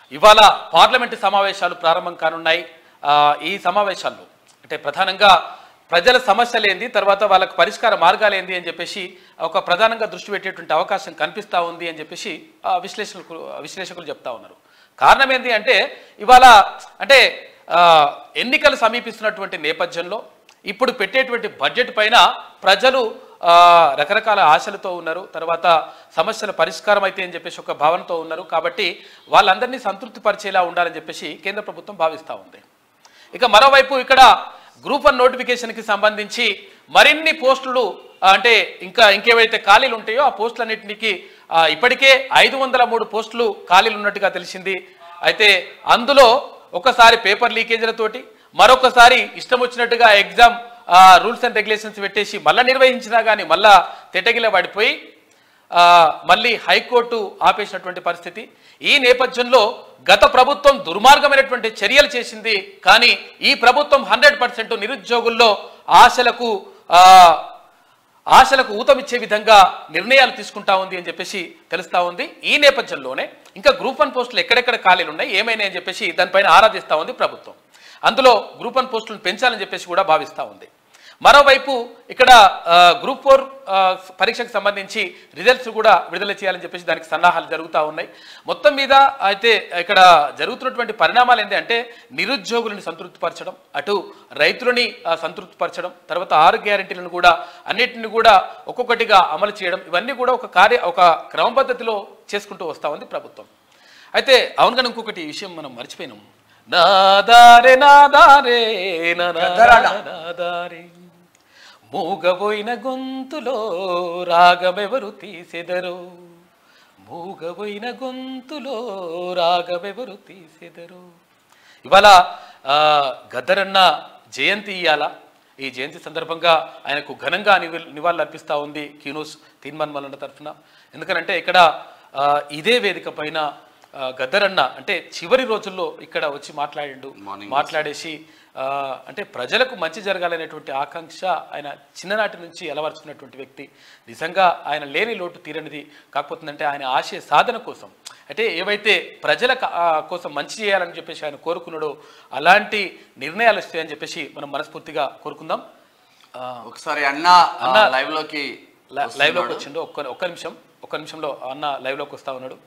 ఇవాళ పార్లమెంటు సమావేశాలు ప్రారంభం కానున్నాయి ఆ, ఈ సమావేశాల్లో అంటే ప్రధానంగా ప్రజల సమస్యలు ఏంది తర్వాత వాళ్ళకు పరిష్కార మార్గాలు ఏంది అని చెప్పేసి ఒక ప్రధానంగా దృష్టి పెట్టేటువంటి అవకాశం కనిపిస్తూ ఉంది అని చెప్పేసి ఆ, విశ్లేషకులు విశ్లేషకులు చెప్తా ఉన్నారు కారణం ఏంది అంటే ఇవాళ అంటే ఆ, ఎన్నికలు సమీపిస్తున్నటువంటి నేపథ్యంలో ఇప్పుడు పెట్టేటువంటి బడ్జెట్ పైన ప్రజలు ఆ, రకరకాల ఆశలతో ఉన్నారు తర్వాత సమస్యల పరిష్కారం అయితే అని చెప్పేసి ఒక భావనతో ఉన్నారు కాబట్టి వాళ్ళందరినీ సంతృప్తి పరిచేలా ఉండాలని చెప్పేసి కేంద్ర ప్రభుత్వం భావిస్తూ ఉంది ఇక మరోవైపు ఇక్కడ గ్రూప్ వన్ నోటిఫికేషన్కి సంబంధించి మరిన్ని పోస్టులు ఆ, అంటే ఇంకా ఇంకేవైతే ఖాళీలు ఉంటాయో ఆ పోస్టులన్నింటికి ఆ, ఇప్పటికే ఐదు వందల మూడు పోస్టులు ఖాళీలు ఉన్నట్టుగా తెలిసింది అయితే అందులో ఒకసారి పేపర్ లీకేజీలతోటి మరొకసారి ఇష్టం వచ్చినట్టుగా ఎగ్జామ్ రూల్స్ అండ్ రెగ్యులేషన్స్ పెట్టేసి మళ్ళీ నిర్వహించినా కానీ మళ్ళా తెటగిల పడిపోయి ఆ, మళ్ళీ హైకోర్టు ఆపేసినటువంటి పరిస్థితి ఈ నేపథ్యంలో గత ప్రభుత్వం దుర్మార్గమైనటువంటి చర్యలు చేసింది కానీ ఈ ప్రభుత్వం హండ్రెడ్ పర్సెంట్ నిరుద్యోగుల్లో ఆశలకు ఆ, ఆశలకు ఊతమిచ్చే విధంగా నిర్ణయాలు తీసుకుంటా ఉంది అని చెప్పేసి తెలుస్తా ఉంది ఈ నేపథ్యంలోనే ఇంకా గ్రూప్ వన్ పోస్టులు ఎక్కడెక్కడ ఖాళీలు ఉన్నాయి ఏమైనాయి అని చెప్పేసి దానిపైన ఆరాధిస్తూ ఉంది ప్రభుత్వం అందులో గ్రూప్ వన్ పోస్టులను పెంచాలని చెప్పేసి కూడా భావిస్తూ ఉంది మరోవైపు ఇక్కడ ఆ, గ్రూప్ ఫోర్ ఆ, పరీక్షకు సంబంధించి రిజల్ట్స్ కూడా విడుదల చేయాలని చెప్పేసి దానికి సన్నాహాలు జరుగుతూ ఉన్నాయి మొత్తం మీద అయితే ఇక్కడ జరుగుతున్నటువంటి పరిణామాలు ఏంటి అంటే నిరుద్యోగులను సంతృప్తిపరచడం అటు రైతులని ఆ, సంతృప్తిపరచడం తర్వాత ఆరు గ్యారెంటీలను కూడా అన్నిటిని కూడా ఒక్కొక్కటిగా అమలు చేయడం ఇవన్నీ కూడా ఒక కార్య ఒక క్రమ పద్ధతిలో చేసుకుంటూ వస్తూ ఉంది ప్రభుత్వం అయితే అవును కానీ ఇంకొకటి ఈ విషయం మనం మర్చిపోయినాం నాదారే నాదారే నా నా పెద్దరాడ. నాదారే మూగబోయిన గొంతులో రాగమెవరు తీసెదరు మూగబోయిన గొంతులో రాగమెవరు తీసెదరు ఇవాళ ఆ, గద్దరన్న జయంతి ఇయ్యాల ఈ జయంతి సందర్భంగా ఆయనకు ఘనంగా నివ- నివాళులు అర్పిస్తూ ఉంది కీనోస్ తీన్మాన్ మల్లన్న తరఫున ఎందుకనంటే ఇక్కడ ఆ, ఇదే వేదిక పైన ఆ, గద్దరన్న అంటే చివరి రోజుల్లో ఇక్కడ వచ్చి మాట్లాడిండు Morning. మాట్లాడేసి ఆ, అంటే ప్రజలకు మంచి జరగాలనేటువంటి ఆకాంక్ష ఆయన చిన్ననాటి నుంచి అలవర్చుకున్నటువంటి వ్యక్తి నిజంగా ఆయన లేని లోటు తీరనిది కాకపోతుందంటే ఆయన ఆశయ సాధన కోసం అంటే ఏవైతే ప్రజల క- ఆ, కోసం మంచి చేయాలని చెప్పేసి ఆయన కోరుకున్నాడో అలాంటి నిర్ణయాలు వస్తాయని చెప్పేసి మనం మనస్ఫూర్తిగా కోరుకుందాం ఆ, ఒకసారి అన్న అన్న లైవ్ లోకి లై- లైవ్లోకి వస్తున్నాడు. వచ్చిండు ఒక్క ఒక్క నిమిషం ఒక్క నిమిషంలో అన్న లైవ్లోకి వస్తా ఉన్నాడు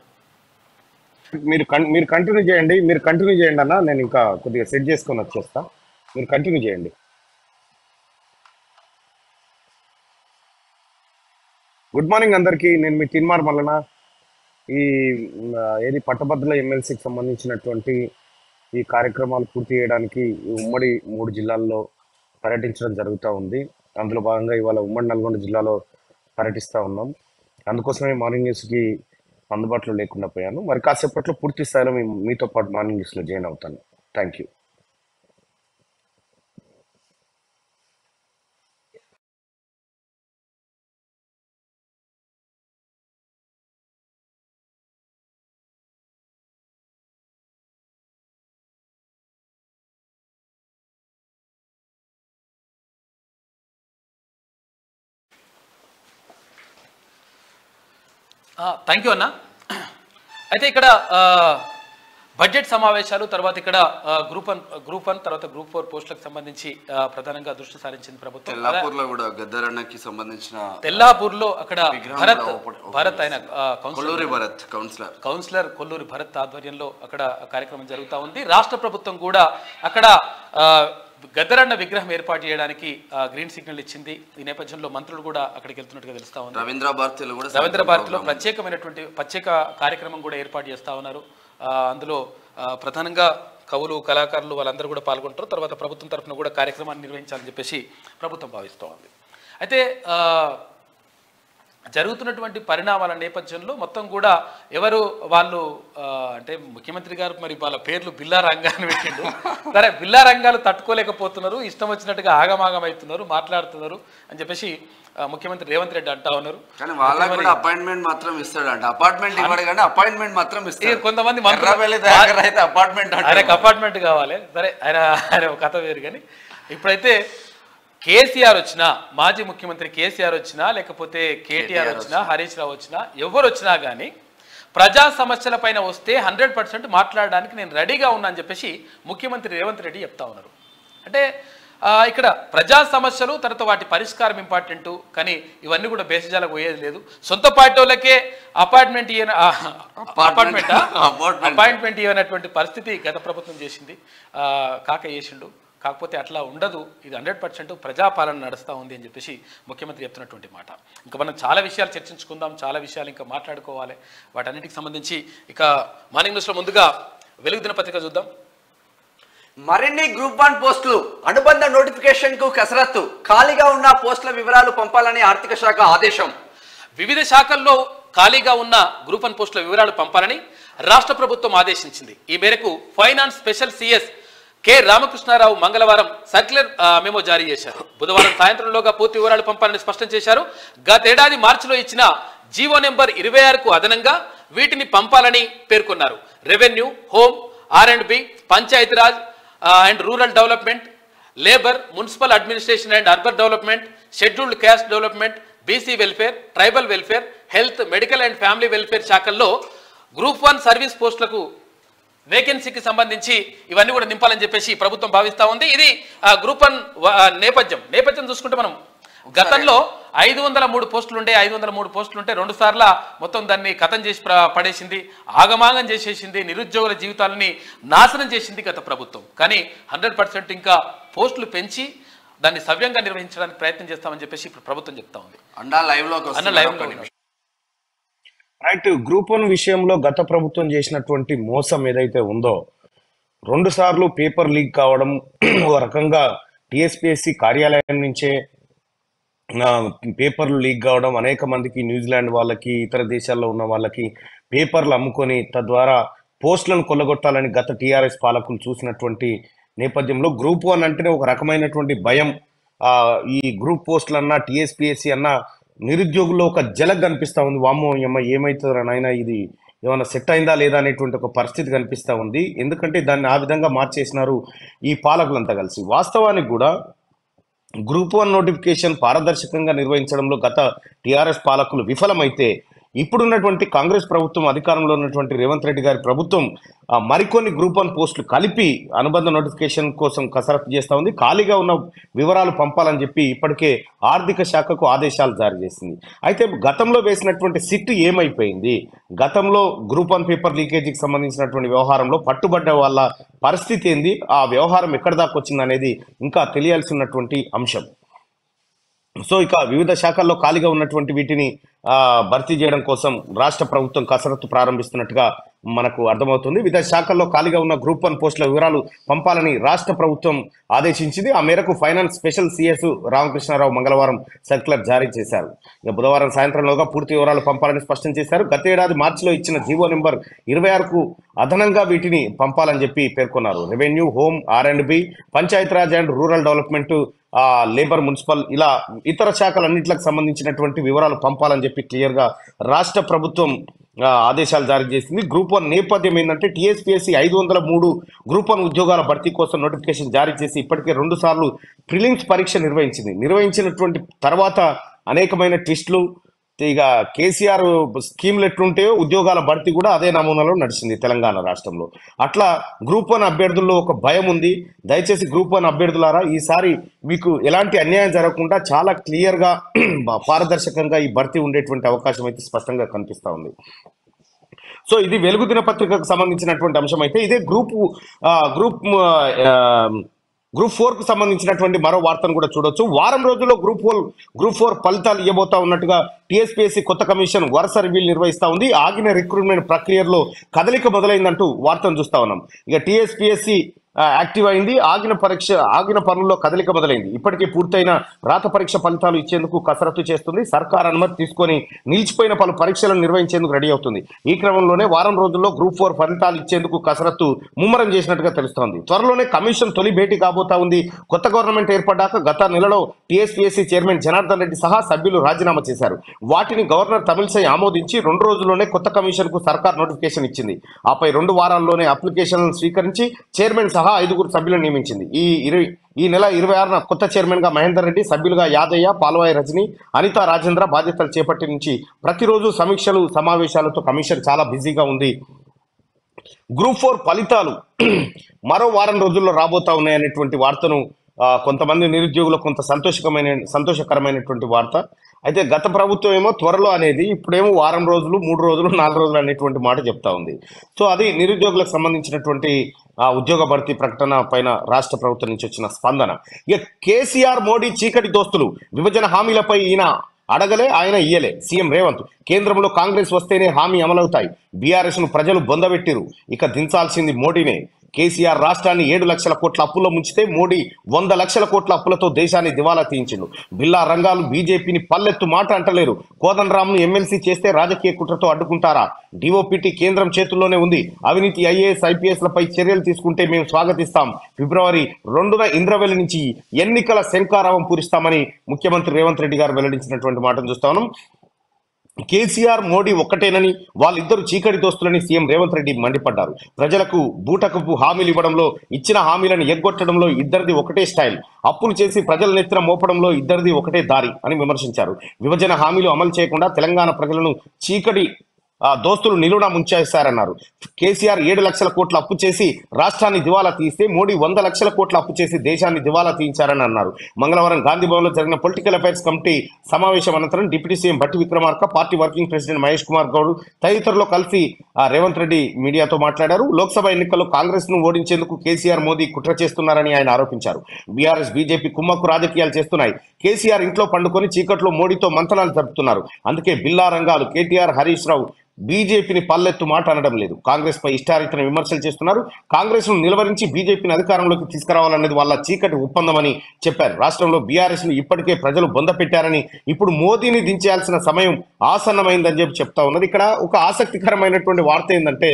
మీరు కన్- మీరు కంటిన్యూ చేయండి మీరు కంటిన్యూ చేయండి అన్న నేను ఇంకా కొద్దిగా సెట్ చేసుకొని వచ్చేస్తా మీరు కంటిన్యూ చేయండి గుడ్ మార్నింగ్ అందరికీ నేను మీ తిన్మార్ మల్లన ఈ మ్, ఏది పట్టభద్రుల ఎమ్మెల్సీకి సంబంధించినటువంటి ఈ కార్యక్రమాలు పూర్తి చేయడానికి ఈ ఉమ్మడి మూడు జిల్లాల్లో పర్యటించడం జరుగుతూ ఉంది అందులో భాగంగా ఇవాళ ఉమ్మడి నల్గొండ జిల్లాలో పర్యటిస్తూ ఉన్నాం అందుకోసమే మార్నింగ్ న్యూస్కి అందుబాటులో లేకుండా పోయాను మరి కాసేపట్లో పూర్తి స్థాయిలో మీ మీతో పాటు మార్నింగ్ న్యూస్లో జాయిన్ అవుతాను థ్యాంక్ యూ థ్యాంక్ యూ అన్న అయితే ఇక్కడ ఆ, బడ్జెట్ సమావేశాలు తర్వాత ఇక్కడ ఆ, గ్రూప్ వన్ గ్రూప్ వన్ తర్వాత గ్రూప్ ఫోర్ పోస్టులకు సంబంధించి ఆ, ప్రధానంగా దృష్టి సారించింది ప్రభుత్వం అలా తెల్లాపూర్ లో కూడా గద్దరన్నకి సంబంధించిన తెల్లాపూర్లో అక్కడ విగ్రహం భరత్ కూడా ఓపెన్- ఓపెన్ భరత్ ఆయన ఆ, councillor Kolluri Bharat councillor councillor Kolluri Bharat ఆధ్వర్యంలో అక్కడ కార్యక్రమం జరుగుతూ ఉంది రాష్ట్ర ప్రభుత్వం కూడా అక్కడ ఆ, గద్దరన్న విగ్రహం ఏర్పాటు చేయడానికి ఆ, గ్రీన్ సిగ్నల్ ఇచ్చింది ఈ నేపథ్యంలో మంత్రులు కూడా అక్కడికి వెళ్తున్నట్టుగా తెలుస్తా ఉంది రవీంద్ర భారతిలో కూడా రవీంద్ర భారతిలో program ఉంది. ప్రత్యేకమైనటువంటి ప్రత్యేక కార్యక్రమం కూడా ఏర్పాటు చేస్తా ఉన్నారు ఆ, అందులో ఆ, ప్రధానంగా కవులు కళాకారులు వాళ్ళందరూ కూడా పాల్గొంటారు తర్వాత ప్రభుత్వం తరఫున కూడా కార్యక్రమాన్ని నిర్వహించాలని చెప్పేసి ప్రభుత్వం భావిస్తూ ఉంది అయితే ఆ, జరుగుతున్నటువంటి పరిణామాల నేపథ్యంలో మొత్తం కూడా ఎవరు వాళ్ళు ఆ, అంటే ముఖ్యమంత్రి గారు మరి వాళ్ళ పేర్లు బిల్లా రంగాన్ని పెట్టిండు సరే బిల్లా రంగాలు తట్టుకోలేకపోతున్నారు ఇష్టం వచ్చినట్టుగా ఆగమాగం అవుతున్నారు మాట్లాడుతున్నారు అని చెప్పేసి ఆ, ముఖ్యమంత్రి రేవంత్ రెడ్డి అంటా ఉన్నారు కానీ వాళ్ళకి కూడా అపాయింట్మెంట్ మాత్రం ఇస్తాడు అంట అపార్ట్మెంట్ ఇవ్వడు కానీ అపాయింట్మెంట్ మాత్రం ఇక ఇస్తాడు కొంతమంది మంత్రులు ఎర్రబెల్లి దయాకర్ అయితే అపార్ట్మెంట్ ఆయనకు అపార్ట్మెంట్ కావాలి సరే ఆయన ఆయన ఒక కథ వేరు కానీ ఇప్పుడైతే కేసీఆర్ వచ్చినా మాజీ ముఖ్యమంత్రి కేసీఆర్ వచ్చినా లేకపోతే కేటీఆర్ వచ్చినా హరీష్ రావు వచ్చినా ఎవరు వచ్చినా కానీ ప్రజా సమస్యల పైన వస్తే హండ్రెడ్ పర్సెంట్ మాట్లాడడానికి నేను రెడీగా ఉన్నా అని చెప్పేసి ముఖ్యమంత్రి రేవంత్ రెడ్డి చెప్తా ఉన్నారు అంటే ఆ, ఇక్కడ ప్రజా సమస్యలు తర్వాత వాటి పరిష్కారం ఇంపార్టెంట్ కానీ ఇవన్నీ కూడా బేసిజాలకు పోయేది లేదు సొంత పార్టీ వాళ్ళకే అపార్ట్మెంట్ ఇయ్యన అపార్ట్మెంట్ Apartment. అపాయింట్మెంట్ ఇవ్వనటువంటి పరిస్థితి గత ప్రభుత్వం చేసింది ఆ, కాక చేసిండు కాకపోతే అట్లా ఉండదు ఇది హండ్రెడ్ పర్సెంట్ ప్రజాపాలన నడుస్తూ ఉంది అని చెప్పేసి ముఖ్యమంత్రి చెప్తున్నటువంటి మాట ఇంకా మనం చాలా విషయాలు చర్చించుకుందాం చాలా విషయాలు ఇంకా మాట్లాడుకోవాలి వాటన్నిటికి సంబంధించి ఇక మార్నింగ్ న్యూస్లో ముందుగా వెలుగు దినపత్రిక చూద్దాం మరిన్ని గ్రూప్ వన్ పోస్టులు అనుబంధ నోటిఫికేషన్ కు కసరత్తు ఖాళీగా ఉన్న పోస్టుల వివరాలు పంపాలని ఆర్థిక శాఖ ఆదేశం వివిధ శాఖల్లో ఖాళీగా ఉన్న గ్రూప్ వన్ పోస్టుల వివరాలు పంపాలని రాష్ట్ర ప్రభుత్వం ఆదేశించింది ఈ మేరకు finance special CS K Ramakrishna Rao మంగళవారం సర్క్యులర్ ఆ, మెమో జారీ చేశారు బుధవారం సాయంత్రంలోగా పూర్తి వివరాలు పంపాలని స్పష్టం చేశారు గతేడాది మార్చిలో ఇచ్చిన జీవో నెంబర్ ఇరవై ఆరుకు అదనంగా వీటిని పంపాలని పేర్కొన్నారు revenue home R and B Panchayati Raj and rural development labour municipal administration and urban development scheduled caste development BC welfare tribal welfare health medical and family welfare శాఖల్లో గ్రూప్ వన్ సర్వీస్ పోస్టులకు వేకెన్సీకి సంబంధించి ఇవన్నీ కూడా నింపాలని చెప్పేసి ప్రభుత్వం భావిస్తా ఉంది ఇది ఆ, గ్రూప్ వన్ వ- ఆ, నేపథ్యం నేపథ్యం చూసుకుంటే మనం గతంలో ఐదు వందల మూడు పోస్టులు ఉండే ఐదు వందల మూడు పోస్టులు ఉంటే రెండు సార్ల మొత్తం దాన్ని కథం చేసి ప్ర- పడేసింది ఆగమాగం చేసేసింది నిరుద్యోగుల జీవితాలని నాశనం చేసింది గత ప్రభుత్వం కానీ హండ్రెడ్ పర్సెంట్ ఇంకా పోస్టులు పెంచి దాన్ని సవ్యంగా నిర్వహించడానికి ప్రయత్నం చేస్తామని చెప్పేసి ఇప్పుడు ప్రభుత్వం చెప్తా ఉంది అన్నా లైవ్ లోకి అన్న వస్తున్నారు లైవ్ ఒక్క నిమిషం. రైట్ గ్రూప్ వన్ విషయంలో గత ప్రభుత్వం చేసినటువంటి మోసం ఏదైతే ఉందో రెండు సార్లు పేపర్ లీక్ కావడం ఒక రకంగా టిఎస్పిఎస్సి కార్యాలయం నుంచే ఆ, పేపర్లు లీక్ కావడం అనేక మందికి న్యూజిలాండ్ వాళ్ళకి ఇతర దేశాల్లో ఉన్న వాళ్ళకి పేపర్లు అమ్ముకొని తద్వారా పోస్టులను కొల్లగొట్టాలని గత టీఆర్ఎస్ పాలకులు చూసినటువంటి నేపథ్యంలో గ్రూప్ వన్ అంటేనే ఒక రకమైనటువంటి భయం ఆ, ఈ గ్రూప్ పోస్టులు అన్నా టీఎస్పిఎస్సి అన్నా నిరుద్యోగుల్లో ఒక జలక్ కనిపిస్తా ఉంది వామ్మో అమ్మ ఏమవుతుందిరా నాయన ఇది ఏమైనా సెట్ అయిందా లేదా అనేటువంటి ఒక పరిస్థితి కనిపిస్తా ఉంది ఎందుకంటే దాన్ని ఆ విధంగా మార్చేసినారు ఈ పాలకులంతా కలిసి వాస్తవానికి కూడా గ్రూప్ వన్ నోటిఫికేషన్ పారదర్శకంగా నిర్వహించడంలో గత టీఆర్ఎస్ పాలకులు విఫలమైతే ఇప్పుడున్నటువంటి కాంగ్రెస్ ప్రభుత్వం అధికారంలో ఉన్నటువంటి రేవంత్ రెడ్డి గారి ప్రభుత్వం ఆ, మరికొన్ని గ్రూప్ వన్ పోస్టులు కలిపి అనుబంధ నోటిఫికేషన్ కోసం కసరత్తు చేస్తా ఉంది ఖాళీగా ఉన్న వివరాలు పంపాలని చెప్పి ఇప్పటికే ఆర్థిక శాఖకు ఆదేశాలు జారీ చేసింది అయితే గతంలో వేసినటువంటి సిట్ ఏమైపోయింది గతంలో గ్రూప్ వన్ పేపర్ లీకేజీకి సంబంధించినటువంటి వ్యవహారంలో పట్టుబడ్డ వాళ్ళ పరిస్థితి ఏంది ఆ వ్యవహారం ఎక్కడి దాకా వచ్చింది అనేది ఇంకా తెలియాల్సినటువంటి అంశం సో ఇక వివిధ శాఖల్లో ఖాళీగా ఉన్నటువంటి వీటిని ఆ, భర్తీ చేయడం కోసం రాష్ట్ర ప్రభుత్వం కసరత్తు ప్రారంభిస్తున్నట్టుగా మనకు అర్థమవుతుంది వివిధ శాఖల్లో ఖాళీగా ఉన్న గ్రూప్ వన్ పోస్టుల వివరాలు పంపాలని రాష్ట్ర ప్రభుత్వం ఆదేశించింది ఆ మేరకు ఫైనాన్స్ స్పెషల్ సిఎస్ రామకృష్ణారావు మంగళవారం సర్క్యులర్ జారీ చేశారు ఇక బుధవారం సాయంత్రంలోగా పూర్తి వివరాలు పంపాలని స్పష్టం చేశారు గత ఏడాది మార్చిలో ఇచ్చిన జీవో నెంబర్ ఇరవై ఆరుకు అదనంగా వీటిని పంపాలని చెప్పి పేర్కొన్నారు revenue home R and B Panchayati Raj and rural development ఆ, లేబర్ మున్సిపల్ ఇలా ఇతర శాఖలన్నింటికి సంబంధించినటువంటి వివరాలు పంపాలని చెప్పి క్లియర్గా రాష్ట్ర ప్రభుత్వం ఆ, ఆదేశాలు జారీ చేసింది గ్రూప్ వన్ నేపథ్యం ఏంటంటే టీఎస్పీఎస్సీ ఐదు వందల మూడు గ్రూప్ వన్ ఉద్యోగాల భర్తీ కోసం నోటిఫికేషన్ జారీ చేసి ఇప్పటికే రెండు సార్లు ప్రిలిమ్స్ పరీక్ష నిర్వహించింది నిర్వహించినటువంటి తర్వాత అనేకమైన ట్విస్టులు ఇక కేసీఆర్ స్కీమ్లు ఎట్లుంటాయో ఉద్యోగాల భర్తీ కూడా అదే నమూనాలో నడిచింది తెలంగాణ రాష్ట్రంలో అట్లా గ్రూప్ వన్ అభ్యర్థుల్లో ఒక భయం ఉంది దయచేసి గ్రూప్ వన్ అభ్యర్థులారా ఈసారి మీకు ఎలాంటి అన్యాయం జరగకుండా చాలా క్లియర్గా పారదర్శకంగా ఈ భర్తీ ఉండేటువంటి అవకాశం అయితే స్పష్టంగా కనిపిస్తా ఉంది సో ఇది వెలుగు దినపత్రికకు సంబంధించినటువంటి అంశం అయితే ఇదే గ్రూప్ ఆ, గ్రూప్ ఆ, గ్రూప్ ఫోర్ కు సంబంధించినటువంటి మరో వార్తను కూడా చూడొచ్చు వారం రోజుల్లో గ్రూప్ ఫోర్ గ్రూప్ ఫోర్ ఫలితాలు ఇవ్వబోతా ఉన్నట్టుగా టీఎస్పీఎస్సీ కొత్త కమిషన్ వరుస రివ్యూలు నిర్వహిస్తా ఉంది ఆగిన రిక్రూట్మెంట్ ప్రక్రియలో కదలిక మొదలైందంటూ వార్తను చూస్తా ఉన్నాం ఇక టీఎస్పీఎస్సీ యాక్టివ్ అయింది ఆగిన పరీక్ష ఆగిన పనుల్లో కదలిక మొదలైంది ఇప్పటికే పూర్తయిన రాత పరీక్ష ఫలితాలు ఇచ్చేందుకు కసరత్తు చేస్తుంది సర్కార్ అనుమతి తీసుకొని నిలిచిపోయిన పలు పరీక్షలను నిర్వహించేందుకు రెడీ అవుతుంది ఈ క్రమంలోనే వారం రోజుల్లో గ్రూప్ ఫోర్ ఫలితాలు ఇచ్చేందుకు కసరత్తు ముమ్మరం చేసినట్టుగా తెలుస్తోంది త్వరలోనే కమిషన్ తొలి భేటీ కాబోతా ఉంది కొత్త గవర్నమెంట్ ఏర్పడ్డాక గత నెలలో టీఎస్పీఎస్సీ చైర్మన్ జనార్దన్ రెడ్డి సహా సభ్యులు రాజీనామా చేశారు వాటిని గవర్నర్ తమిళసై ఆమోదించి రెండు రోజుల్లోనే కొత్త కమిషన్ కు సర్కార్ నోటిఫికేషన్ ఇచ్చింది ఆపై రెండు వారాల్లోనే అప్లికేషన్లను స్వీకరించి చైర్మన్ సహా సహా ఐదుగురు సభ్యులను నియమించింది ఈ ఇరవై ఈ నెల ఇరవై ఆరున కొత్త చైర్మన్ గా మహేందర్ రెడ్డి సభ్యులుగా యాదయ్య పాల్వాయి రజని అనితా రాజేంద్ర బాధ్యతలు చేపట్టి నుంచి ప్రతిరోజు సమీక్షలు సమావేశాలతో కమిషన్ చాలా బిజీగా ఉంది గ్రూప్ ఫోర్ ఫలితాలు మరో వారం రోజుల్లో రాబోతా ఉన్నాయనేటువంటి వార్తను ఆ, కొంతమంది నిరుద్యోగులకు కొంత సంతోషకమైన సంతోషకరమైనటువంటి వార్త అయితే గత ప్రభుత్వం ఏమో త్వరలో అనేది ఇప్పుడేమో వారం రోజులు మూడు రోజులు నాలుగు రోజులు అనేటువంటి మాట చెప్తా ఉంది సో అది నిరుద్యోగులకు సంబంధించినటువంటి ఆ ఉద్యోగ భర్తీ ప్రకటన పైన రాష్ట్ర ప్రభుత్వం నుంచి వచ్చిన స్పందన ఇక కేసీఆర్ మోడీ చీకటి దోస్తులు విభజన హామీలపై ఈయన అడగలే ఆయన ఇయ్యలే సీఎం రేవంత్ కేంద్రంలో కాంగ్రెస్ వస్తేనే హామీ అమలవుతాయి బీఆర్ఎస్ ను ప్రజలు బొందబెట్టిరు ఇక దించాల్సింది మోడీనే కేసీఆర్ రాష్ట్రాన్ని ఏడు లక్షల కోట్ల అప్పుల్లో ముంచితే మోడీ వంద లక్షల కోట్ల అప్పులతో దేశాన్ని దివాలా తీయించిండు బిల్లా రంగాలు బీజేపీని పల్లెత్తు మాట అంటలేరు కోదండరామ్ను ఎమ్మెల్సీ చేస్తే రాజకీయ కుట్రతో అడ్డుకుంటారా డిఓపిటి కేంద్రం చేతుల్లోనే ఉంది అవినీతి ఐఏఎస్ ఐపీఎస్ లపై చర్యలు తీసుకుంటే మేము స్వాగతిస్తాం ఫిబ్రవరి రెండున ఇంద్రవెల్లి నుంచి ఎన్నికల శంకారావం పూరిస్తామని ముఖ్యమంత్రి రేవంత్ రెడ్డి గారు వెల్లడించినటువంటి మాటను చూస్తా ఉన్నాం కేసీఆర్ మోడీ ఒక్కటేనని వాళ్ళిద్దరు చీకటి దోస్తులని సీఎం రేవంత్ రెడ్డి మండిపడ్డారు ప్రజలకు బూటకపు హామీలు ఇవ్వడంలో ఇచ్చిన హామీలను ఎగ్గొట్టడంలో ఇద్దరిది ఒకటే స్టైల్ అప్పులు చేసి ప్రజల నెత్తిన మోపడంలో ఇద్దరిది ఒకటే దారి అని విమర్శించారు విభజన హామీలు అమలు చేయకుండా తెలంగాణ ప్రజలను చీకటి ఆ, దోస్తులు నిలువున ముంచేశారన్నారు కేసీఆర్ ఏడు లక్షల కోట్ల అప్పు చేసి రాష్ట్రాన్ని దివాలా తీస్తే మోడీ వంద లక్షల కోట్ల అప్పు చేసి దేశాన్ని దివాలా తీయించారని అన్నారు మంగళవారం గాంధీ భవన్లో జరిగిన పొలిటికల్ అఫైర్స్ కమిటీ సమావేశం అనంతరం deputy CM Bhatti Vikramarka party working president Mahesh Kumar Goud తదితరులు కలిసి ఆ, రేవంత్ రెడ్డి మీడియాతో మాట్లాడారు లోక్సభ ఎన్నికల్లో కాంగ్రెస్ ను ఓడించేందుకు కేసీఆర్ మోదీ కుట్ర చేస్తున్నారని ఆయన ఆరోపించారు బీఆర్ఎస్ బీజేపీ కుమ్మక్కు రాజకీయాలు చేస్తున్నాయి కేసీఆర్ ఇంట్లో పండుకొని చీకట్లో మోడీతో మంతనాలు జరుపుతున్నారు అందుకే బిల్లా రంగాలు కేటీఆర్ హరీష్ రావు బీజేపీని పల్లెత్తు మాట అనడం లేదు కాంగ్రెస్ పై ఇష్టారీతన విమర్శలు చేస్తున్నారు కాంగ్రెస్ ను నిలవరించి బీజేపీని అధికారంలోకి తీసుకురావాలన్నది వాళ్ళ చీకటి ఒప్పందమని చెప్పారు రాష్ట్రంలో బీఆర్ఎస్ ను ఇప్పటికే ప్రజలు బొంద పెట్టారని ఇప్పుడు మోదీని దించేయాల్సిన సమయం ఆసన్నమైందని చెప్పి చెప్తా ఉన్నది ఇక్కడ ఒక ఆసక్తికరమైనటువంటి వార్త ఏంటంటే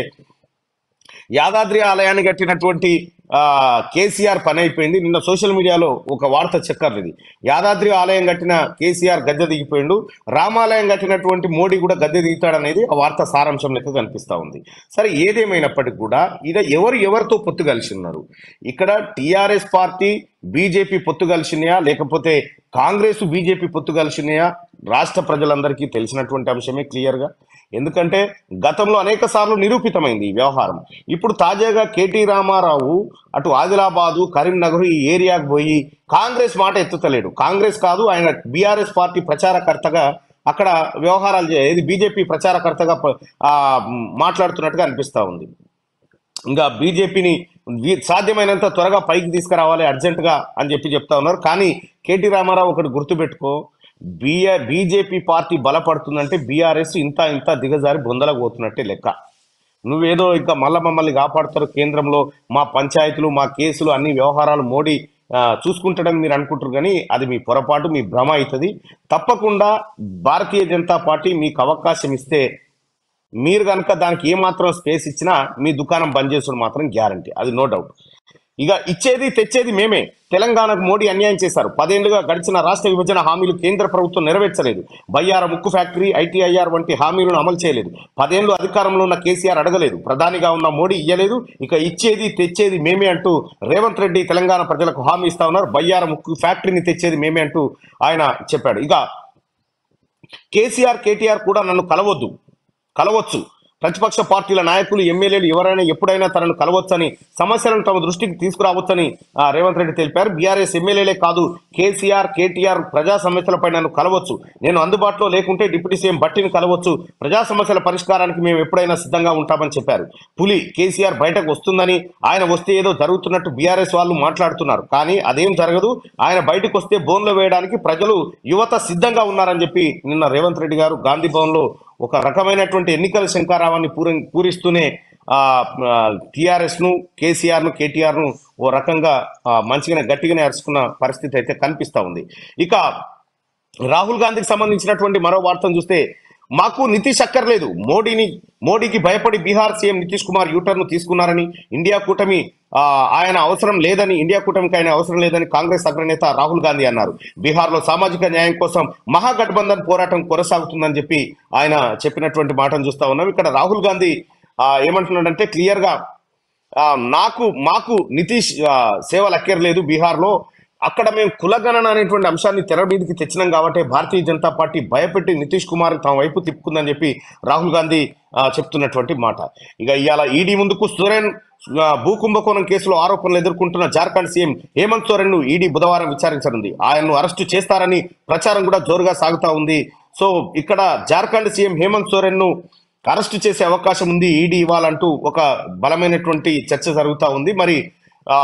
యాదాద్రి ఆలయాన్ని కట్టినటువంటి ఆ, కేసీఆర్ పని అయిపోయింది నిన్న సోషల్ మీడియాలో ఒక వార్త చక్కర్లు ఇది యాదాద్రి ఆలయం కట్టిన కేసీఆర్ గద్దె దిగిపోయిండు రామాలయం కట్టినటువంటి మోడీ కూడా గద్దె దిగుతాడనేది ఆ వార్త సారాంశం లెక్క కనిపిస్తా ఉంది సరే ఏదేమైనప్పటికీ కూడా ఇద ఎవరు ఎవరితో పొత్తు కలిసి ఉన్నారు ఇక్కడ టిఆర్ఎస్ పార్టీ బీజేపీ పొత్తు కలిసినాయా లేకపోతే కాంగ్రెస్ బీజేపీ పొత్తు కలిసినాయా రాష్ట్ర ప్రజలందరికీ తెలిసినటువంటి అంశమే క్లియర్గా ఎందుకంటే గతంలో అనేక సార్లు నిరూపితమైంది ఈ వ్యవహారం ఇప్పుడు తాజాగా కేటీ రామారావు అటు ఆదిలాబాదు కరీంనగర్ ఈ ఏరియాకు పోయి కాంగ్రెస్ మాట ఎత్తుతలేడు కాంగ్రెస్ కాదు ఆయన బీఆర్ఎస్ పార్టీ ప్రచారకర్తగా అక్కడ వ్యవహారాలు చే- ఏది బీజేపీ ప్రచారకర్తగా ప- ఆ, మాట్లాడుతున్నట్టుగా అనిపిస్తా ఉంది ఇంకా బీజేపీని సాధ్యమైనంత త్వరగా పైకి తీసుకురావాలి అర్జెంటుగా అని చెప్పి చెప్తా ఉన్నారు కానీ కేటీ రామారావు ఒకటి గుర్తుపెట్టుకో బిఆర్ బీజేపీ పార్టీ బలపడుతుందంటే బీఆర్ఎస్ ఇంత ఇంత దిగజారి బొందలకు పోతున్నట్టే లెక్క నువ్వేదో ఇంకా మళ్ళా మమ్మల్ని కాపాడుతారు కేంద్రంలో మా పంచాయతీలు మా కేసులు అన్ని వ్యవహారాలు మోడీ ఆ, చూసుకుంటాడని మీరు అనుకుంటారు కానీ అది మీ పొరపాటు మీ భ్రమ అవుతుంది తప్పకుండా భారతీయ జనతా పార్టీ మీకు అవకాశం ఇస్తే మీరు కనుక దానికి ఏమాత్రం స్పేస్ ఇచ్చినా మీ దుకాణం బంద్ చేసుడు మాత్రం గ్యారంటీ అది నో డౌట్ ఇక ఇచ్చేది తెచ్చేది మేమే తెలంగాణకు మోడీ అన్యాయం చేశారు పదేళ్లుగా గడిచిన రాష్ట్ర విభజన హామీలు కేంద్ర ప్రభుత్వం నెరవేర్చలేదు బయ్యార ముక్కు ఫ్యాక్టరీ ఐటీఐఆర్ వంటి హామీలను అమలు చేయలేదు పదేళ్లు అధికారంలో ఉన్న కేసీఆర్ అడగలేదు ప్రధానిగా ఉన్న మోడీ ఇయ్యలేదు ఇక ఇచ్చేది తెచ్చేది మేమే అంటూ రేవంత్ రెడ్డి తెలంగాణ ప్రజలకు హామీ ఇస్తా ఉన్నారు బయ్యార ముక్కు ఫ్యాక్టరీని తెచ్చేది మేమే అంటూ ఆయన చెప్పాడు ఇక కేసీఆర్ కేటీఆర్ కూడా నన్ను కలవద్దు కలవచ్చు ప్రతిపక్ష పార్టీల నాయకులు ఎమ్మెల్యేలు ఎవరైనా ఎప్పుడైనా తనను కలవచ్చని సమస్యలను తమ దృష్టికి తీసుకురావచ్చని ఆ, రేవంత్ రెడ్డి తెలిపారు బీఆర్ఎస్ ఎమ్మెల్యేలే కాదు కేసీఆర్ కేటీఆర్ ప్రజా సమస్యలపై నన్ను కలవచ్చు నేను అందుబాటులో లేకుంటే డిప్యూటీ సీఎం భట్టిని కలవచ్చు ప్రజా సమస్యల పరిష్కారానికి మేము ఎప్పుడైనా సిద్ధంగా ఉంటామని చెప్పారు పులి కేసీఆర్ బయటకు వస్తుందని ఆయన వస్తే ఏదో జరుగుతున్నట్టు బీఆర్ఎస్ వాళ్ళు మాట్లాడుతున్నారు కానీ అదేం జరగదు ఆయన బయటకు వస్తే బోన్లో వేయడానికి ప్రజలు యువత సిద్ధంగా ఉన్నారని చెప్పి నిన్న రేవంత్ రెడ్డి గారు గాంధీ భవన్లో ఒక రకమైనటువంటి ఎన్నికల శంకారావాన్ని పూరి పూరిస్తూనే టిఆర్ఎస్ ను కేసీఆర్ ను కేటీఆర్ ను ఓ రకంగా ఆ, మంచిగానే గట్టిగానే అరుచుకున్న పరిస్థితి అయితే కనిపిస్తా ఉంది ఇక రాహుల్ గాంధీకి సంబంధించినటువంటి మరో వార్తను చూస్తే మాకు నితీష్ అక్కర్లేదు మోడీని మోడీకి భయపడి బీహార్ సీఎం నితీష్ కుమార్ యూటర్న్ తీసుకున్నారని ఇండియా కూటమి ఆ, ఆయన అవసరం లేదని ఇండియా కూటమికి ఆయన అవసరం లేదని కాంగ్రెస్ అగ్రనేత రాహుల్ గాంధీ అన్నారు బీహార్లో సామాజిక న్యాయం కోసం మహాగఠబంధన్ పోరాటం కొనసాగుతుందని చెప్పి ఆయన చెప్పినటువంటి మాటను చూస్తా ఉన్నాం ఇక్కడ రాహుల్ గాంధీ ఆ, ఏమంటున్నాడంటే క్లియర్గా ఆ, నాకు మాకు నితీష్ ఆ, సేవలు అక్కర్లేదు బీహార్లో అక్కడ మేము కులగణన అనేటువంటి అంశాన్ని తెర మీదకి తెచ్చినాం కాబట్టి భారతీయ జనతా పార్టీ భయపెట్టి నితీష్ కుమార్ తమ వైపు తిప్పుకుందని చెప్పి రాహుల్ గాంధీ ఆ, చెప్తున్నటువంటి మాట ఇక ఇవాళ ఈడీ ముందుకు సురేన్ ఆ, భూ కుంభకోణం కేసులో ఆరోపణలు ఎదుర్కొంటున్న జార్ఖండ్ సీఎం హేమంత్ సోరెన్ ను ఈడీ బుధవారం విచారించనుంది ఆయన్ను అరెస్టు చేస్తారని ప్రచారం కూడా జోరుగా సాగుతా ఉంది సో ఇక్కడ జార్ఖండ్ సీఎం హేమంత్ సోరెన్ ను అరెస్టు చేసే అవకాశం ఉంది ఈడీ ఇవ్వాలంటూ ఒక బలమైనటువంటి చర్చ జరుగుతూ ఉంది మరి ఆ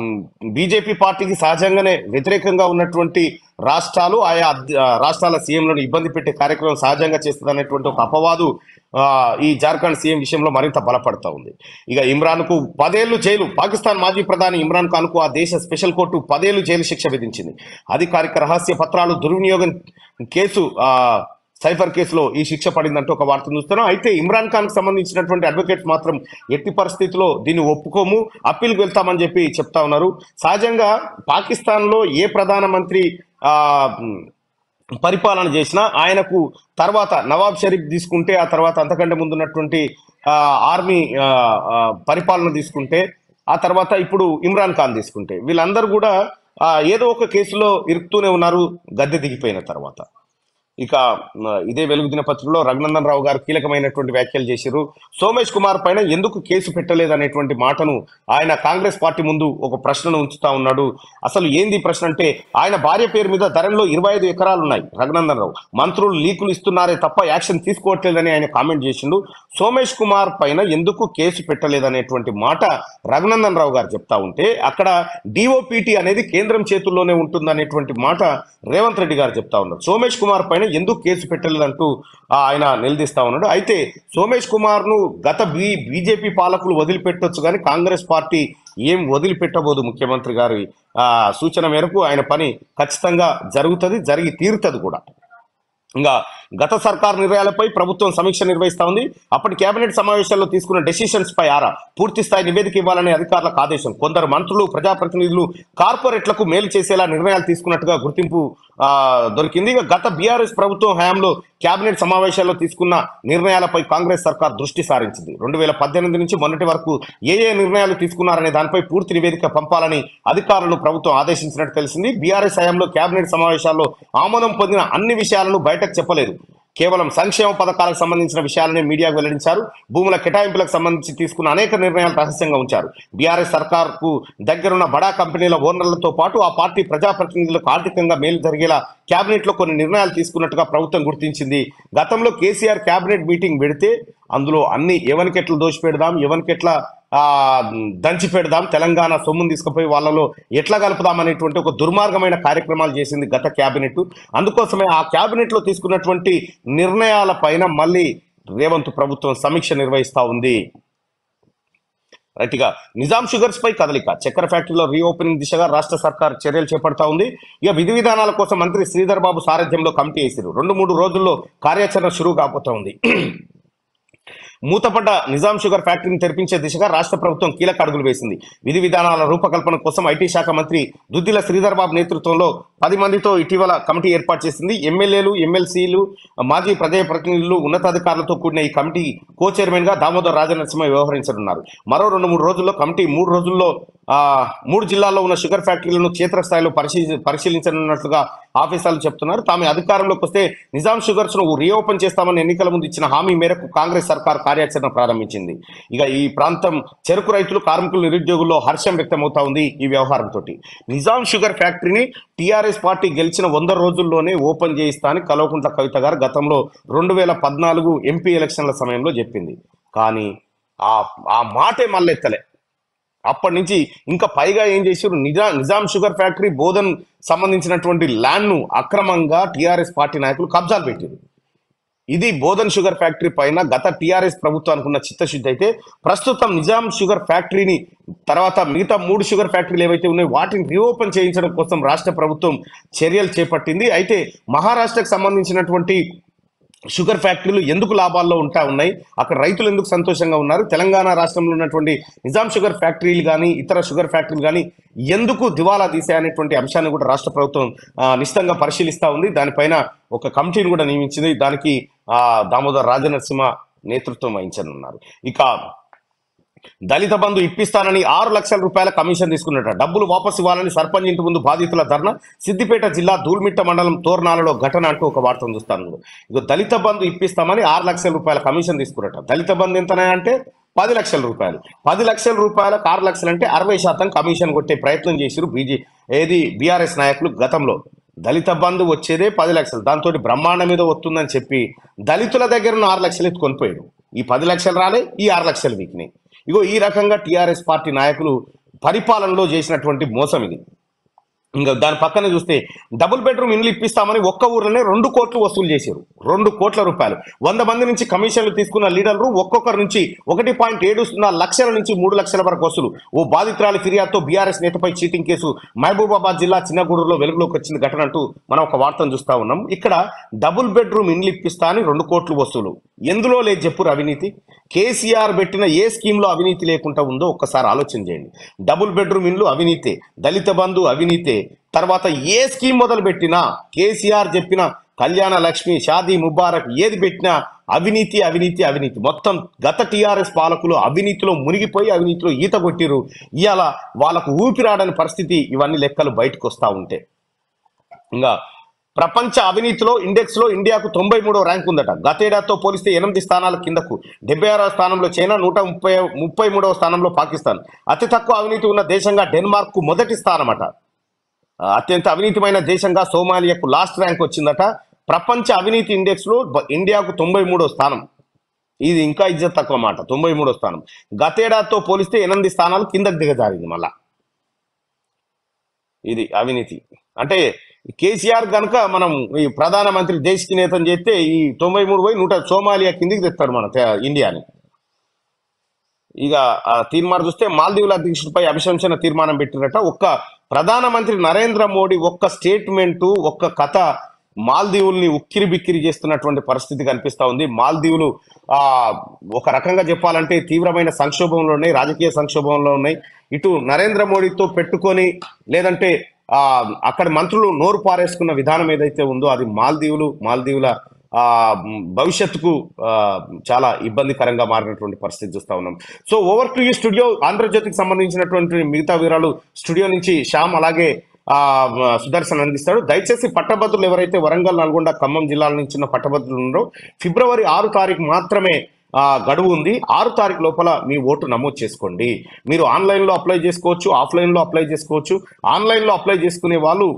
బీజేపీ పార్టీకి సహజంగానే వ్యతిరేకంగా ఉన్నటువంటి రాష్ట్రాలు ఆయా అద్- ఆ, రాష్ట్రాల సీఎంలను ఇబ్బంది పెట్టే కార్యక్రమం సహజంగా చేస్తుంది అనేటువంటి ఒక అపవాదు ఆ, ఈ జార్ఖండ్ సీఎం విషయంలో మరింత బలపడతా ఉంది ఇక ఇమ్రాన్ కు పదేళ్లు జైలు పాకిస్తాన్ మాజీ ప్రధాని ఇమ్రాన్ ఖాన్ కు ఆ దేశ స్పెషల్ కోర్టు పదేళ్లు జైలు శిక్ష విధించింది అధికారిక రహస్య పత్రాలు దుర్వినియోగం కేసు ఆ సైఫర్ కేసులో ఈ శిక్ష పడిందంటూ ఒక వార్త చూస్తున్నాం అయితే ఇమ్రాన్ ఖాన్ కు సంబంధించినటువంటి అడ్వకేట్స్ మాత్రం ఎట్టి పరిస్థితిలో దీన్ని ఒప్పుకోము అప్పీల్కి వెళ్తామని చెప్పి చెప్తా ఉన్నారు సహజంగా పాకిస్తాన్ లో ఏ ప్రధానమంత్రి ఆ ఉమ్, పరిపాలన చేసిన ఆయనకు తర్వాత నవాబ్ షరీఫ్ తీసుకుంటే ఆ తర్వాత అంతకంటే ముందున్నటువంటి ఆ, ఆర్మీ ఆ, ఆ, పరిపాలన తీసుకుంటే ఆ తర్వాత ఇప్పుడు ఇమ్రాన్ ఖాన్ తీసుకుంటే వీళ్ళందరూ కూడా ఆ, ఏదో ఒక కేసులో ఇరుకుతూనే ఉన్నారు గద్దె దిగిపోయిన తర్వాత ఇక ఆ, ఇదే వెలుగు దినపత్రికలో రఘునందన్ రావు గారు కీలకమైనటువంటి వ్యాఖ్యలు చేశారు సోమేష్ కుమార్ పైన ఎందుకు కేసు పెట్టలేదనేటువంటి మాటను ఆయన కాంగ్రెస్ పార్టీ ముందు ఒక ప్రశ్నను ఉంచుతా ఉన్నాడు అసలు ఏంది ప్రశ్న అంటే ఆయన భార్య పేరు మీద ధరలో ఇరవై ఐదు ఎకరాలు ఉన్నాయి రఘునందన్ రావు మంత్రులు లీకులు ఇస్తున్నారే తప్ప యాక్షన్ తీసుకోవట్లేదని ఆయన కామెంట్ చేసిండు సోమేష్ కుమార్ పైన ఎందుకు కేసు పెట్టలేదనేటువంటి మాట రఘునందన్ రావు గారు చెప్తా ఉంటే అక్కడ డిఓపిటి అనేది కేంద్రం చేతుల్లోనే ఉంటుందనేటువంటి మాట రేవంత్ రెడ్డి గారు చెప్తా ఉన్నారు సోమేష్ కుమార్ పైన ఎందుకు కేసు పెట్టలేదంటూ ఆ, ఆయన నిలదీస్తా ఉన్నాడు అయితే సోమేష్ కుమార్ ను గత బీ బీజేపీ పాలకులు వదిలిపెట్టొచ్చు కానీ కాంగ్రెస్ పార్టీ ఏం వదిలిపెట్టబోదు ముఖ్యమంత్రి గారి ఆ, సూచన మేరకు ఆయన పని ఖచ్చితంగా జరుగుతుంది జరిగి తీరుతుంది కూడా ఇంకా గత సర్కార్ నిర్ణయాలపై ప్రభుత్వం సమీక్ష నిర్వహిస్తా ఉంది అప్పటి కేబినెట్ సమావేశాల్లో తీసుకున్న డెసిషన్స్ పై ఆరా పూర్తి స్థాయి నివేదిక ఇవ్వాలనే అధికారులకు ఆదేశం కొందరు మంత్రులు ప్రజాప్రతినిధులు కార్పొరేట్లకు మేలు చేసేలా నిర్ణయాలు తీసుకున్నట్టుగా గుర్తింపు ఆ, దొరికింది ఇక గత బీఆర్ఎస్ ప్రభుత్వం హయాంలో కేబినెట్ సమావేశాల్లో తీసుకున్న నిర్ణయాలపై కాంగ్రెస్ సర్కార్ దృష్టి సారించింది రెండు వేల పద్దెనిమిది నుంచి మొన్నటి వరకు ఏ ఏ నిర్ణయాలు తీసుకున్నారనే దానిపై పూర్తి నివేదిక పంపాలని అధికారులను ప్రభుత్వం ఆదేశించినట్టు తెలిసింది బీఆర్ఎస్ హయాంలో కేబినెట్ సమావేశాల్లో ఆమోదం పొందిన అన్ని విషయాలను బయటకు చెప్పలేదు కేవలం సంక్షేమ పథకాలకు సంబంధించిన విషయాలనే మీడియాకు వెల్లడించారు భూముల కేటాయింపులకు సంబంధించి తీసుకున్న అనేక నిర్ణయాలు రహస్యంగా ఉంచారు బీఆర్ఎస్ సర్కార్కు దగ్గరున్న బడా కంపెనీల ఓనర్లతో పాటు ఆ పార్టీ ప్రజాప్రతినిధులకు ఆర్థికంగా మేలు జరిగేలా కేబినెట్ లో కొన్ని నిర్ణయాలు తీసుకున్నట్టుగా ప్రభుత్వం గుర్తించింది గతంలో కేసీఆర్ కేబినెట్ మీటింగ్ పెడితే అందులో అన్ని ఎవరికెట్లా దోషిపెడదాం ఎవరికెట్లా ఆ దంచి పెడదాం తెలంగాణ సొమ్మును తీసుకుపోయి వాళ్ళలో ఎట్లా కలుపుదాం అనేటువంటి ఒక దుర్మార్గమైన కార్యక్రమాలు చేసింది గత కేబినెట్ అందుకోసమే ఆ కేబినెట్ లో తీసుకున్నటువంటి నిర్ణయాల పైన మళ్ళీ రేవంత్ ప్రభుత్వం సమీక్ష నిర్వహిస్తా ఉంది రైట్ గా నిజాం షుగర్స్ పై కదలిక చక్కెర ఫ్యాక్టరీలో రీఓపెనింగ్ దిశగా రాష్ట్ర సర్కార్ చర్యలు చేపడతా ఉంది ఇక విధి విధానాల కోసం మంత్రి శ్రీధర్ బాబు సారథ్యంలో కమిటీ వేసారు రెండు మూడు రోజుల్లో కార్యాచరణ షురూ కాబోతా ఉంది మూతపడ్డ నిజాం షుగర్ ఫ్యాక్టరీని తెరిపించే దిశగా రాష్ట్ర ప్రభుత్వం కీలక అడుగులు వేసింది విధి విధానాల రూపకల్పన కోసం ఐటీ శాఖ మంత్రి దుద్దిల శ్రీధర్ బాబు నేతృత్వంలో పది మందితో ఇటీవల కమిటీ ఏర్పాటు చేసింది ఎమ్మెల్యేలు ఎమ్మెల్సీలు మాజీ ప్రజాప్రతినిధులు ఉన్నతాధికారులతో కూడిన ఈ కమిటీ కో చైర్మన్ గా దామోదర్ రాజనరసింహ వ్యవహరించనున్నారు మరో రెండు మూడు రోజుల్లో కమిటీ మూడు రోజుల్లో ఆ, మూడు జిల్లాల్లో ఉన్న షుగర్ ఫ్యాక్టరీలను క్షేత్రస్థాయిలో పరిశీలి పరిశీలించనున్నట్లుగా ఆఫీసర్లు చెప్తున్నారు తాము అధికారంలోకి వస్తే నిజాం షుగర్స్ ను రీఓపెన్ చేస్తామని ఎన్నికల ముందు ఇచ్చిన హామీ మేరకు కాంగ్రెస్ సర్కార్ కార్యాచరణ ప్రారంభించింది ఇక ఈ ప్రాంతం చెరుకు రైతులు కార్మికులు నిరుద్యోగుల్లో హర్షం వ్యక్తమవుతా ఉంది ఈ వ్యవహారంతో నిజాం షుగర్ ఫ్యాక్టరీని టీఆర్ఎస్ పార్టీ గెలిచిన వంద రోజుల్లోనే ఓపెన్ చేయిస్తా అని కల్వకుంట్ల కవిత గారు గతంలో రెండు వేల పద్నాలుగు ఎంపీ ఎలక్షన్ల సమయంలో చెప్పింది కానీ ఆ ఆ మాటే మళ్ళెత్తలే అప్పటి నుంచి ఇంకా పైగా ఏం చేశారు నిజా నిజాం షుగర్ ఫ్యాక్టరీ బోధన్ సంబంధించినటువంటి ల్యాండ్ ను అక్రమంగా టిఆర్ఎస్ పార్టీ నాయకులు కబ్జాలు పెట్టారు ఇది బోధన్ షుగర్ ఫ్యాక్టరీ పైన గత టిఆర్ఎస్ ప్రభుత్వానికి ఉన్న చిత్తశుద్ధి అయితే ప్రస్తుతం నిజాం షుగర్ ఫ్యాక్టరీని తర్వాత మిగతా మూడు షుగర్ ఫ్యాక్టరీలు ఏవైతే ఉన్నాయో వాటిని రీఓపెన్ చేయించడం కోసం రాష్ట్ర ప్రభుత్వం చర్యలు చేపట్టింది అయితే మహారాష్ట్రకు సంబంధించినటువంటి షుగర్ ఫ్యాక్టరీలు ఎందుకు లాభాల్లో ఉంటా ఉన్నాయి అక్కడ రైతులు ఎందుకు సంతోషంగా ఉన్నారు తెలంగాణ రాష్ట్రంలో ఉన్నటువంటి నిజాం షుగర్ ఫ్యాక్టరీలు కానీ ఇతర షుగర్ ఫ్యాక్టరీలు కానీ ఎందుకు దివాలా తీసాయనేటువంటి అంశాన్ని కూడా రాష్ట్ర ప్రభుత్వం ఆ, నిశ్చితంగా పరిశీలిస్తా ఉంది దానిపైన ఒక కమిటీని కూడా నియమించింది దానికి ఆ, దామోదర్ రాజనరసింహ నేతృత్వం వహించనున్నారు ఇక దళిత బంధు ఇప్పిస్తానని ఆరు లక్షల రూపాయల కమిషన్ తీసుకున్నట డబ్బులు వాపసు ఇవ్వాలని సర్పంచ్ ఇంటి ముందు బాధితుల ధర్నా సిద్దిపేట జిల్లా దూల్మిట్ట మండలం తోర్నాలలో ఘటన అంటూ ఒక వార్తను చూస్తాను ఇక దళిత బంధు ఇప్పిస్తామని ఆరు లక్షల రూపాయల కమిషన్ తీసుకున్నట దళిత బంధు ఎంతనే అంటే పది లక్షల రూపాయలు పది లక్షల రూపాయలకు ఆరు లక్షలు అంటే అరవై శాతం కమిషన్ కొట్టే ప్రయత్నం చేసిరు బీజే ఏది బీఆర్ఎస్ నాయకులు గతంలో దళిత బంధు వచ్చేదే పది లక్షలు దాంతో బ్రహ్మాండం మీద వస్తుందని చెప్పి దళితుల దగ్గర ఉన్న ఆరు లక్షలు ఎత్తుకొని పోయాడు ఈ పది లక్షలు రాలే ఈ ఆరు లక్షలు వీకినాయి ఇగో ఈ రకంగా టీఆర్ఎస్ పార్టీ నాయకులు పరిపాలనలో చేసినటువంటి మోసం ఇది ఇంకా దాని పక్కన చూస్తే డబుల్ బెడ్రూమ్ ఇండ్లు ఇప్పిస్తామని ఒక్క ఊర్లోనే రెండు కోట్లు వసూలు చేశారు రెండు కోట్ల రూపాయలు వంద మంది నుంచి కమిషన్లు తీసుకున్న లీడర్లు ఒక్కొక్కరి నుంచి ఒకటి పాయింట్ ఏడు సున్నా లక్షల నుంచి మూడు లక్షల వరకు వసూలు ఓ బాధితురాలి ఫిర్యాదుతో బీఆర్ఎస్ నేతపై చీటింగ్ కేసు మహబూబాబాద్ జిల్లా చిన్నగూడూరులో వెలుగులోకి వచ్చిన ఘటన అంటూ మనం ఒక వార్తను చూస్తా ఉన్నాం ఇక్కడ డబుల్ బెడ్రూమ్ ఇండ్లు ఇప్పిస్తా అని రెండు కోట్లు వసూలు ఎందులో లేదు చెప్పురు అవినీతి కేసీఆర్ పెట్టిన ఏ స్కీమ్లో అవినీతి లేకుండా ఉందో ఒక్కసారి ఆలోచన చేయండి డబుల్ బెడ్రూమ్ ఇండ్లు అవినీతే దళిత బంధు అవినీతే తర్వాత ఏ స్కీమ్ మొదలు పెట్టినా కేసీఆర్ చెప్పిన కళ్యాణ లక్ష్మి షాదీ ముబారక్ ఏది పెట్టినా అవినీతి అవినీతి అవినీతి మొత్తం గత టీఆర్ఎస్ పాలకులు అవినీతిలో మునిగిపోయి అవినీతిలో ఈత కొట్టిరు ఇవాళ వాళ్ళకు ఊపిరాడని పరిస్థితి ఇవన్నీ లెక్కలు బయటకు వస్తూ ఉంటే ఇంకా ప్రపంచ అవినీతిలో ఇండెక్స్ లో ఇండియాకు తొంభై మూడో ర్యాంక్ ఉందట గతేడాదితో పోలిస్తే ఎనిమిది స్థానాల కిందకు డెబ్బై ఆరో స్థానంలో చైనా నూట ముప్పై ముప్పై మూడవ స్థానంలో పాకిస్తాన్ అతి తక్కువ అవినీతి ఉన్న దేశంగా డెన్మార్క్ కు మొదటి స్థానమట ఆ, అత్యంత అవినీతిమైన దేశంగా సోమాలియాకు లాస్ట్ ర్యాంక్ వచ్చిందట ప్రపంచ అవినీతి ఇండెక్స్ లో బ- ఇండియాకు తొంభై మూడో స్థానం ఇది ఇంకా ఇజ్జత్ తక్కువ మాట తొంభై మూడో స్థానం గతేడాదితో పోలిస్తే ఎనిమిది స్థానాలు కిందకు దిగజారింది మళ్ళా ఇది అవినీతి అంటే కేసీఆర్ కనుక మనం ఈ ప్రధానమంత్రి దేశకి నేతను చేస్తే ఈ తొంభై మూడు పోయి నూట సోమాలియా కిందికి తెస్తాడు మన తే- ఇండియాని ఇక ఆ తీర్మానం చూస్తే మాల్దీవుల అధ్యక్షుడిపై అభిశంసన తీర్మానం పెట్టినట్ట ఒక్క ప్రధానమంత్రి నరేంద్ర మోడీ ఒక్క స్టేట్మెంటు ఒక్క కథ మాల్దీవుల్ని ఉక్కిరి బిక్కిరి చేస్తున్నటువంటి పరిస్థితి కనిపిస్తా ఉంది మాల్దీవులు ఆ ఒక రకంగా చెప్పాలంటే తీవ్రమైన సంక్షోభంలో ఉన్నాయి రాజకీయ సంక్షోభంలో ఉన్నాయి ఇటు నరేంద్ర మోడీతో పెట్టుకొని లేదంటే ఆ అక్కడ మంత్రులు నోరు పారేసుకున్న విధానం ఏదైతే ఉందో అది మాల్దీవులు మాల్దీవుల ఆ మ్, భవిష్యత్తుకు ఆ, చాలా ఇబ్బందికరంగా మారినటువంటి పరిస్థితి చూస్తా ఉన్నాం సో ఓవర్ టు ఈ స్టూడియో ఆంధ్రజ్యోతికి సంబంధించినటువంటి మిగతా వివరాలు స్టూడియో నుంచి శ్యామ్ అలాగే ఆ మ, సుదర్శన్ అందిస్తాడు దయచేసి పట్టభద్రులు ఎవరైతే వరంగల్ నల్గొండ ఖమ్మం జిల్లాల నుంచి ఉన్న పట్టభద్రులు ఉన్నారో ఫిబ్రవరి ఆరు తారీఖు మాత్రమే ఆ, గడువు ఉంది ఆరు తారీఖు లోపల మీ ఓటు నమోదు చేసుకోండి మీరు ఆన్లైన్లో అప్లై చేసుకోవచ్చు ఆఫ్లైన్లో అప్లై చేసుకోవచ్చు ఆన్లైన్లో అప్లై చేసుకునే వాళ్ళు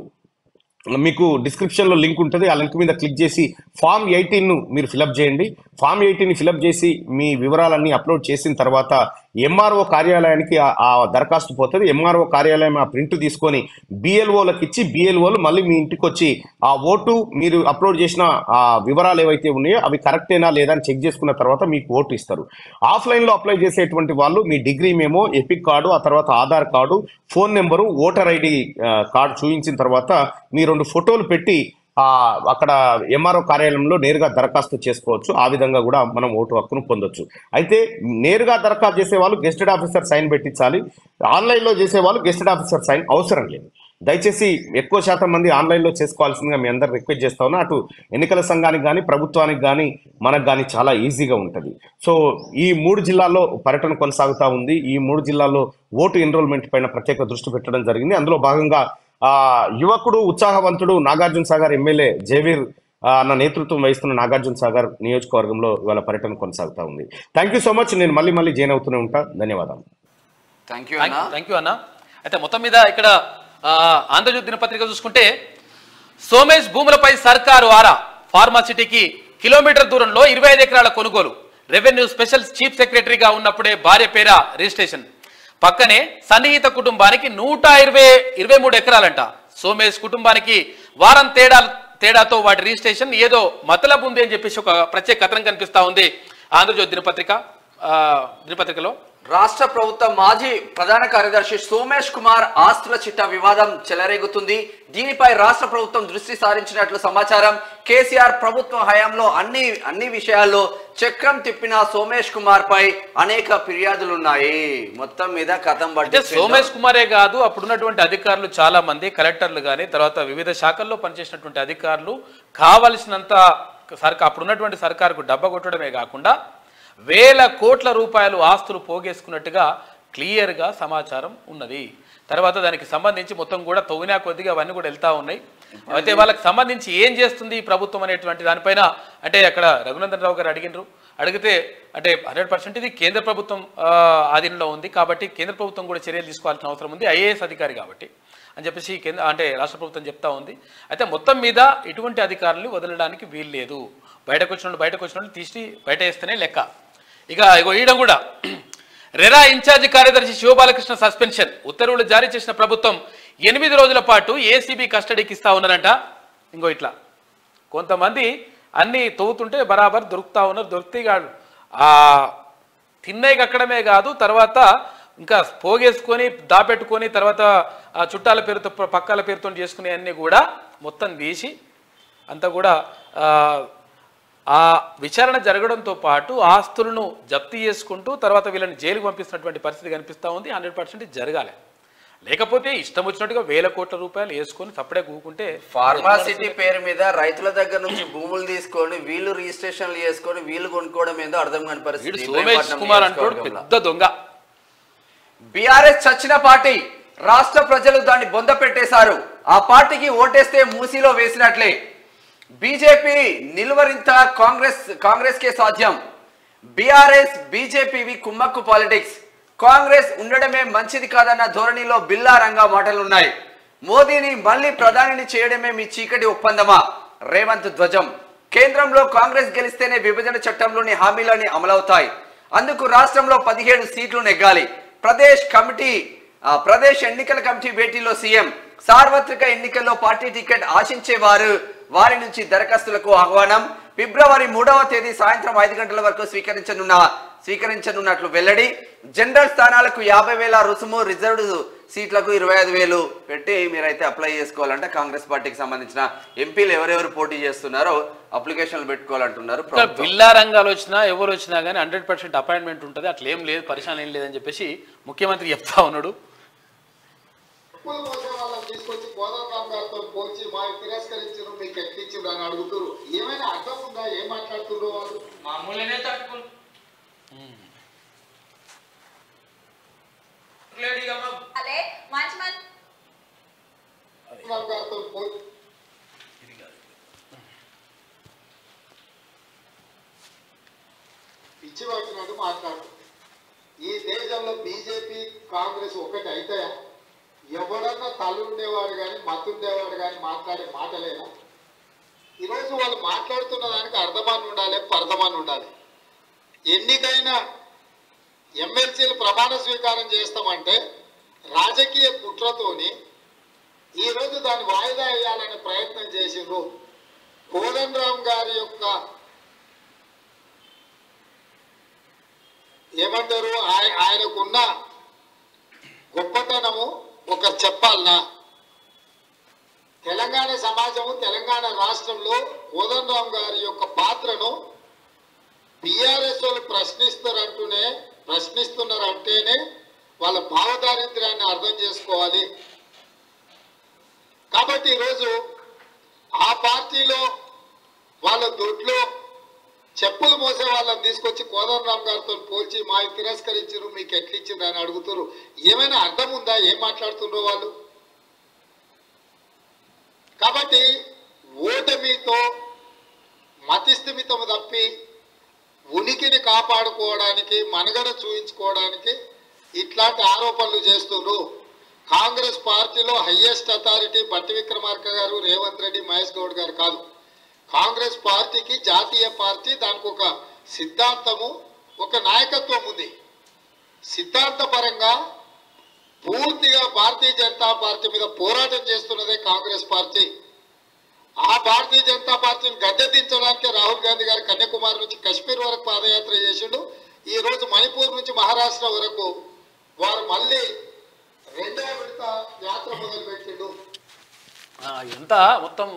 మీకు డిస్క్రిప్షన్లో లింక్ ఉంటుంది ఆ లింక్ మీద క్లిక్ చేసి ఫామ్ ఎయిటీన్ను మీరు ఫిలప్ చేయండి ఫామ్ ఎయిటీన్ ఫిలప్ చేసి మీ వివరాలన్నీ అప్లోడ్ చేసిన తర్వాత ఎంఆర్ఓ కార్యాలయానికి ఆ- ఆ దరఖాస్తు పోతుంది ఎంఆర్ఓ కార్యాలయం ఆ ప్రింట్ తీసుకొని బిఎల్ఓలకు ఇచ్చి బిఎల్ఓలు మళ్ళీ మీ ఇంటికి వచ్చి ఆ ఓటు మీరు అప్లోడ్ చేసిన ఆ వివరాలు ఏవైతే ఉన్నాయో అవి కరెక్టేనా లేదా అని చెక్ చేసుకున్న తర్వాత మీకు ఓటు ఇస్తారు ఆఫ్లైన్లో అప్లై చేసేటువంటి వాళ్ళు మీ డిగ్రీ మేమో ఎపిక్ కార్డు ఆ తర్వాత Aadhaar card phone number voter ID card చూపించిన తర్వాత మీ రెండు ఫోటోలు పెట్టి ఆ అక్కడ ఎంఆర్ఓ కార్యాలయంలో నేరుగా దరఖాస్తు చేసుకోవచ్చు ఆ విధంగా కూడా మనం ఓటు హక్కును పొందొచ్చు అయితే నేరుగా దరఖాస్తు చేసే వాళ్ళు గెస్టెడ్ ఆఫీసర్ సైన్ పెట్టించాలి ఆన్లైన్లో చేసే వాళ్ళు గెస్టెడ్ ఆఫీసర్ సైన్ అవసరం లేదు దయచేసి ఎక్కువ శాతం మంది ఆన్లైన్లో చేసుకోవాల్సిందిగా మీ అందరు రిక్వెస్ట్ చేస్తా ఉన్నా అటు ఎన్నికల సంఘానికి కానీ ప్రభుత్వానికి కానీ మనకు కానీ చాలా ఈజీగా ఉంటుంది సో ఈ మూడు జిల్లాల్లో పర్యటన కొనసాగుతూ ఉంది ఈ మూడు జిల్లాల్లో ఓటు ఎన్రోల్మెంట్ పైన ప్రత్యేక దృష్టి పెట్టడం జరిగింది అందులో భాగంగా ఆ యువకుడు ఉత్సాహవంతుడు నాగార్జున సాగర్ ఎమ్మెల్యే జయవీర్ ఆ, అన్న నేతృత్వం వహిస్తున్న నాగార్జున సాగర్ నియోజకవర్గంలో ఇవాళ పర్యటన కొనసాగుతా ఉంది థ్యాంక్ యూ సో మచ్ నేను మళ్ళీ మళ్ళీ జాయిన్ అవుతూనే ఉంటా ధన్యవాదాలు థ్యాంక్ యూ థ్యాంక్ అన్న యూ థ్యాంక్ యూ అన్న అయితే మొత్తం మీద ఇక్కడ ఆ, ఆంధ్రజ్యోతి దినపత్రిక చూసుకుంటే సోమేష్ భూములపై సర్కారు ఆరా ఫార్మాసిటీకి కిలోమీటర్ దూరంలో ఇరవై ఐదు ఎకరాల కొనుగోలు రెవెన్యూ స్పెషల్ చీఫ్ సెక్రటరీగా ఉన్నప్పుడే భార్య పేర రిజిస్ట్రేషన్ పక్కనే సన్నిహిత కుటుంబానికి నూట ఇరవై ఇరవై మూడు ఎకరాలంట సోమేష్ కుటుంబానికి వారం తేడా తేడాతో వాటి రిజిస్ట్రేషన్ ఏదో మతలబు ఉంది అని చెప్పేసి ఒక ప్రత్యేక కథనం కనిపిస్తా ఉంది ఆంధ్రజ్యోతి దినపత్రిక ఆ, దినపత్రికలో రాష్ట్ర ప్రభుత్వ మాజీ ప్రధాన కార్యదర్శి సోమేష్ కుమార్ ఆస్తుల చిట్టా వివాదం చెలరేగుతుంది దీనిపై రాష్ట్ర ప్రభుత్వం దృష్టి సారించినట్లు సమాచారం కేసీఆర్ ప్రభుత్వ హయాంలో అన్ని అన్ని విషయాల్లో చక్రం తిప్పిన సోమేష్ కుమార్ పై అనేక ఫిర్యాదులున్నాయి మొత్తం మీద కథం అంటే పట్టి సోమేష్ కుమారే కాదు అప్పుడున్నటువంటి అధికారులు చాలా మంది కలెక్టర్లు కానీ తర్వాత వివిధ శాఖల్లో పనిచేసినటువంటి అధికారులు కావలసినంత సర్కా అప్పుడున్నటువంటి సర్కారుకు డబ్బ కొట్టడమే కాకుండా వేల కోట్ల రూపాయలు ఆస్తులు పోగేసుకున్నట్టుగా క్లియర్గా సమాచారం ఉన్నది తర్వాత దానికి సంబంధించి మొత్తం కూడా తవ్వినా కొద్దిగా అవన్నీ కూడా వెళ్తా ఉన్నాయి అయితే వాళ్ళకి సంబంధించి ఏం చేస్తుంది ఈ ప్రభుత్వం అనేటువంటి దానిపైన అంటే అక్కడ రఘునందన్ రావు గారు అడిగినారు అడిగితే అంటే హండ్రెడ్ పర్సెంట్ ఇది కేంద్ర ప్రభుత్వం ఆ, ఆధీనంలో ఉంది కాబట్టి కేంద్ర ప్రభుత్వం కూడా చర్యలు తీసుకోవాల్సిన అవసరం ఉంది ఐఏఎస్ అధికారి కాబట్టి అని చెప్పేసి కేంద్ర అంటే రాష్ట్ర ప్రభుత్వం చెప్తా ఉంది అయితే మొత్తం మీద ఇటువంటి అధికారులు వదలడానికి వీలు లేదు బయటకు వచ్చిన వాళ్ళు బయటకు వచ్చిన వాళ్ళు తీసి బయట వేస్తేనే లెక్క ఇక ఇగో ఈయన కూడా రెరా ఇన్ఛార్జి కార్యదర్శి శివబాలకృష్ణ సస్పెన్షన్ ఉత్తర్వులు జారీ చేసిన ప్రభుత్వం ఎనిమిది రోజుల పాటు ఏసీబీ కస్టడీకి ఇస్తా ఉన్నారంట ఇంకో ఇట్లా కొంతమంది అన్ని తవ్వుతుంటే బరాబర్ దొరుకుతా ఉన్నారు దొరికితే కాదు ఆ తిన్నయ్యకి అక్కడమే కాదు తర్వాత ఇంకా పోగేసుకొని దాపెట్టుకొని తర్వాత ఆ చుట్టాల పేరుతో ప- పక్కాల పేరుతో చేసుకునే అన్ని కూడా మొత్తం తీసి అంతా కూడా ఆ, ఆ విచారణ జరగడంతో పాటు ఆస్తులను జప్తీ చేసుకుంటూ తర్వాత వీళ్ళని జైలుకు పంపిస్తున్నటువంటి పరిస్థితి కనిపిస్తూ ఉంది హండ్రెడ్ పర్సెంట్ జరగాలి లేకపోతే ఇష్టం వచ్చినట్టుగా వేల కోట్ల రూపాయలు వేసుకొని సప్పుడే కూకుంటే ఫార్మాసిటీ పేరు మీద రైతుల దగ్గర నుంచి భూములు తీసుకొని వీళ్ళు రిజిస్ట్రేషన్లు చేసుకొని వీళ్ళు కొనుక్కోవడం ఏందో అర్థం కాని వీడు పరిస్థితి సోమేష్ ఇబ్రహీంపట్నం కుమార్ అంటాడు నియోజకవర్గంలో. పెద్ద దొంగ బీఆర్ఎస్ చచ్చిన పార్టీ రాష్ట్ర ప్రజలు దాన్ని బొంద పెట్టేశారు ఆ పార్టీకి ఓటేస్తే మూసీలో వేసినట్లే బీజేపీ నిలువరింత కాంగ్రెస్ కాంగ్రెస్ కే సాధ్యం బీఆర్ఎస్ బీజేపీవి కుమ్మక్కు పాలిటిక్స్ కాంగ్రెస్ ఉండడమే మంచిది కాదన్న ధోరణిలో బిల్లారంగా మాటలున్నాయి మోదీని మళ్ళీ ప్రధానిని చేయడమే మీ చీకటి ఒప్పందమా రేవంత్ ధ్వజం కేంద్రంలో కాంగ్రెస్ గెలిస్తేనే విభజన చట్టంలోని హామీలన్నీ అమలవుతాయి అందుకు రాష్ట్రంలో పదిహేడు సీట్లు నెగ్గాలి ప్రదేశ్ కమిటీ ఆ, ప్రదేశ్ ఎన్నికల కమిటీ భేటీలో సీఎం సార్వత్రిక ఎన్నికల్లో పార్టీ టికెట్ ఆశించే వారు వారి నుంచి దరఖాస్తులకు ఆహ్వానం ఫిబ్రవరి మూడవ తేదీ సాయంత్రం ఐదు గంటల వరకు స్వీకరించనున్న స్వీకరించనున్నట్లు వెల్లడి జనరల్ స్థానాలకు యాభై వేల రుసుము రిజర్వ్డ్ సీట్లకు ఇరవై ఐదు వేలు పెట్టి మీరైతే అప్లై చేసుకోవాలంటే కాంగ్రెస్ పార్టీకి సంబంధించిన ఎంపీలు ఎవరెవరు పోటీ చేస్తున్నారో అప్లికేషన్లు పెట్టుకోవాలంటున్నారు ఇక్కడ ప్రభుత్వం. బిల్లా రంగాలు వచ్చినా ఎవరు వచ్చినా కానీ హండ్రెడ్ పర్సెంట్ అపాయింట్మెంట్ ఉంటుంది అట్లా ఏం లేదు పరిశాన్ ఏం లేదని చెప్పేసి ముఖ్యమంత్రి చెప్తా ఉన్నాడు చెప్పులు మోసే వాళ్ళని తీసుకొచ్చి కోదండరామ్ గారితో పోల్చి మాకు తిరస్కరించారు మీకు ఎక్కించారు అని అడుగుతారు ఏమైనా అర్థం ఉందా ఏం మాట్లాడుతున్నారు వాళ్ళు మామూలుగానే తట్టుకుంటు లేడీగమ్మ అలే మంచి మంచి కోదండరామ్ గారితో పోల్ పిచ్చి పట్టినట్టు మాట్లాడుతుంది ఈ దేశంలో బీజేపీ కాంగ్రెస్ ఒకటి అయితే ఎవడన్నా తలుండేవాడు కానీ మత్తుండేవాడు కానీ మాట్లాడే మాటలేనా ఈరోజు వాళ్ళు మాట్లాడుతున్న దానికి అర్థమాన్ని ఉండాలి పర్థమాన్ని ఉండాలి ఎన్నికైనా ఎమ్మెల్సీలు ప్రమాణ స్వీకారం చేస్తామంటే రాజకీయ కుట్రతోని ఈరోజు దాన్ని వాయిదా వేయాలనే ప్రయత్నం చేసిండ్రు కోదండరామ్ గారి యొక్క ఏమంటారు ఆయ- ఆయనకున్న గొప్పతనము ఒక చెప్పాలనా తెలంగాణ సమాజము తెలంగాణ రాష్ట్రంలో కోదండరామ్ గారి యొక్క పాత్రను బీఆర్ఎస్ వాళ్ళు ప్రశ్నిస్తారంటూనే ప్రశ్నిస్తున్నారంటేనే వాళ్ళ భావదారిద్ర్యాన్ని అర్థం చేసుకోవాలి కాబట్టి ఈరోజు ఆ పార్టీలో వాళ్ళ దొడ్లో చెప్పులు మోసే వాళ్ళని తీసుకొచ్చి కోదండరామ్ గారితో పోల్చి మా తిరస్కరించారు మీకు ఎట్లిచ్చింది అని అడుగుతారు ఏమైనా అర్థం ఉందా ఏం మాట్లాడుతుండ్రో వాళ్ళు కాబట్టి ఓటమితో మతిస్థిమితం తప్పి ఉనికిని కాపాడుకోవడానికి మనుగడ చూయించుకోవడానికి ఇట్లాంటి ఆరోపణలు చేస్తున్నారు కాంగ్రెస్ పార్టీలో హయ్యెస్ట్ అథారిటీ బట్టి విక్రమార్క గారు రేవంత్ రెడ్డి మహేష్ గౌడ్ గారు కాదు కాంగ్రెస్ పార్టీకి జాతీయ పార్టీ దానికి ఒక సిద్ధాంతము ఒక నాయకత్వం ఉంది సిద్ధాంతపరంగా పూర్తిగా భారతీయ జనతా పార్టీ మీద పోరాటం చేస్తున్నదే కాంగ్రెస్ పార్టీ ఆ భారతీయ జనతా పార్టీని గద్దెదించడానికి రాహుల్ గాంధీ గారు కన్యాకుమారి నుంచి కశ్మీర్ వరకు పాదయాత్ర చేసిండు ఈ రోజు మణిపూర్ నుంచి మహారాష్ట్ర వరకు వారు మళ్ళీ రెండవ విడత యాత్ర మొదలు పెట్టిండు ఆ, ఎంత మొత్తం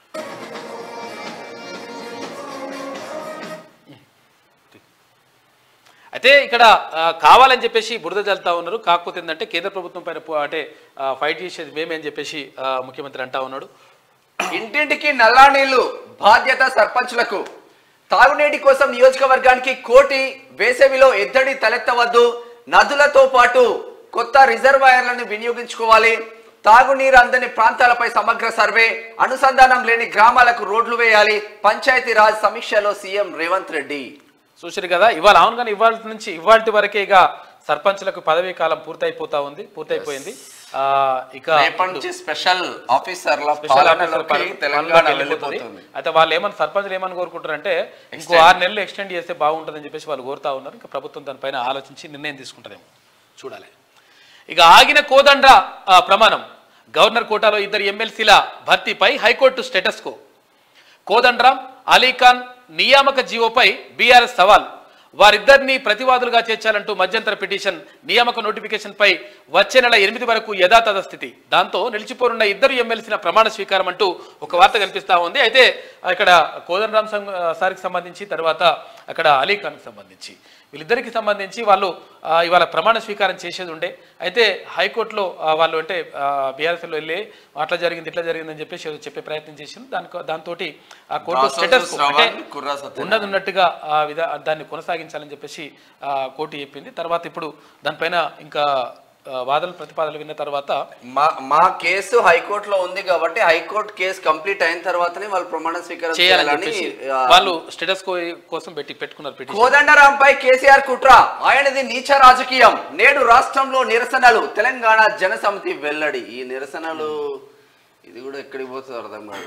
అయితే ఇక్కడ ఆ, కావాలని చెప్పేసి బురద జల్తా ఉన్నారు కాకపోతే ఏంటంటే కేంద్ర ప్రభుత్వం పైన పో- అంటే ఆ, ఫైట్ చేసేది మేమే అని చెప్పేసి ఆ, ముఖ్యమంత్రి అంటా ఉన్నాడు ఇంటింటికి నల్లా నీళ్లు బాధ్యత సర్పంచులకు తాగునీటి కోసం నియోజకవర్గానికి కోటి వేసవిలో ఎద్దడి తలెత్తవద్దు నదులతో పాటు కొత్త రిజర్వాయర్లను వినియోగించుకోవాలి తాగునీరు అందని ప్రాంతాలపై సమగ్ర సర్వే అనుసంధానం లేని గ్రామాలకు రోడ్లు వేయాలి పంచాయతీ రాజ్ సమీక్షలో సీఎం రేవంత్ రెడ్డి చూసారు కదా ఇవాళ అవును కానీ ఇవాళ నుంచి ఇవాళ వరకే ఇక సర్పంచ్లకు పదవీ కాలం పూర్తయిపోతా ఉంది పూర్తయిపోయింది ఆ, ఇక రేపటి నుంచి స్పెషల్ ఆఫీసర్ల స్పెషల్ ఆఫీసర్ పాలనలోకి పని- తెలంగాణ పనిలోకి వెళ్ళిపోతుంది. వెళ్ళిపోతుంది అయితే వాళ్ళు ఏమని సర్పంచ్లు ఏమని కోరుకుంటారంటే ఇంకో ఆరు నెలలు ఎక్స్టెండ్ చేస్తే బాగుంటుందని చెప్పేసి వాళ్ళు కోరుతా ఉన్నారు ఇంకా ప్రభుత్వం దానిపైన ఆలోచించి నిర్ణయం తీసుకుంటుందేమో చూడాలి ఇక ఆగిన కోదండ ఆ, ప్రమాణం గవర్నర్ కోటాలో ఇద్దరు ఎమ్మెల్సీల భర్తీపై high court status quo Kodandaram Ali Khan నియామక జీవోపై బీఆర్ఎస్ సవాల్ వారిద్దరిని ప్రతివాదులుగా చేర్చాలంటూ మధ్యంతర పిటిషన్ నియామక నోటిఫికేషన్ పై వచ్చే నెల ఎనిమిది వరకు యథాతథ స్థితి దాంతో నిలిచిపోనున్న ఇద్దరు ఎమ్మెల్సీల ప్రమాణ స్వీకారం అంటూ ఒక వార్త కనిపిస్తా ఉంది అయితే ఇక్కడ కోదండరాం సం- సార్కి సంబంధించి తర్వాత అక్కడ అలీఖాన్కి సంబంధించి వీళ్ళిద్దరికి సంబంధించి వాళ్ళు ఆ, ఇవాళ ప్రమాణ స్వీకారం చేసేది ఉండే అయితే హైకోర్టులో ఆ, వాళ్ళు అంటే బీఆర్ఎస్లో వెళ్ళి అట్లా జరిగింది ఇట్లా జరిగిందని చెప్పేసి ఏదో చెప్పే ప్రయత్నం చేసింది దానికి దాంతో ఆ కోర్టు దాసోజు స్టేటస్ శ్రవణ్, కుర్రా సత్యనారాయణ. ఉన్నది ఉన్నట్టుగా ఆ విధా దాన్ని కొనసాగించాలని చెప్పేసి ఆ, కోర్టు చెప్పింది తర్వాత ఇప్పుడు దానిపైన ఇంకా ఆ, వాదనలు ప్రతిపాదనలు విన్న తర్వాత మా మా కేసు హైకోర్టులో ఉంది కాబట్టి హైకోర్టు కేసు కంప్లీట్ అయిన తర్వాతనే వాళ్ళు ప్రమాణ స్వీకారం చేయాలని చేయాలని చెప్పేసి ఆ, వాళ్ళు స్టేటస్ కోసం పెట్టి పెట్టుకున్నారు పిటిషన్ కోదండరాంపై కేసీఆర్ కుట్ర ఆయనది నీచ రాజకీయం నేడు రాష్ట్రంలో నిరసనలు తెలంగాణ జనసమితి వెల్లడి ఈ నిరసనలు ఇది కూడా ఎక్కడికి పోతుందో అర్థం కాదు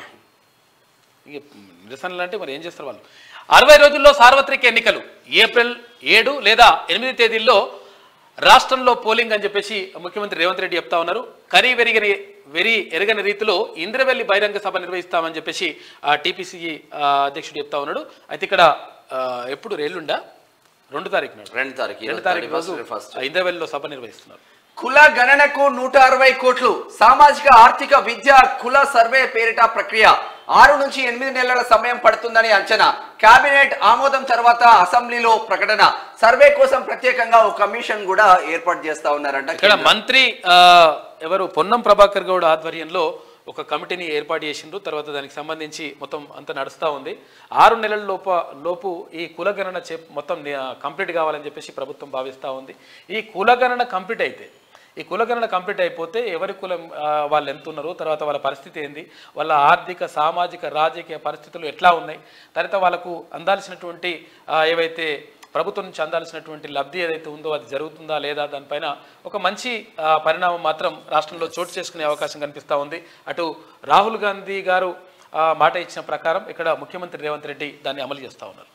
ఇక నిరసనలు అంటే మరి ఏం చేస్తారు వాళ్ళు అరవై రోజుల్లో సార్వత్రిక ఎన్నికలు ఏప్రిల్ ఏడు లేదా ఎనిమిది తేదీల్లో రాష్ట్రంలో పోలింగ్ అని చెప్పేసి ముఖ్యమంత్రి రేవంత్ రెడ్డి చెప్తా ఉన్నారు కరీ వెరిగని వెరి ఎరగని రీతిలో ఇంద్రవెల్లి బహిరంగ సభ నిర్వహిస్తామని చెప్పేసి టీపీసీ అధ్యక్షుడు చెప్తా ఉన్నాడు అయితే ఇక్కడ ఆ, ఎప్పుడు రేళ్ళుండా రెండు తారీఖు నాడు రెండు తారీఖు రెండు తారీఖు రోజు ఫస్ట్ ఆ, ఇంద్రవెల్లిలో సభ నిర్వహిస్తున్నారు కుల గణనకు నూట అరవై కోట్లు సామాజిక ఆర్థిక విద్య కుల సర్వే పేరిట ప్రక్రియ ఆరు నుంచి ఎనిమిది నెలల సమయం పడుతుందని అంచనా కేబినెట్ ఆమోదం తర్వాత అసెంబ్లీలో ప్రకటన సర్వే కోసం ప్రత్యేకంగా ఒక కమిషన్ కూడా ఏర్పాటు చేస్తా ఉన్నారంట ఇక్కడ మంత్రి ఆ, ఎవరు పొన్నం ప్రభాకర్ గౌడ్ ఆధ్వర్యంలో ఒక కమిటీని ఏర్పాటు చేసిండ్రు తర్వాత దానికి సంబంధించి మొత్తం అంతా నడుస్తూ ఉంది ఆరు నెలల లోప లోపు ఈ కులగణన చే మొత్తం ని- కంప్లీట్ కావాలని చెప్పేసి ప్రభుత్వం భావిస్తూ ఉంది ఈ కులగణన కంప్లీట్ అయితే ఈ కులగణన కంప్లీట్ అయిపోతే ఎవరి కులం ఆ, వాళ్ళు ఎంత ఉన్నారు తర్వాత వాళ్ళ పరిస్థితి ఏంది వాళ్ళ ఆర్థిక సామాజిక రాజకీయ పరిస్థితులు ఎట్లా ఉన్నాయి తర్వాత వాళ్ళకు అందాల్సినటువంటి ఆ, ఏవైతే ప్రభుత్వం నుంచి అందాల్సినటువంటి లబ్ధి ఏదైతే ఉందో అది జరుగుతుందా లేదా దానిపైన ఒక మంచి ఆ, పరిణామం మాత్రం రాష్ట్రంలో చోటు చేసుకునే అవకాశం కనిపిస్తూ ఉంది అటు రాహుల్ గాంధీ గారు ఆ, మాట ఇచ్చిన ప్రకారం ఇక్కడ ముఖ్యమంత్రి రేవంత్ రెడ్డి దాన్ని అమలు చేస్తూ ఉన్నారు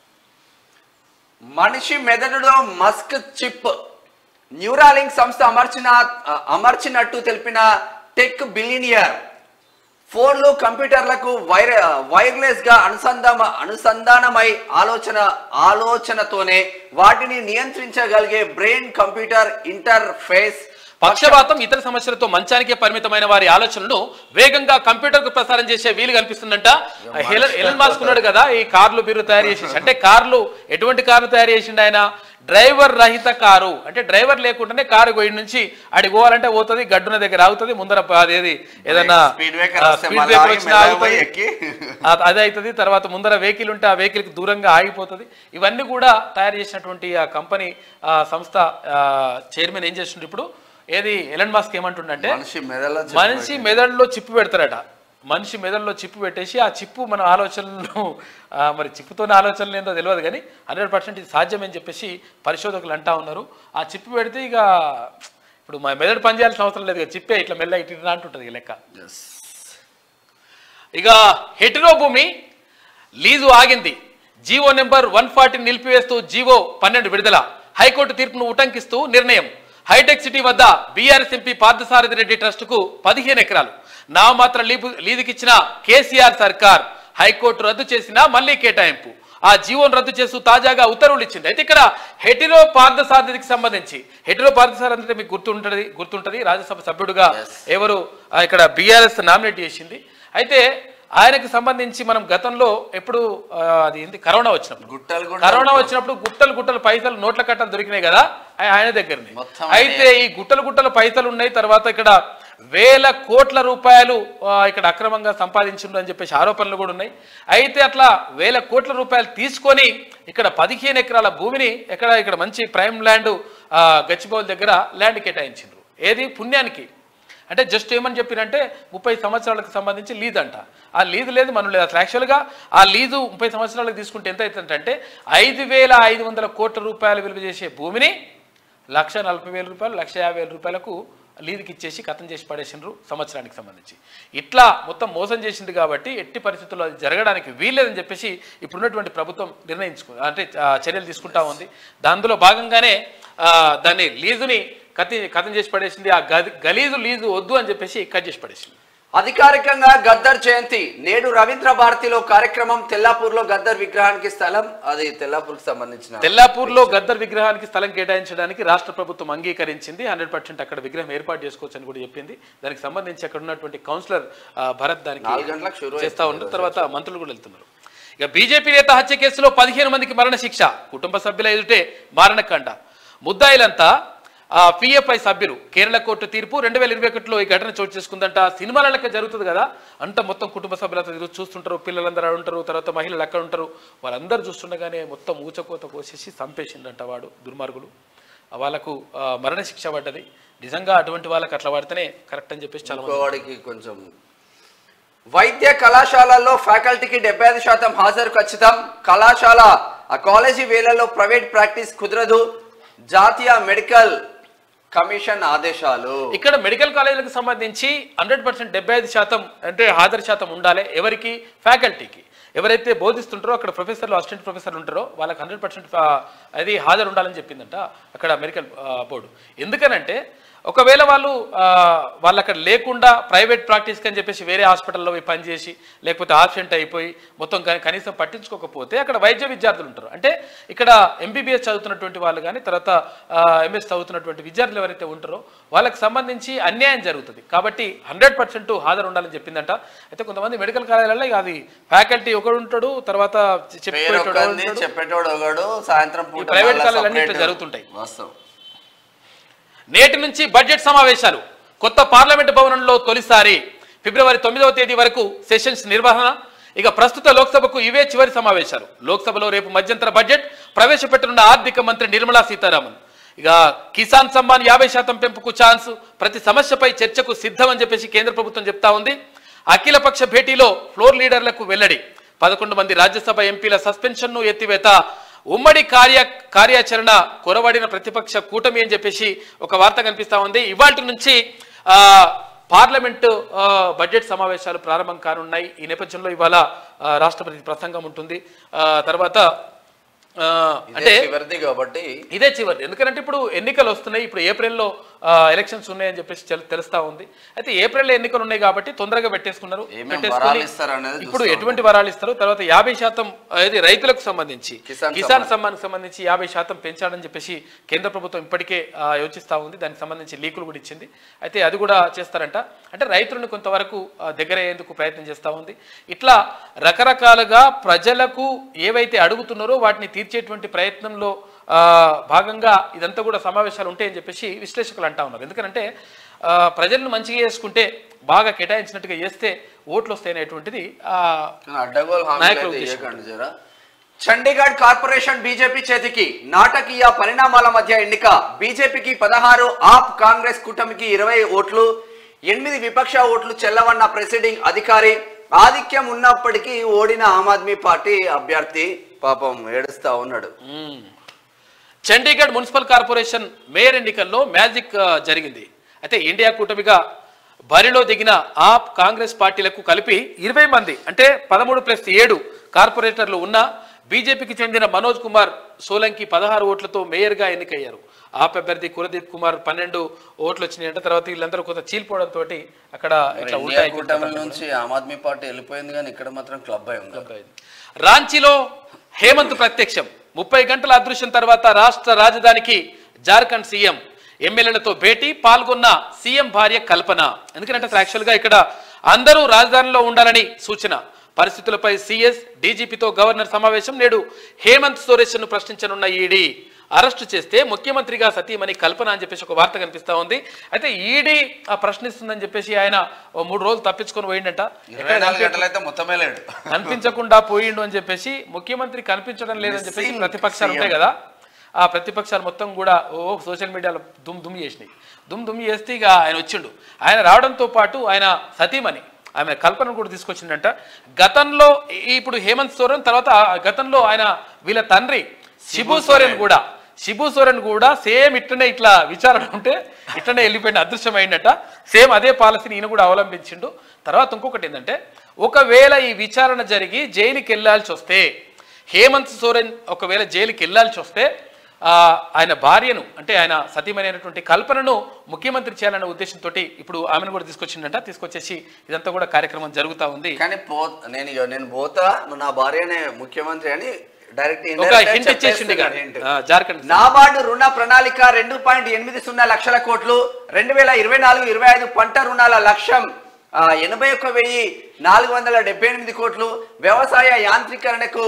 మనిషి మెదడులో మస్క్ చిప్ న్యూరాలింక్ సంస్థ అమర్చిన అమర్చినట్టు తెలిపిన టెక్ బిలినియర్ ఫోన్లు కంప్యూటర్లకు వైర్ వైర్లెస్ గా అనుసంధాన అనుసంధానమై ఆలోచన ఆలోచనతోనే వాటిని నియంత్రించగలిగే బ్రెయిన్ కంప్యూటర్ ఇంటర్ఫేస్ పక్షపాతం ఇతర సమస్యలతో మంచానికే పరిమితమైన వారి ఆలోచనలను వేగంగా కంప్యూటర్ కు ప్రసారం చేసే వీలు కనిపిస్తుందంట హెలన్ ఎలన్ మాస్క్ ఉన్నాడు కదా ఈ కార్లు బీరు తయారు చేసేసి అంటే కార్లు ఎటువంటి కార్లు తయారు చేసిండు ఆయన డ్రైవర్ రహిత కారు అంటే డ్రైవర్ లేకుండానే కారు గొయ్యి నుంచి అడిగి పోవాలంటే పోతుంది గడ్డున దగ్గర ఆగుతుంది ముందర ప- అదేది ఏదన్నా Speed breaker ఆ, వస్తే speed మళ్ళీ breaker ఆగి వచ్చినా మెల్లగా ఆగుతుంది. పోయి ఎక్కి. ఆ- అదే అవుతుంది తర్వాత ముందర వెహికల్ ఉంటే ఆ వెహికల్ కి దూరంగా ఆగిపోతుంది ఇవన్నీ కూడా తయారు చేసినటువంటి ఆ కంపెనీ ఆ సంస్థ చైర్మన్ ఏం చేస్తుండ్రు ఇప్పుడు ఏది ఎలన్ మాస్క్ ఏమంటుండంటే మనిషి మెదడులో చిప్ మనిషి మెదడులో చిప్పు పెడతారట మనిషి మెదడులో చిప్పు పెట్టేసి ఆ చిప్పు మన ఆలోచనలను ఆ, మరి చిప్పుతోనే ఆలోచనలు ఏందో తెలియదు కానీ హండ్రెడ్ పర్సెంట్ ఇది సాధ్యమని చెప్పేసి పరిశోధకులు అంటా ఉన్నారు ఆ చిప్పు పెడితే ఇక ఇప్పుడు మా మెదడు పని చేయాల్సిన అవసరం లేదు ఇక చిప్పే ఇట్లా మెల్ల ఇటు ఇటు అంటుంటుంది ఇక లెక్క Yes. ఇక హెటిరో భూమి లీజు ఆగింది జీవో నెంబర్ వన్ ఫార్టీని నిలిపివేస్తూ జీవో పన్నెండు విడుదల హైకోర్టు తీర్పును ఉటంకిస్తూ నిర్ణయం హైటెక్ సిటీ వద్ద బీఆర్ఎస్ ఎంపీ పార్థసారథి రెడ్డి ట్రస్టుకు పదిహేను ఎకరాలు నామమాత్ర లీపు లీజుకిచ్చిన కేసీఆర్ సర్కార్ హైకోర్టు రద్దు చేసిన మళ్లీ కేటాయింపు ఆ జీవోను రద్దు చేస్తూ తాజాగా ఉత్తర్వులు ఇచ్చింది అయితే ఇక్కడ హెటిరో పార్థసారథికి సంబంధించి హెటిరో పార్థసారథి అంటే మీకు గుర్తుంటది గుర్తుంటది రాజ్యసభ సభ్యుడుగా ఎవరు ఆ, ఇక్కడ బీఆర్ఎస్ నామినేట్ చేసింది అయితే ఆయనకు సంబంధించి మనం గతంలో ఎప్పుడు ఆ, అది ఏంటి కరోనా వచ్చినప్పుడు గుట్టలు గుట్టలు కరోనా వచ్చినప్పుడు గుట్టలు గుట్టలు పైసలు నోట్ల కట్టలు దొరికినాయి కదా అవి ఆయన దగ్గరనే మొత్తం అయితే ఈ గుట్టలు గుట్టల పైసలు ఉన్నాయి తర్వాత ఇక్కడ వేల కోట్ల రూపాయలు ఆ, ఇక్కడ అక్రమంగా సంపాదించిండ్రు అని చెప్పేసి ఆరోపణలు కూడా ఉన్నాయి అయితే అట్లా వేల కోట్ల రూపాయలు తీసుకొని ఇక్కడ పదిహేను ఎకరాల భూమిని ఎక్కడ ఇక్కడ మంచి ప్రైమ్ ల్యాండ్ ఆ, గచ్చిబౌలి దగ్గర ల్యాండ్ కేటాయించిండ్రు ఏది పుణ్యానికి అంటే జస్ట్ ఏమని చెప్పినంటే ముప్పై సంవత్సరాలకు సంబంధించి లీజ్ అంట ఆ లీజు లేదు మనం లేదు అసలు యాక్చువల్గా ఆ లీజు ముప్పై సంవత్సరాలకు తీసుకుంటే ఎంత అవుతుందంటే ఐదు వేల ఐదు వందల కోట్ల రూపాయలు విలువ చేసే భూమిని లక్ష నలభై వేల రూపాయలు లక్ష యాభై వేల రూపాయలకు లీజుకి ఇచ్చేసి కథం చేసి పడేసిండ్రు సంవత్సరానికి సంబంధించి ఇట్లా మొత్తం మోసం చేసింది కాబట్టి ఎట్టి పరిస్థితుల్లో అది జరగడానికి వీల్లేదని చెప్పేసి ఇప్పుడున్నటువంటి ప్రభుత్వం నిర్ణయించుకు అంటే ఆ, చర్యలు తీసుకుంటా ఉంది దానిలో భాగంగానే ఆ, దాన్ని లీజుని కతి కథం చేసి పడేసింది ఆ గది గలీజు లీజు వద్దు అని చెప్పేసి కట్ చేసి పడేసింది అధికారికంగా గద్దర్ జయంతి నేడు రవీంద్ర భారతిలో కార్యక్రమం తెల్లాపూర్ లో గద్దర్ విగ్రహానికి స్థలం అది తెల్లాపూర్ కి సంబంధించిన తెల్లాపూర్లో గద్దర్ విగ్రహానికి స్థలం కేటాయించడానికి రాష్ట్ర ప్రభుత్వం అంగీకరించింది హండ్రెడ్ పర్సెంట్ అక్కడ విగ్రహం ఏర్పాటు చేసుకోవచ్చు అని కూడా చెప్పింది దానికి సంబంధించి అక్కడ ఉన్నటువంటి కౌన్సిలర్ ఆ, భరత్ నాలుగు దానికి గంటలకు షురూ చేస్తా ఉన్నారు తర్వాత మంత్రులు కూడా వెళ్తున్నారు ఇక బీజేపీ నేత హత్య కేసులో పదిహేను మందికి మరణ శిక్ష కుటుంబ సభ్యుల ఎదుటే మారణకాండ ముద్దాయిలంతా ఆ పిఎఫ్ఐ సభ్యులు కేరళ కోర్టు తీర్పు రెండు వేల ఇరవై ఒకటిలో ఈ ఘటన చోటు చేసుకుందంట సినిమాల లెక్క జరుగుతుంది కదా అంత మొత్తం కుటుంబ సభ్యులతో తిరుగు చూస్తుంటారు పిల్లలందరూ ఆడ ఉంటారు తర్వాత మహిళలు అక్కడ ఉంటారు వాళ్ళందరూ చూస్తుండగానే మొత్తం ఊచకోత కోసేసి చంపేసిండంట వాడు దుర్మార్గులు వాళ్ళకు ఆ, మరణశిక్ష పడ్డది నిజంగా అటువంటి వాళ్ళకి అట్లా పడితేనే కరెక్ట్ అని చెప్పేసి చాలా మంది ఇంకోవాడికి కొంచెం వైద్య కళాశాలల్లో ఫ్యాకల్టీకి డెబ్బై ఐదు శాతం హాజరు ఖచ్చితం కళాశాల ఆ కాలేజీ వేళల్లో ప్రైవేట్ ప్రాక్టీస్ కుదరదు జాతీయ మెడికల్ కమిషన్ ఆదేశాలు ఇక్కడ మెడికల్ కాలేజీలకు సంబంధించి హండ్రెడ్ పర్సెంట్ డెబ్బై ఐదు శాతం అంటే హాజరు శాతం ఉండాలి ఎవరికి ఫ్యాకల్టీకి ఎవరైతే బోధిస్తుంటారో అక్కడ ప్రొఫెసర్లు అసిస్టెంట్ ప్రొఫెసర్లు ఉంటారో వాళ్ళకి హండ్రెడ్ పర్సెంట్ అది హాజరు ఉండాలని చెప్పిందంట అక్కడ మెడికల్ బోర్డు ఎందుకనంటే ఒకవేళ వాళ్ళు ఆ, వాళ్ళు అక్కడ లేకుండా ప్రైవేట్ ప్రాక్టీస్కి అని చెప్పేసి వేరే హాస్పిటల్లో పోయి పనిచేసి లేకపోతే ఆబ్సెంట్ అయిపోయి మొత్తం కని- కనీసం పట్టించుకోకపోతే అక్కడ వైద్య విద్యార్థులు ఉంటారు అంటే ఇక్కడ ఎంబీబీఎస్ చదువుతున్నటువంటి వాళ్ళు కానీ తర్వాత ఎంఎస్ చదువుతున్నటువంటి విద్యార్థులు ఎవరైతే ఉంటారో వాళ్ళకి సంబంధించి అన్యాయం జరుగుతుంది కాబట్టి హండ్రెడ్ పర్సెంట్ హాజరు ఉండాలని చెప్పిందంట అయితే కొంతమంది మెడికల్ కాలేజీలలో ఇక అది ఫ్యాకల్టీ ఒకడు ఉంటాడు తర్వాత పేరు చెప్పేటోడు ఒకడు ఒక్కడిది, ఉంటాడు. చెప్పేటోడు ఒకడు సాయంత్రం పూట ఈ ప్రైవేట్ మళ్ళా కాలేజీలన్నీ ఇట్లా separate. జరుగుతుంటాయి. వాస్తవం నేటి నుంచి బడ్జెట్ సమావేశాలు కొత్త పార్లమెంటు భవనంలో తొలిసారి ఫిబ్రవరి తొమ్మిదవ తేదీ వరకు సెషన్స్ నిర్వహణ ఇక ప్రస్తుత లోక్సభకు ఇవే చివరి సమావేశాలు లోక్సభలో రేపు మధ్యంతర బడ్జెట్ ప్రవేశపెట్టనున్న ఆర్థిక మంత్రి నిర్మలా సీతారామన్ ఇక కిసాన్ సమ్మాన్ యాభై శాతం పెంపుకు ఛాన్స్ ప్రతి సమస్యపై చర్చకు సిద్ధం అని చెప్పేసి కేంద్ర ప్రభుత్వం చెప్తా ఉంది అఖిలపక్ష భేటీలో ఫ్లోర్ లీడర్లకు వెల్లడి పదకొండు మంది రాజ్యసభ ఎంపీల సస్పెన్షన్ను ఎత్తివేత ఉమ్మడి కార్య కార్యాచరణ కొరవడిన ప్రతిపక్ష కూటమి అని చెప్పేసి ఒక వార్త కనిపిస్తా ఉంది ఇవాటి నుంచి ఆ, పార్లమెంటు ఆ, బడ్జెట్ సమావేశాలు ప్రారంభం కానున్నాయి ఈ నేపథ్యంలో ఇవాళ ఆ, రాష్ట్రపతి ప్రసంగం ఉంటుంది ఆ, తర్వాత ఆ, అంటే ఇదే చివరిది కాబట్టి ఇదే చివరి ఎందుకంటే ఇప్పుడు ఎన్నికలు వస్తున్నాయి ఇప్పుడు ఏప్రిల్లో ఆ, ఎలక్షన్స్ ఉన్నాయని చెప్పేసి తెలు- తెలుస్తా ఉంది అయితే ఏప్రిల్లో ఎన్నికలు ఉన్నాయి కాబట్టి తొందరగా పెట్టేసుకున్నారు ఏమేం పెట్టేసుకొని వరాలు ఇస్తారు అనేది ఇప్పుడు చూస్తా ఎటువంటి వరాలు ఇస్తారు తర్వాత యాభై శాతం అది రైతులకు సంబంధించి కిసాన్ కిసాన్ సమ్మాన్కి సంబంధించి యాభై శాతం పెంచాలని చెప్పేసి కేంద్ర ప్రభుత్వం ఇప్పటికే ఆ, యోచిస్తా ఉంది దానికి సంబంధించి లీకులు కూడా ఇచ్చింది అయితే అది కూడా చేస్తారంట అంటే రైతులను కొంతవరకు ఆ, దగ్గర అయ్యేందుకు ప్రయత్నం చేస్తూ ఉంది ఇట్లా రకరకాలుగా ప్రజలకు ఏవైతే అడుగుతున్నారో వాటిని తీర్చేటువంటి ప్రయత్నంలో ఆ, భాగంగా ఇదంతా కూడా సమావేశాలు ఉంటాయని చెప్పేసి విశ్లేషకులు అంటా ఉన్నారు ఎందుకంటే ఆ, ప్రజలను మంచిగా చేసుకుంటే బాగా కేటాయించినట్టుగా చేస్తే ఓట్లు వస్తాయనేటువంటిది ఆ, కానీ అడ్డగోలు హామీలు నాయకుల అయితే ఉద్దేశం. ఇవ్వకండి జరా చండీగఢ్ కార్పొరేషన్ బీజేపీ చేతికి నాటకీయ పరిణామాల మధ్య ఎన్నిక బీజేపీకి పదహారు ఆప్ కాంగ్రెస్ కూటమికి ఇరవై ఓట్లు ఎనిమిది విపక్ష ఓట్లు చెల్లవన్న ప్రెసిడింగ్ అధికారి ఆధిక్యం ఉన్నప్పటికీ ఓడిన ఆమ్ ఆద్మీ పార్టీ అభ్యర్థి పాపం ఏడుస్తా ఉన్నాడు మ్మ్. చండీగఢ్ మున్సిపల్ కార్పొరేషన్ మేయర్ ఎన్నికల్లో మ్యాజిక్ ఆ, జరిగింది అయితే ఇండియా కూటమిగా బరిలో దిగిన ఆప్ కాంగ్రెస్ పార్టీలకు కలిపి ఇరవై మంది అంటే పదమూడు ప్లస్ ఏడు కార్పొరేటర్లు ఉన్న బీజేపీకి చెందిన మనోజ్ కుమార్ సోలంకి పదహారు ఓట్లతో మేయర్గా ఎన్నికయ్యారు ఆప్ అభ్యర్థి కులదీప్ కుమార్ పన్నెండు ఓట్లు వచ్చినాయంటే తర్వాత వీళ్ళందరూ కొంత చీలిపోవడంతో అక్కడ ఇట్లా ఇండియా ఉంటాయి కూటమి నుంచి ఆమ్ ఆద్మీ పార్టీ వెళ్ళిపోయింది కానీ ఇక్కడ మాత్రం క్లబ్ అయి ఉంది రాంచీలో హేమంత్ ప్రత్యక్షం ముప్పై గంటల అదృశ్యం తర్వాత రాష్ట్ర రాజధానికి జార్ఖండ్ సీఎం ఎమ్మెల్యేలతో భేటీ పాల్గొన్న సీఎం భార్య కల్పన ఎందుకంటే అసలు యాక్చువల్గా ఇక్కడ అందరూ రాజధానిలో ఉండాలని సూచన పరిస్థితులపై సీఎస్ డీజీపీతో గవర్నర్ సమావేశం నేడు హేమంత్ సోరేషన్ ప్రశ్నించనున్న ఈడీ అరెస్టు చేస్తే ముఖ్యమంత్రిగా సతీమణి కల్పన అని చెప్పేసి ఒక వార్త కనిపిస్తా ఉంది అయితే ఈడీ ఆ ప్రశ్నిస్తుందని చెప్పేసి ఆయన ఓ మూడు రోజులు తప్పించుకొని పోయిండట ఇరవై నాలుగు గంటలు అయితే మొత్తమే లేడు కనిపించకుండా పోయిండు అని చెప్పేసి ముఖ్యమంత్రి కనిపించడం లేదని చెప్పేసి Missing ప్రతిపక్షాలు ఉంటాయి CM. కదా ఆ ప్రతిపక్షాలు మొత్తం కూడా ఓ సోషల్ మీడియాలో దుమ్ దుమ్ చేసినాయి దుమ్ దుమ్ చేస్తే ఇక ఆయన వచ్చిండు ఆయన రావడంతో పాటు ఆయన సతీమణి ఆమె కల్పన కూడా తీసుకొచ్చిండంట గతంలో ఈ- ఇప్పుడు హేమంత్ సోరెన్ తర్వాత ఆ గతంలో ఆయన వీళ్ళ తండ్రి శిబు సోరెన్ కూడా శిబు సోరెన్ కూడా సేమ్ ఇట్లనే ఇట్లా విచారణ ఉంటే ఇట్లనే వెళ్ళిపోయిన అదృశ్యమైందట సేమ్ అదే పాలసీని ఈయన కూడా అవలంబించిండు తర్వాత ఇంకొకటి ఏంటంటే ఒకవేళ ఈ విచారణ జరిగి జైలుకి వెళ్ళాల్సి వస్తే హేమంత్ సోరెన్ ఒకవేళ జైలుకి వెళ్ళాల్సి వస్తే ఆ, ఆయన భార్యను అంటే ఆయన సతీమైనటువంటి కల్పనను ముఖ్యమంత్రి చేయాలనే ఉద్దేశంతో ఇప్పుడు ఆమెను కూడా తీసుకొచ్చిండంట తీసుకొచ్చేసి ఇదంతా కూడా కార్యక్రమం జరుగుతా ఉంది కానీ పో నేను ఇక నేను పోతా నువ్వు నా భార్యనే ముఖ్యమంత్రి అని డైరెక్ట్ ఒక హింట్ ఇచ్చేసిండు ఇక. ఆ, జార్ఖండ్ నాబార్డు రుణ ప్రణాళిక రెండు పాయింట్ ఎనిమిది సున్నా లక్షల కోట్లు రెండు వేల ఇరవై నాలుగు ఇరవై ఐదు పంట రుణాల లక్ష్యం ఆ, ఎనభై ఒక్క వెయ్యి నాలుగు వందల డెబ్బై ఎనిమిది కోట్లు వ్యవసాయ యాంత్రీకరణకు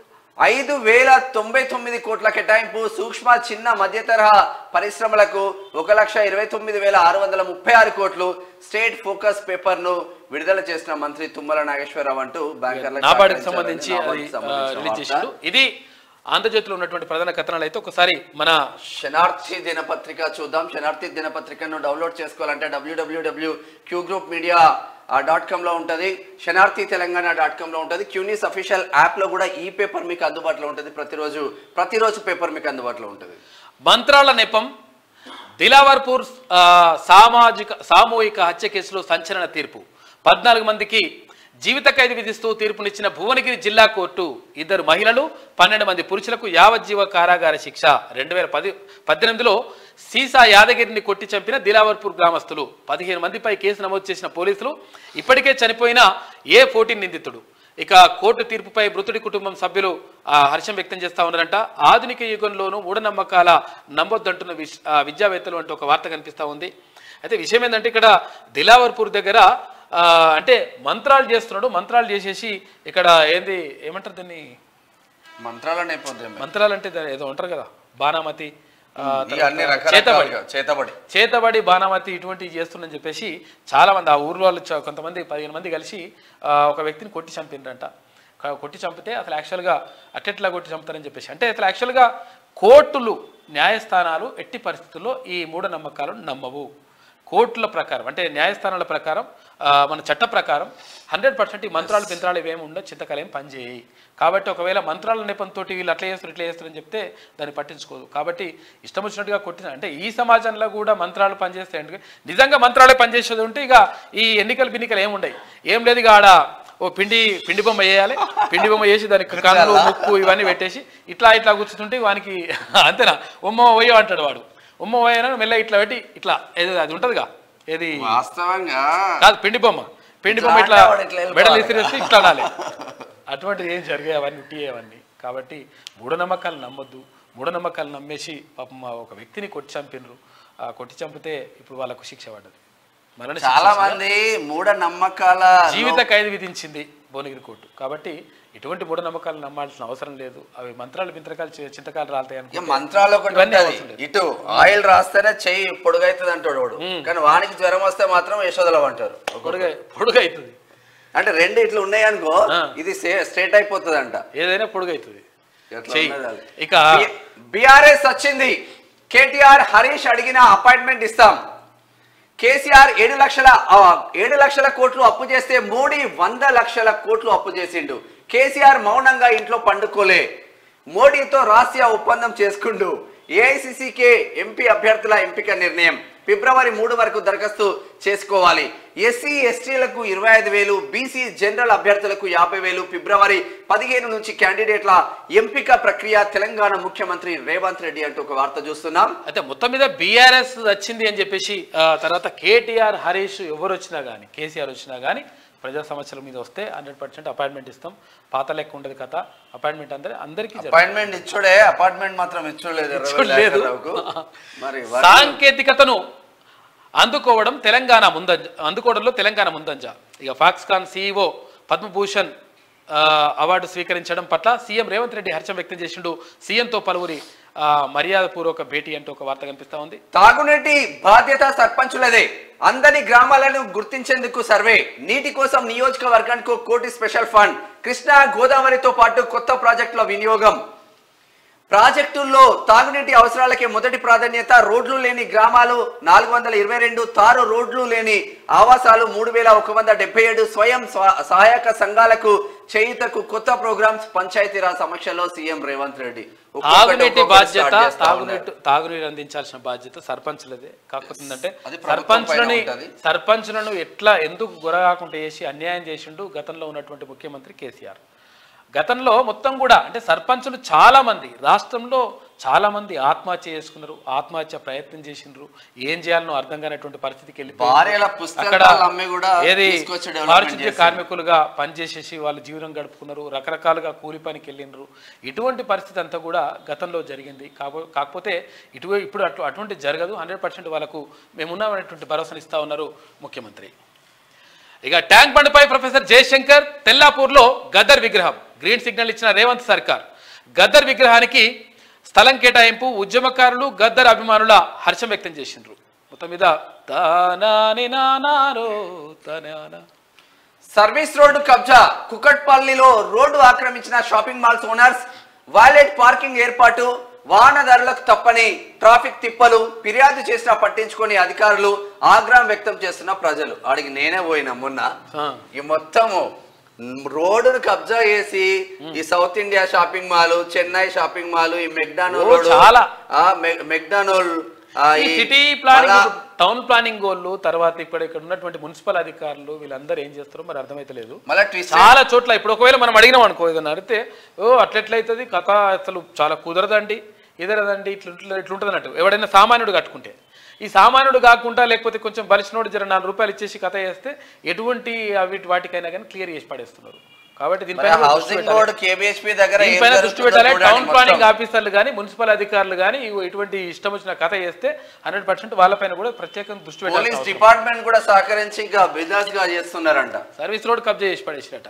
ఐదు వేల తొంభై తొమ్మిది కోట్ల కేటాయింపు సూక్ష్మ చిన్న మధ్య తరహా పరిశ్రమలకు ఒక లక్ష ఇరవై తొమ్మిది వేల ఆరు వందల ముప్పై ఆరు కోట్లు స్టేట్ ఫోకస్ పేపర్ ను విడుదల చేసిన మంత్రి తుమ్మల నాగేశ్వరరావు అంటూ బ్యాంకర్లకు నాబార్డుకి సహకరించాలని సంబంధించి అది నాబార్డుకి సంబంధించిన రిలీజ్ వార్త. చేసిండు ఇది ఆంధ్రజ్యోతిలో ఉన్నటువంటి ప్రధాన కథనాలు అయితే ఒకసారి మన శనార్థి దినపత్రిక చూద్దాం శనార్థి దినపత్రికను డౌన్లోడ్ చేసుకోవాలంటే డబ్ల్యూడబ్ల్యూడబ్ల్యూ Q group media dot com లో ఉంటుంది శనార్థి తెలంగాణ డాట్ కామ్ లో ఉంటుంది క్యూనిస్ అఫీషియల్ యాప్ లో కూడా ఈ పేపర్ మీకు అందుబాటులో ఉంటుంది ప్రతిరోజు ప్రతిరోజు పేపర్ మీకు అందుబాటులో ఉంటుంది మంత్రాల నెపం దిలావర్పూర్ ఆ, సామాజిక సామూహిక హత్య కేసులో సంచలన తీర్పు పద్నాలుగు మందికి జీవిత ఖైదు విధిస్తూ తీర్పునిచ్చిన భువనగిరి జిల్లా కోర్టు ఇద్దరు మహిళలు పన్నెండు మంది పురుషులకు యావజ్జీవ కారాగార శిక్ష రెండు వేల పది పద్దెనిమిదిలో సీసా యాదగిరిని కొట్టి చంపిన దిలావర్పూర్ గ్రామస్తులు పదిహేను మందిపై కేసు నమోదు చేసిన పోలీసులు ఇప్పటికే చనిపోయిన ఏ ఫోర్టీన్ నిందితుడు ఇక కోర్టు తీర్పుపై మృతుడి కుటుంబం సభ్యులు ఆ, హర్షం వ్యక్తం చేస్తా ఉన్నారంట ఆధునిక యుగంలోనూ మూఢనమ్మకాల నమ్మొద్దంటున్న విశ్- ఆ, విద్యావేత్తలు అంటూ ఒక వార్త కనిపిస్తా ఉంది అయితే విషయం ఏంటంటే ఇక్కడ దిలావర్పూర్ దగ్గర ఆ, అంటే మంత్రాలు చేస్తున్నాడు మంత్రాలు చేసేసి ఇక్కడ ఏంది ఏమంటారు దీన్ని మంత్రాల నేపథ్యం మంత్రాలు అంటే దాన్ని ఏదో ఉంటారు కదా బాణామతి ఆ, ఇక అన్ని తర్వాత చేతబడి రకాల చేతబడి చేతబడి బాణామతి ఇటువంటివి చేస్తుందని చెప్పేసి చాలా మంది ఆ ఊర్లో వాళ్ళు చ- కొంతమంది పదిహేను మంది కలిసి ఆ, ఒక వ్యక్తిని కొట్టి చంపిండ్రంట క- కొట్టి చంపితే అసలు యాక్చువల్గా అట్టెట్లా కొట్టి చంపుతారని చెప్పేసి అంటే అసలు యాక్చువల్గా కోర్టులు న్యాయస్థానాలు ఎట్టి పరిస్థితుల్లో ఈ మూఢనమ్మకాలను నమ్మవు కోర్టుల ప్రకారం అంటే న్యాయస్థానాల ప్రకారం ఆ, మన చట్ట ప్రకారం హండ్రెడ్ పర్సెంట్ ఈ మంత్రాలు పింత్రాలు ఇవేమి ఉండవు చింతకాలేం పనిచేయి కాబట్టి ఒకవేళ మంత్రాల నెపంతో వీళ్ళు అట్లా చేస్తారు ఇట్లా చేస్తారు అని చెప్తే దాన్ని పట్టించుకోదు కాబట్టి ఇష్టం వచ్చినట్టుగా కొట్టిన అంటే ఈ సమాజంలో కూడా మంత్రాలు పనిచేస్తాయి అంటే నిజంగా మంత్రాలే పనిచేసేది ఉంటే ఇక ఈ ఎన్నికలు బిన్నికలు ఏమి ఉండవు ఏం లేదు ఇక ఆడ ఓ పిండి పిండి బొమ్మ వేయాలి పిండి బొమ్మ వేసి దానికి కళ్ళు ముక్కు ఇవన్నీ పెట్టేసి ఇట్లా ఇట్లా కూర్చుంటే వానికి అంతేనా ఉమ్మ పోయో అంటాడు వాడు ఉమ్మ పోయినా మెల్ల ఇట్లా పెట్టి ఇట్లా ఏదో అది ఉంటుందిగా ఏది వాస్తవంగా కాదు పిండి బొమ్మ పిండి బొమ్మ ఇట్లా ఇట్లా అంటే వాడు ఇట్లా వెళ్ళిపోవాలి. మెడలు ఇసిరేసి ఇట్లా అనాలి అటువంటిది ఏం జరిగాయి అవన్నీ ఉట్టియే అవన్నీ కాబట్టి మూఢనమ్మకాలు నమ్మొద్దు మూఢనమ్మకాలు నమ్మేసి పాపం ఆ ఒక వ్యక్తిని కొట్టి చంపినరు ఆ కొట్టి చంపితే ఇప్పుడు వాళ్ళకు శిక్ష పడ్డది మరణ శిక్ష చాలా ఇచ్చిందా? మంది మూఢ నమ్మకాల జీవిత ఖైదు విధించింది భువనగిరి కోర్టు కాబట్టి ఇటువంటి మూఢనమ్మకాలు నమ్మాల్సిన అవసరం లేదు అవి మంత్రాలు మింత్రకాలు చి- చింతకాలు రాలుతాయి ఇక అనుకుంటే మంత్రాలు ఒకటి ఇవన్నీ ఉంటది. అవసరం లేదు. ఇటు ఆయిల్ రాస్తేనే చెయ్యి పొడుగైతుంది అంటాడు వాడు కానీ వానికి జ్వరం వస్తే మాత్రం యశోదలం అంటారు పొడుగా పొడుగు అవుతుంది అంటే రెండు ఇట్లా ఉన్నాయి అనుకో ఆ. ఇది స్ట్రేట్ అయిపోతుంది అంట ఏదైనా పొడుగు అవుతుంది చెయ్యి. ఇక బిఆర్ఎస్ వచ్చింది కేటీఆర్ హరీష్ అడిగిన అపాయింట్మెంట్ ఇస్తాం కేసీఆర్ ఏడు లక్షల ఆ, ఏడు లక్షల కోట్లు అప్పు చేస్తే మోడీ వంద లక్షల కోట్లు అప్పు చేసిండు కేసీఆర్ మౌనంగా ఇంట్లో పండుకోలే మోడీతో రహస్య ఒప్పందం చేసుకుండు ఏఐసిసికే ఎంపీ అభ్యర్థుల ఎంపిక నిర్ణయం ఫిబ్రవరి మూడు వరకు దరఖాస్తు చేసుకోవాలి ఎస్సీ ఎస్టీలకు ఇరవై ఐదు వేలు బీసీ జనరల్ అభ్యర్థులకు యాభై వేలు ఫిబ్రవరి పదిహేను నుంచి క్యాండిడేట్ల ఎంపిక ప్రక్రియ తెలంగాణ ముఖ్యమంత్రి రేవంత్ రెడ్డి అంటూ ఒక వార్త చూస్తున్నాం అయితే మొత్తం మీద బీఆర్ఎస్ వచ్చింది అని చెప్పేసి ఆ, తర్వాత కేటీఆర్ హరీష్ ఎవరు వచ్చినా కానీ కేసీఆర్ వచ్చినా కానీ ప్రజా సమస్యల మీద వస్తే హండ్రెడ్ పర్సెంట్ అపాయింట్మెంట్ ఇస్తాం పాత లెక్క ఉండదు కథ అపాయింట్మెంట్ అందరి అందరికీ జరుగుతుంది. అపాయింట్మెంట్ ఇచ్చుడే అపార్ట్మెంట్ మాత్రం ఇచ్చులేదు ఇచ్చుడు లేదు. మరి సాంకేతికతను అందుకోవడం తెలంగాణ ముందంజ అందుకోవడంలో తెలంగాణ ముందంజ ఇక ఫాక్స్కాన్ సీఈఓ పద్మభూషణ్ ఆ, అవార్డు స్వీకరించడం పట్ల సీఎం రేవంత్ రెడ్డి హర్షం వ్యక్తం చేసిండు సీఎంతో పలువురి ఆ, మర్యాదపూర్వక భేటీ అంటూ ఒక వార్త కనిపిస్తా ఉంది తాగునీటి బాధ్యత సర్పంచులదే అందరి గ్రామాలను గుర్తించేందుకు సర్వే నీటి కోసం నియోజకవర్గానికి ఒక కోటి స్పెషల్ ఫండ్ కృష్ణా గోదావరితో పాటు కొత్త ప్రాజెక్టుల వినియోగం ప్రాజెక్టుల్లో తాగునీటి అవసరాలకే మొదటి ప్రాధాన్యత రోడ్లు లేని గ్రామాలు నాలుగు వందల ఇరవై రెండు తారు రోడ్లు లేని ఆవాసాలు మూడు వేల ఒక వంద డెబ్బై ఏడు స్వయం స్వ- సహాయక సంఘాలకు చేయుతకు కొత్త ప్రోగ్రామ్స్ పంచాయతీరాజ్ సమక్షంలో సీఎం రేవంత్ రెడ్డి ఒక్కొక్కటి తాగునీటి ఒక్కొక్కటి బాధ్యత start చేస్తా ఉన్నారు. తాగునీటి తాగునీరు అందించాల్సిన బాధ్యత సర్పంచులదే కాకపోతే ఏంటంటే అది ప్రభుత్వం సర్పంచులని పైన ఉంటది. సర్పంచులను ఎట్లా ఎందుకు గురగాకుండా చేసి అన్యాయం చేసిండు గతంలో ఉన్నటువంటి ముఖ్యమంత్రి కేసీఆర్ గతంలో మొత్తం కూడా అంటే సర్పంచులు చాలా మంది రాష్ట్రంలో చాలా మంది ఆత్మహత్య చేసుకున్నారు ఆత్మహత్య ప్రయత్నం చేసిండ్రు ఏం చేయాలనో అర్థం కానటువంటి పరిస్థితికి వెళ్ళిపోయిండ్రు. భార్యల పుస్తకాలు అక్కడ అమ్మి కూడా ఏది తీసుకొచ్చి development పారిశుద్ధ్య చేశారు. కార్మికులుగా పనిచేసేసి వాళ్ళు జీవనం గడుపుకున్నారు రకరకాలుగా కూలి పనికి వెళ్ళిండ్రు ఇటువంటి పరిస్థితి అంతా కూడా గతంలో జరిగింది కాబో కాకపోతే ఇటు ఇప్పుడు అటు అటువంటి జరగదు హండ్రెడ్ పర్సెంట్ వాళ్ళకు మేమున్నామనేటువంటి భరోసాను ఇస్తా ఉన్నారు ముఖ్యమంత్రి ఇక ట్యాంక్ బండ్పై ప్రొఫెసర్ జయశంకర్ తెల్లాపూర్లో గద్దర్ విగ్రహం గ్రీన్ సిగ్నల్ ఇచ్చిన రేవంత్ సర్కార్ గద్దర్ విగ్రహానికి స్థలం కేటాయింపు ఉద్యమకారులు గద్దర్ అభిమానుల హర్షం వ్యక్తం చేసిండ్రు మొత్తం మీద తానాని నానారో తనానా. సర్వీస్ రోడ్డు కబ్జా కుకట్పల్లిలో రోడ్డు ఆక్రమించిన shopping malls owners valet parking ఏర్పాటు వాహనదారులకు తప్పని ట్రాఫిక్ తిప్పలు ఫిర్యాదు చేసినా పట్టించుకొని అధికారులు ఆగ్రహం వ్యక్తం చేస్తున్న ప్రజలు ఆడికి నేనే పోయినా మొన్న ఆ. ఈ మొత్తము రోడ్డును కబ్జా చేసి ఈ south India shopping mall Chennai shopping mall ఈ మెక్డానోల్ ఓ, చాలా. మెక్డానోల్ ఈ సిటీ ప్లానింగ్ టౌన్ ప్లానింగ్ వాళ్ళు తర్వాత ఇక్కడ ఇక్కడ ఉన్నటువంటి మున్సిపల్ అధికారులు వీళ్ళందరూ ఏం చేస్తారో మరి అర్థమైతలేదు మళ్ళీ ట్విస్ట్ చాలా చోట్ల ఇప్పుడు ఒకవేళ మనం అడిగినాం అనుకో ఏదన్నా అడిగితే ఓ అట్లెట్లయితుంది కథ అసలు చాలా కుదరదండి ఇదరదండి ఇట్లా ఇట్లుంటుంది అన్నట్టు ఎవడైనా సామాన్యుడు కట్టుకుంటే ఈ సామాన్యుడు కాకుండా లేకపోతే కొంచెం బలిసినోడు జర నాలుగు రూపాయలు ఇచ్చేసి కథ చేస్తే ఎటువంటి అవి వాటికైనా కానీ క్లియర్ చేసి పడేస్తున్నారు కాబట్టి దీనిపైన కూడా దృష్టి హౌసింగ్ పెట్టాలి. బోర్డు కేబిహెచ్పి దగ్గర ఏం దీనిపైన దృష్టి జరుగుతుందో పెట్టాలి చూడండి టౌన్ ప్లానింగ్ మొత్తం. ఆఫీసర్లు కానీ మున్సిపల్ అధికారులు కానీ ఇటువంటి ఇష్టం వచ్చిన కథ చేస్తే హండ్రెడ్ పర్సెంట్ వాళ్ళపైన కూడా ప్రత్యేకంగా దృష్టి పెట్టాలి పోలీస్ డిపార్ట్మెంట్ కూడా సహకరించి ఇంకా బిజినెస్ గా చేస్తున్నారంట సర్వీస్ రోడ్ కబ్జా చేసి పడేసినట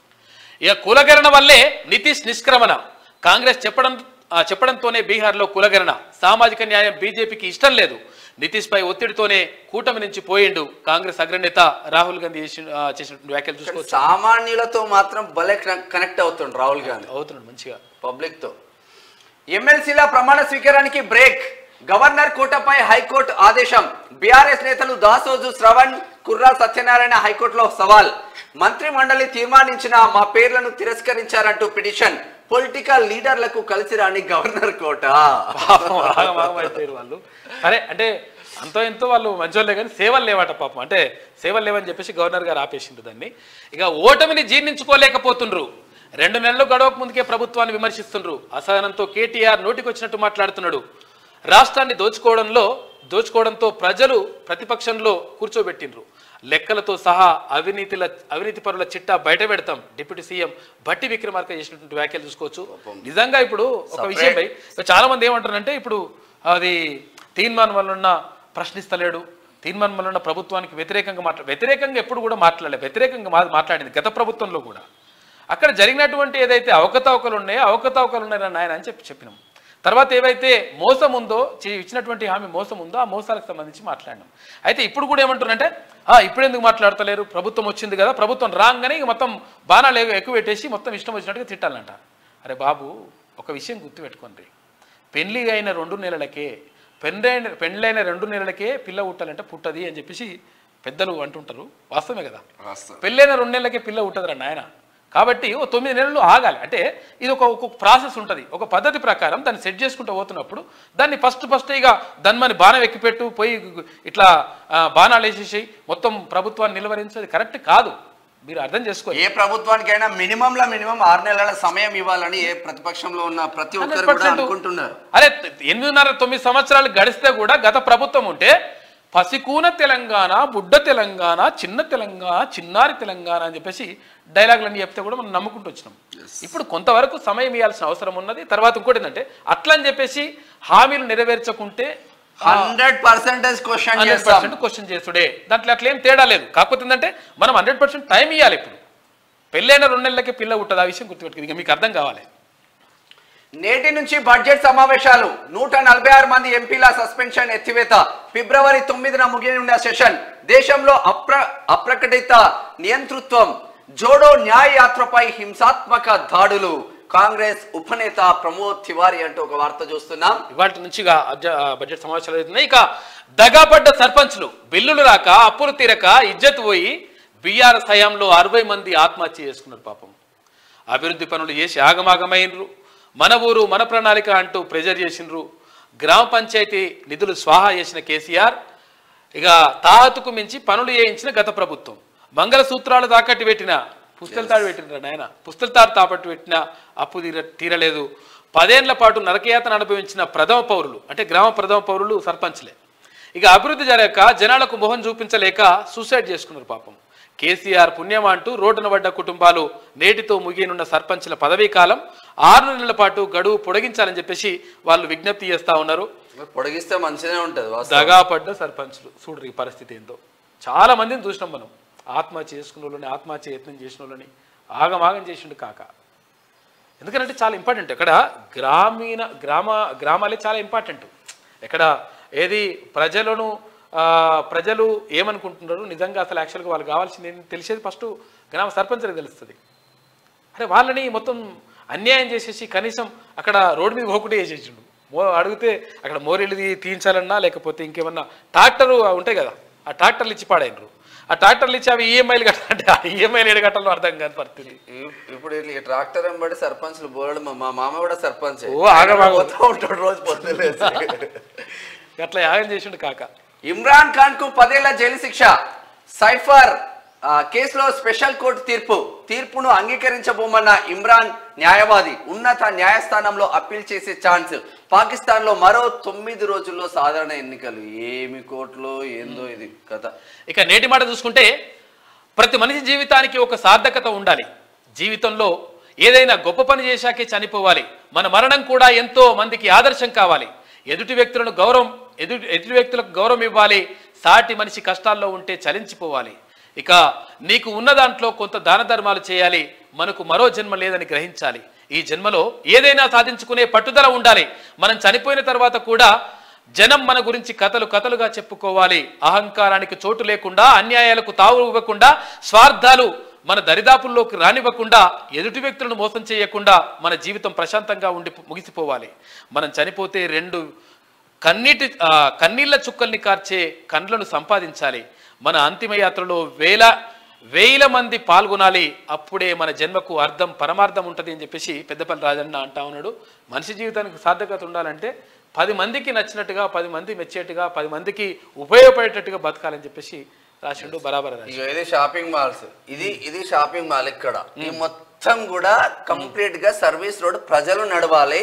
ఇక కులగరణ వల్లే నితీష్ నిష్క్రమణ కాంగ్రెస్ చెప్పడం ఆ, చెప్పడంతోనే బీహార్లో కులగరణ సామాజిక న్యాయం బీజేపీకి ఇష్టం లేదు నితీష్ పై ఒత్తిడితోనే కూటమి నుంచి పోయిండు కాంగ్రెస్ అగ్రనేత రాహుల్ గాంధీ చేసి ఆ, చేసినటువంటి వ్యాఖ్యలు చూసుకోవచ్చు సామాన్యులతో మాత్రం భలే కనెక్ట్ అవుతుండు రాహుల్ గాంధీ అవుతున్నాడు మంచిగా పబ్లిక్ తో ఎమ్మెల్సీల ప్రమాణ స్వీకారానికి బ్రేక్ గవర్నర్ కోటపై హైకోర్టు ఆదేశం బీఆర్ఎస్ నేతలు దాసోజు శ్రవణ్ కుర్రా సత్యనారాయణ హైకోర్టులో సవాల్ మంత్రి మండలి తీర్మానించిన మా పేర్లను తిరస్కరించారంటూ పిటిషన్ పొలిటికల్ లీడర్లకు కలిసి రాని గవర్నర్ కోట పాపం ఆగమాగం అయిపోయారు వాళ్ళు సరే అంటే అంతో ఎంతో వాళ్ళు మంచోళ్ళే కానీ సేవలు లేవట పాపం అంటే సేవలు లేవని చెప్పేసి గవర్నర్ గారు ఆపేసిండు దాన్ని ఇక ఓటమిని జీర్ణించుకోలేకపోతుండ్రు రెండు నెలలు గడవక ముందుకే ప్రభుత్వాన్ని విమర్శిస్తుండ్రు అసహనంతో కేటీఆర్ నోటికొచ్చినట్టు మాట్లాడుతున్నాడు రాష్ట్రాన్ని దోచుకోవడంలో దోచుకోవడంతో ప్రజలు ప్రతిపక్షంలో కూర్చోబెట్టిండ్రు లెక్కలతో సహా అవినీతిల అవినీతి పరుల చిట్టా బయట పెడతాం డిప్యూటీ సీఎం భట్టి విక్రమార్క చేసినటువంటి వ్యాఖ్యలు చూసుకోవచ్చు నిజంగా ఇప్పుడు ఒక విషయంపై చాలా మంది ఏమంటారంటే ఇప్పుడు అది తీర్మానం వల్ల ఉన్న ప్రశ్నిస్తలేడు తీర్మానం వల్ల ఉన్న ప్రభుత్వానికి వ్యతిరేకంగా మాట్లా వ్యతిరేకంగా ఎప్పుడు కూడా మాట్లాడలేదు వ్యతిరేకంగా మా- మాట్లాడింది గత ప్రభుత్వంలో కూడా అక్కడ జరిగినటువంటి ఏదైతే అవకతవకలు ఉన్నాయో అవకతవకలు ఉన్నాయని ఆయన అని చెప్పి చెప్పినాం తర్వాత ఏవైతే మోసం ఉందో చే- ఇచ్చినటువంటి హామీ మోసం ఉందో ఆ మోసాలకు సంబంధించి మాట్లాడినాం అయితే ఇప్పుడు కూడా ఏమంటున్నారంటే "ఆ, ఇప్పుడు ఎందుకు మాట్లాడతలేరు ప్రభుత్వం వచ్చింది కదా ప్రభుత్వం రాగానే ఇక మొత్తం బాణాలు ఎ- ఎక్కువ పెట్టేసి మొత్తం ఇష్టం వచ్చినట్టుగా తిట్టాలంట అరే బాబు ఒక విషయం గుర్తుపెట్టుకోండి పెళ్లి అయిన రెండు నెలలకే పెళ్ళైన పెళ్ళైన రెండు నెలలకే పిల్ల పుట్టాలంటే పుట్టది అని చెప్పేసి పెద్దలు అంటుంటారు వాస్తవమే కదా వాస్తవం. పెళ్ళైన రెండు నెలలకే పిల్ల పుట్టదురా నాయన కాబట్టి ఓ తొమ్మిది నెలలు ఆగాలి అంటే ఇది ఒక ఒక ప్రాసెస్ ఉంటుంది ఒక పద్ధతి ప్రకారం దాన్ని సెట్ చేసుకుంటూ పోతున్నప్పుడు దాన్ని ఫస్ట్ ఫస్ట్ ఇక దన్మని బాణం ఎక్కిపెట్టు పోయి ఇట్లా ఆ, బాణాలు వేసేసి మొత్తం ప్రభుత్వాన్ని నిలవరించేది కరెక్ట్ కాదు మీరు అర్థం చేసుకోవాలి ఏ ప్రభుత్వానికైనా మినిమం లా మినిమం ఆరు నెలల సమయం ఇవ్వాలని ఏ ప్రతిపక్షంలో ఉన్న ప్రతి ఒక్కరు కూడా 100% అనుకుంటున్నారు అరే ఎనిమిదిన్నర తొమ్మిది సంవత్సరాలు గడిస్తే కూడా గత ప్రభుత్వం ఉంటే పసికూన తెలంగాణ బుడ్డ తెలంగాణ చిన్న తెలంగాణ చిన్నారి తెలంగాణ అని చెప్పేసి డైలాగులన్నీ చెప్తే కూడా మనం నమ్ముకుంటూ వచ్చినాం ఇప్పుడు కొంతవరకు సమయం ఇవ్వాల్సిన అవసరం ఉన్నది తర్వాత ఇంకోటి ఏంటంటే అట్లా అని చెప్పేసి హామీలు నెరవేర్చకుంటే హండ్రెడ్ పర్సెంటేజ్ క్వశ్చన్ హండ్రెడ్ చేస్తాం పర్సెంట్ క్వశ్చన్ చేసుడే దాంట్లో అట్లా ఏం తేడా లేదు కాకపోతే ఏంటంటే మనం హండ్రెడ్ పర్సెంట్ టైం ఇవ్వాలి ఇప్పుడు పెళ్ళైన రెండు నెలలకే పిల్ల ఉంటుంది ఆ విషయం గుర్తుపెట్టుకుంది ఇక మీకు అర్థం కావాలి నేటి నుంచి బడ్జెట్ సమావేశాలు నూట నలభై ఆరు మంది ఎంపీల సస్పెన్షన్ ఎత్తివేత ఫిబ్రవరి తొమ్మిదిన ముగియనున్న సెషన్ దేశంలో అప్ర అప్రకటిత నియంతృత్వం జోడో న్యాయ యాత్రపై హింసాత్మక దాడులు కాంగ్రెస్ ఉపనేత ప్రమోద్ తివారీ అంటూ ఒక వార్త చూస్తున్నాం ఇవాటి నుంచిగా అడ్జ- ఆ బడ్జెట్ సమావేశాలు అవుతున్నాయి ఇక దగాపడ్డ సర్పంచ్లు బిల్లులు రాక అప్పులు తీరక ఇజ్జత్ పోయి బీఆర్ఎస్ హయాంలో అరవై మంది ఆత్మహత్య చేసుకున్నారు పాపం అభివృద్ధి పనులు చేసి ఆగమాగమైనరు మన ఊరు మన ప్రణాళిక అంటూ ప్రెజర్ చేసినరు గ్రామ పంచాయతీ నిధులు స్వాహా చేసిన కేసీఆర్ ఇక తాహతుకు మించి పనులు చేయించిన గత ప్రభుత్వం మంగళసూత్రాలు తాకట్టు పెట్టిన పుస్తల తాడు పెట్టినరా నాయన పుస్తల తాడు తాపట్టు పెట్టిన అప్పు తీర తీరలేదు పదేళ్ల పాటు నరకయాతన అనుభవించిన ప్రథమ పౌరులు అంటే గ్రామ ప్రథమ పౌరులు సర్పంచ్లే ఇక అభివృద్ధి జరగక జనాలకు మొహం చూపించలేక సూసైడ్ చేసుకున్నారు పాపం కేసీఆర్ పుణ్యం అంటూ రోడ్డున పడ్డ కుటుంబాలు నేటితో ముగియనున్న సర్పంచ్ల పదవీ కాలం ఆరు నెలల పాటు గడువు పొడిగించాలని చెప్పేసి వాళ్ళు విజ్ఞప్తి చేస్తా ఉన్నారు పొడిగిస్తే మంచిగానే ఉంటది వాస్తవం. దగా పడ్డ సర్పంచ్లు చూడరు ఈ పరిస్థితి ఏందో చాలా మందిని చూసినాం మనం ఆత్మహత్య చేసుకున్న వాళ్ళని ఆత్మహత్య యత్నం చేసిన వాళ్ళని ఆగమాగం చేసిండు కాక ఎందుకంటే చాలా ఇంపార్టెంట్ ఇక్కడ గ్రామీణ గ్రామ గ్రామాలే చాలా ఇంపార్టెంట్ ఇక్కడ ఏది ప్రజలను ఆ, ప్రజలు ఏమనుకుంటున్నారు నిజంగా అసలు యాక్చువల్గా వాళ్ళు కావాల్సింది ఏంటి తెలిసేది ఫస్ట్ గ్రామ సర్పంచ్కి తెలుస్తుంది అరే వాళ్ళని మొత్తం అన్యాయం చేసేసి కనీసం అక్కడ రోడ్డు మీద పోకుండా వేసేసిండు మో అడిగితే అక్కడ మోరీలు తీయించాలన్నా లేకపోతే ఇంకేమన్నా ట్రాక్టరు ఉంటాయి కదా ఆ ట్రాక్టర్లు ఇచ్చి పాడైనరు ఆ ట్రాక్టర్లు ఇచ్చి అవి ఈఎంఐలు కట్టాలంటే ఆ ఈఎంఐలు ఏడు కట్టాలో అర్థం కాని పరిస్థితి ఇ- ఇప్పుడు ఈ ట్రాక్టర్ వెంబడి సర్పంచ్లు బోర్డు మా మామ కూడా సర్పంచ్ ఓ, ఆగమాగం. పోతా ఉంటాడు రోజు పొద్దులేసి అట్లా యాగం చేసిండు కాక ఇమ్రాన్ ఖాన్ కు పదేళ్ల జైలు శిక్ష సైఫర్ ఆ, కేసులో స్పెషల్ కోర్టు తీర్పు తీర్పును అంగీకరించబోమన్న ఇమ్రాన్ న్యాయవాది ఉన్నత న్యాయస్థానంలో అప్పీల్ చేసే ఛాన్స్ పాకిస్తాన్ లో మరో తొమ్మిది రోజుల్లో సాధారణ ఎన్నికలు ఏమి కోర్టులో ఏందో ఇది కథ ఇక నేటి మాట చూసుకుంటే ప్రతి మనిషి జీవితానికి ఒక సార్థకత ఉండాలి జీవితంలో ఏదైనా గొప్ప పని చేశాకే చనిపోవాలి మన మరణం కూడా ఎంతో మందికి ఆదర్శం కావాలి ఎదుటి వ్యక్తులను గౌరవం ఎదుటి ఎదుటి వ్యక్తులకు గౌరవం ఇవ్వాలి సాటి మనిషి కష్టాల్లో ఉంటే చలించిపోవాలి ఇక నీకు ఉన్న దాంట్లో కొంత దాన ధర్మాలు చేయాలి మనకు మరో జన్మ లేదని గ్రహించాలి ఈ జన్మలో ఏదైనా సాధించుకునే పట్టుదల ఉండాలి మనం చనిపోయిన తర్వాత కూడా జనం మన గురించి కథలు కథలుగా చెప్పుకోవాలి అహంకారానికి చోటు లేకుండా అన్యాయాలకు తావు ఇవ్వకుండా స్వార్థాలు మన దరిదాపుల్లోకి రానివ్వకుండా ఎదుటి వ్యక్తులను మోసం చేయకుండా మన జీవితం ప్రశాంతంగా ఉండి ముగిసిపోవాలి మనం చనిపోతే రెండు కన్నీటి ఆ, కన్నీళ్ల చుక్కల్ని కార్చే కండ్లను సంపాదించాలి మన అంతిమ యాత్రలో వేల వేల మంది పాల్గొనాలి అప్పుడే మన జన్మకు అర్థం పరమార్థం ఉంటుంది అని చెప్పేసి పెద్దపల్లి రాజన్న అంటా ఉన్నాడు మనిషి జీవితానికి సార్థకత ఉండాలంటే పది మందికి నచ్చినట్టుగా పది మంది మెచ్చేట్టుగా పది మందికి ఉపయోగపడేటట్టుగా బతకాలని చెప్పేసి రాసిండు బరాబర్ రాసిండు. ఇగో ఇది షాపింగ్ మాల్స్ ఇది ఇది షాపింగ్ మాల్ ఇక్కడ ఈ మొత్తం కూడా కంప్లీట్ గా సర్వీస్ రోడ్ ప్రజలు నడవాలి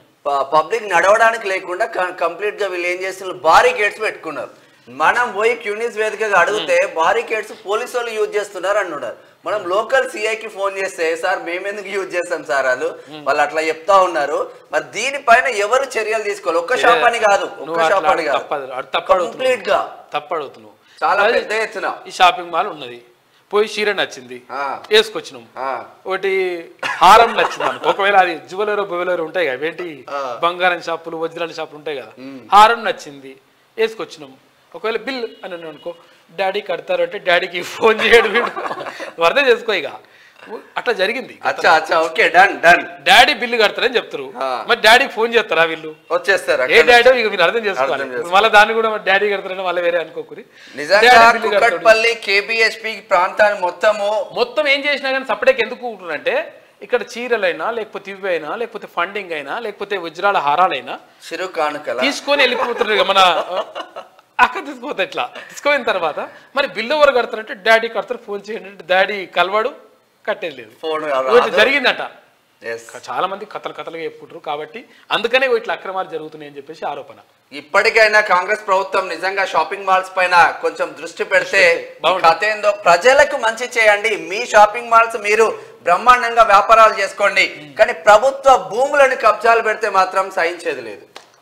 పబ్లిక్ నడవడానికి లేకుండా కంప్లీట్ గా వీళ్ళు ఏం చేస్తున్నారు బారికేడ్స్ పెట్టుకున్నారు మనం పోయి క్యూనిస్ వేదికగా అడిగితే బారికేడ్స్ పోలీసు వాళ్ళు యూజ్ చేస్తున్నారు అన్నారు మనం లోకల్ సిఐకి ఫోన్ చేస్తే సార్ మేమెందుకు యూజ్ చేస్తాం సార్ వాళ్ళు వాళ్ళు అట్లా చెప్తా ఉన్నారు మరి దీనిపైన ఎవరు చర్యలు తీసుకోవాలి ఒక్క షాప్ అని కాదు ఒక్క నువ్వు షాప్ అట్లా అని కాదు తప్పదు అటు తప్పడు కంప్లీట్ గా తప్పడుగుతున్నావు చాలా అదే పెద్ద ఎత్తున ఈ షాపింగ్ మాల్ ఉన్నది పోయి చీర నచ్చింది ఆ. వేసుకొచ్చినాం ఆ. ఒకటి హారం నచ్చింది అనుకో ఒకవేళ అది జువెలర్ బువెలర్ ఉంటాయి కదా ఏంటి బంగారం షాపులు వజ్రాల షాపులు ఉంటాయి కదా హారం నచ్చింది వేసుకొచ్చినాం ఒకవేళ బిల్ అని అన్నాడు అనుకో డాడీ కడతారు అంటే డాడీకి ఫోన్ చేయడు వీడు నువ్వు అర్థం చేసుకో ఇక అట్లా జరిగింది అచ్చా అచ్చా okay done done daddy bill కడతారని చెప్తారు ఆ. మరి డాడీకి ఫోన్ చేస్తారా వీళ్ళు వచ్చేస్తారు ఏ అక్కడ డాడీ ఇక మీరు అర్థం చేసుకోవాలి అర్థం చేసుకోవాలి. మళ్ళీ దాన్ని కూడా డాడీ కడతారని మళ్ళీ వేరే అనుకోకూరి నిజంగా డాడీ బిల్లు కడతాడు. కుక్కట్పల్లి కేబిహెచ్పి ప్రాంతాన్ని మొత్తము మొత్తం ఏం చేసినా కానీ సపరేట్గా ఎందుకు ఉంటుందంటే ఇక్కడ చీరలైనా లేకపోతే ఇవి అయినా లేకపోతే ఫండింగ్ అయినా లేకపోతే వజ్రాల హారాలైనా చిరు కానుకల తీసుకొని వెళ్ళిపోతున్నారు ఇక మన అక్కడ తీసుకుపోతే ఇట్లా తీసుకుపోయిన తర్వాత మరి బిల్లు ఎవరు కడతారంటే డాడీ కడతారు ఫోన్ చేయండి అంటే డాడీ కలవాడు కట్టేది లేదు ఫోన్ ఇట్లా జరిగిందట Yes. చాలా మంది కథలు కథలుగా చెప్పుకుంటారు కాబట్టి అందుకనే ఇట్లా అక్రమాలు జరుగుతున్నాయి అని చెప్పేసి ఆరోపణ ఇప్పటికైనా కాంగ్రెస్ ప్రభుత్వం నిజంగా షాపింగ్ మాల్స్ పైన కొంచెం దృష్టి పెడితే ఈ బాగుంటుంది. కథ ఏందో ప్రజలకు మంచి చేయండి మీ షాపింగ్ మాల్స్ మీరు బ్రహ్మాండంగా వ్యాపారాలు చేసుకోండి కానీ ప్రభుత్వ భూములను కబ్జాలు పెడితే మాత్రం సహించేది లేదు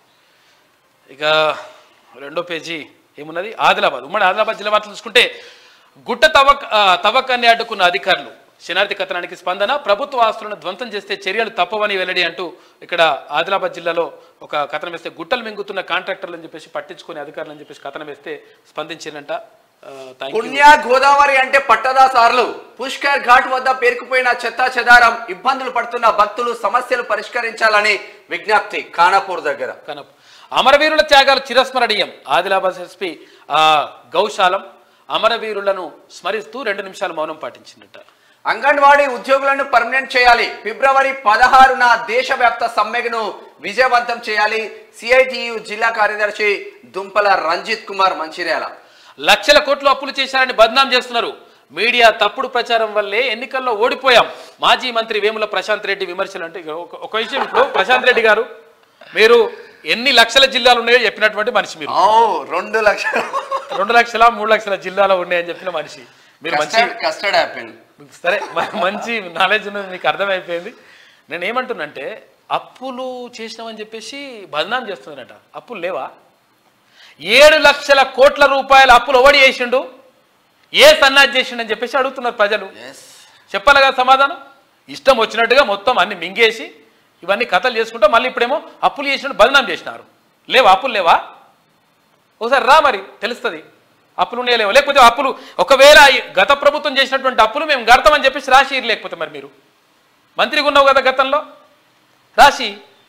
ఇక రెండో పేజీ ఏమున్నది ఆదిలాబాద్ ఉమ్మడి ఆదిలాబాద్ జిల్లా వార్తలు చూసుకుంటే గుట్ట తవ్వక ఆ, తవ్వకాన్ని అడ్డుకున్న అధికారులు శనార్థి కథనానికి స్పందన ప్రభుత్వ ఆస్తులను ధ్వంసం చేస్తే చర్యలు తప్పవని వెల్లడి అంటూ ఇక్కడ ఆదిలాబాద్ జిల్లాలో ఒక కథనం వేస్తే గుట్టలు మింగుతున్న కాంట్రాక్టర్లు అని చెప్పేసి పట్టించుకునే అధికారులు అని చెప్పేసి కథనం వేస్తే స్పందించారంట ఆ, thank you. పుణ్య గోదావరి అంటే పట్టదాసార్లు పుష్కర్ ఘాట్ వద్ద పేరుకుపోయిన చెత్తా చెదారం ఇబ్బందులు పడుతున్న భక్తులు సమస్యలు పరిష్కరించాలని విజ్ఞప్తి ఖానాపూర్ దగ్గర కనప అమరవీరుల త్యాగాలు చిరస్మరణీయం ఆదిలాబాద్ ఎస్పీ ఆ, గౌశాలం అమరవీరులను స్మరిస్తూ రెండు నిమిషాలు మౌనం పాటించిందట అంగన్వాడీ ఉద్యోగులను పర్మనెంట్ చేయాలి ఫిబ్రవరి పదహారున దేశవ్యాప్త సమ్మెను విజయవంతం చేయాలి సిఐటియు జిల్లా కార్యదర్శి దుంపల రంజిత్ కుమార్ మంచిర్యాల లక్షల కోట్లు అప్పులు చేశారని బద్నాం చేస్తున్నారు మీడియా తప్పుడు ప్రచారం వల్లే ఎన్నికల్లో ఓడిపోయాం మాజీ మంత్రి వేముల ప్రశాంత్ రెడ్డి విమర్శలు అంటే ఇక ఒక- ఒక విషయం ఇప్పుడు ప్రశాంత్ రెడ్డి గారు మీరు ఎన్ని లక్షల జిల్లాలు ఉన్నాయో చెప్పినటువంటి మనిషి మీరు ఓ రెండు లక్షలు రెండు లక్షల మూడు లక్షల జిల్లాలో ఉన్నాయని చెప్పిన మనిషి మీరు మంచి కస్టర్డ్ కస్టర్డ్ యాపిల్ సరే మ- మంచి నాలెడ్జ్ ఉన్నది మీకు అర్థమైపోయింది నేను ఏమంటున్నంటే అప్పులు చేసినామని చెప్పేసి బదనాం చేస్తున్నారట అప్పులు లేవా ఏడు లక్షల కోట్ల రూపాయల అప్పులు ఎవడు చేసిండు ఏ సన్నాజ్ చేసిండు అని చెప్పేసి అడుగుతున్నారు ప్రజలు చెప్పాలి కదా సమాధానం ఇష్టం వచ్చినట్టుగా మొత్తం అన్ని మింగేసి ఇవన్నీ కథలు చేసుకుంటా మళ్ళీ ఇప్పుడేమో అప్పులు చేసినట్టు బదనాం చేసినారు లేవా అప్పులు లేవా ఒకసారి రా మరి తెలుస్తుంది అప్పులు ఉన్నాయో లేవో లేకపోతే అప్పులు ఒకవేళ ఈ గత ప్రభుత్వం చేసినటువంటి అప్పులు మేము గడతామని చెప్పేసి రాసి లేకపోతే మరి మీరు మంత్రిగా ఉన్నావు కదా గతంలో రాసి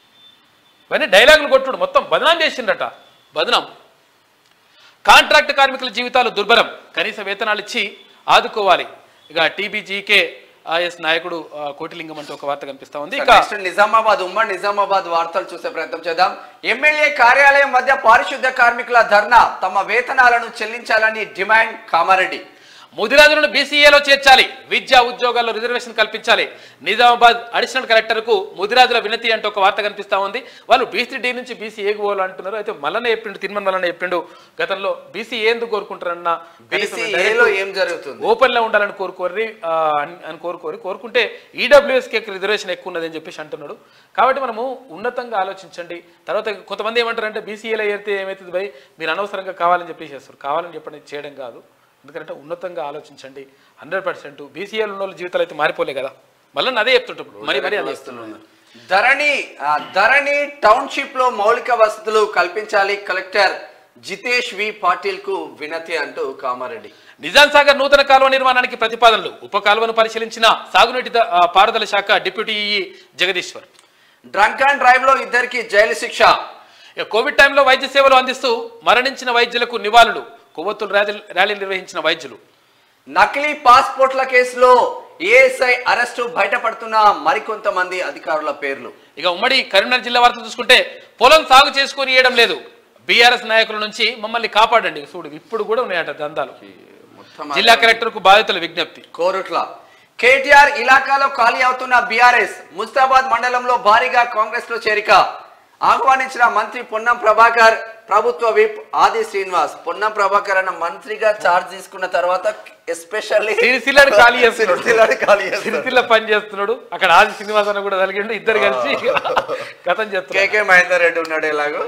ఇవన్నీ డైలాగులు కొట్టుడు మొత్తం బదనాం చేసిండట బదనాం కాంట్రాక్ట్ కార్మికుల జీవితాలు దుర్భరం కనీస వేతనాలు ఇచ్చి ఆదుకోవాలి ఇక టీబీజీకే ఐఎస్ నాయకుడు ఆ, కోటిలింగం అంటూ ఒక వార్త కనిపిస్తా ఉంది ఇక నెక్స్ట్ నిజామాబాద్ ఉమ్మడి నిజామాబాద్ వార్తలు చూసే ప్రయత్నం చేద్దాం ఎమ్మెల్యే కార్యాలయం మధ్య పారిశుద్ధ కార్మికుల ధర్నా తమ వేతనాలను చెల్లించాలని డిమాండ్ కామారెడ్డి ముదిరాజులను బీసీఏలో చేర్చాలి విద్యా ఉద్యోగాల్లో రిజర్వేషన్ కల్పించాలి నిజామాబాద్ అడిషనల్ కలెక్టర్ కు ముదిరాజుల వినతి అంటూ ఒక వార్త కనిపిస్తా ఉంది వాళ్ళు బీసీ డి నుంచి బీసీ ఏకి పోవాలి అంటున్నారు అయితే మల్లనే చెప్పిండు తిరుమల మల్లనే చెప్పిండు గతంలో బీసీ ఎందుకు కోరుకుంటారన్న బీసీఏలో ఏం జరుగుతుంది ఓపెన్ లో ఉండాలని కోరుకోరి ఆ, అని- అని కోరుకోరి కోరుకుంటే ఈడబ్ల్యూఎస్కి రిజర్వేషన్ ఎక్కువ ఉన్నది అని చెప్పేసి అంటున్నాడు కాబట్టి మనము ఉన్నతంగా ఆలోచించండి తర్వాత కొంతమంది ఏమంటారంటే బీసీఏలో ఏరితే ఏమవుతుంది భయ్ మీరు అనవసరంగా కావాలని చెప్పేసి చేస్తారు కావాలని చెప్పండి చేయడం కాదు ఎందుకంటే ఉన్నతంగా ఆలోచించండి హండ్రెడ్ పర్సెంట్ బీసీఏలో ఉన్న వాళ్ళ జీవితాలు అయితే మారిపోలే కదా మళ్ళీ అదే చెప్తుంటాం మరి మరి అదే చెప్తున్నాను ధరణి ఆ, ధరణి టౌన్షిప్ లో మౌలిక వసతులు కల్పించాలి కలెక్టర్ జితేష్ వి పాటిల్ కు వినతి అంటూ కామారెడ్డి నిజాం సాగర్ నూతన కాలువ నిర్మాణానికి ప్రతిపాదనలు ఉప కాలువను పరిశీలించిన సాగునీటి ద- ఆ, పారుదల శాఖ deputy EE Jagadishwar drunk and drive లో ఇద్దరికి జైలు శిక్ష ఇక కోవిడ్ టైంలో వైద్య సేవలు అందిస్తూ మరణించిన వైద్యులకు నివాళులు కొవ్వొత్తులు ర్యాలీ ర్యాలీ నిర్వహించిన వైద్యులు నకిలీ పాస్పోర్ట్ల కేసులో ఏఎస్ఐ అరెస్టు బయటపడుతున్న మరికొంతమంది అధికారుల పేర్లు ఇక ఉమ్మడి కరీంనగర్ జిల్లా వార్తలు చూసుకుంటే పొలం సాగు చేసుకొని ఇవ్వడం లేదు బీఆర్ఎస్ నాయకుల నుంచి మమ్మల్ని కాపాడండి చూడు ఇప్పుడు కూడా ఉన్నాయట దందాలు జిల్లా కలెక్టర్ కు బాధితుల విజ్ఞప్తి కోరుట్ల కేటీఆర్ ఇలాకాలో ఖాళీ అవుతున్న బీఆర్ఎస్ ముస్తాబాద్ మండలంలో భారీగా కాంగ్రెస్ లో చేరిక ఆహ్వానించిన మంత్రి పొన్నం ప్రభాకర్ ప్రభుత్వ విప్ ఆది శ్రీనివాస్ పొన్నం ప్రభాకర్ అన్న మంత్రిగా చార్జ్ తీసుకున్న తర్వాత ఎస్పెషల్లీ సిరిసిల్లని ఖాళీ చేస్తున్నాడు. సిరిసిల్లని ఖాళీ చేస్తున్నాడు. సిరిసిల్ల పని చేస్తున్నాడు అక్కడ ఆది శ్రీనివాస్ అన్న కూడా తలిగిండు ఇద్దరు కలిసి కథం చేస్తున్నారు కేకే మహేందర్ రెడ్డి ఉన్నాడు ఎలాగో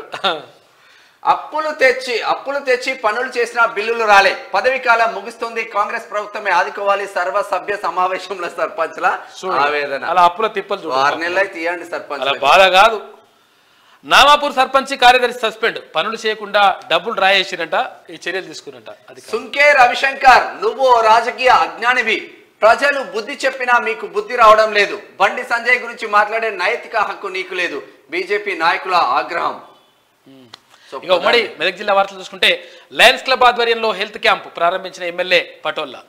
అప్పులు తెచ్చి అప్పులు తెచ్చి పనులు చేసిన బిల్లులు రాలే పదవి కాలం ముగుస్తుంది కాంగ్రెస్ ప్రభుత్వమే ఆదుకోవాలి సర్వ సభ్య సమావేశంలో సర్పంచ్ల చూడు, ఆవేదన అలా అప్పుల తిప్పలు చూడు ఆరు నెలలు అయితే తీయండి సర్పంచ్ అలా బాధ కాదు నామాపూర్ సర్పంచ్ కార్యదర్శి సస్పెండ్ పనులు చేయకుండా డబ్బులు డ్రా చేసిరంట ఈ చర్యలు తీసుకున్నట అది సుంకే రవిశంకర్ నువ్వు ఓ రాజకీయ అజ్ఞానివి ప్రజలు బుద్ధి చెప్పినా మీకు బుద్ధి రావడం లేదు బండి సంజయ్ గురించి మాట్లాడే నైతిక హక్కు నీకు లేదు బీజేపీ నాయకుల ఆగ్రహం సో ఇక ఉమ్మడి మెదక్ జిల్లా వార్తలు చూసుకుంటే లయన్స్ క్లబ్ ఆధ్వర్యంలో హెల్త్ క్యాంప్ ప్రారంభించిన ఎమ్మెల్యే పటోల్లా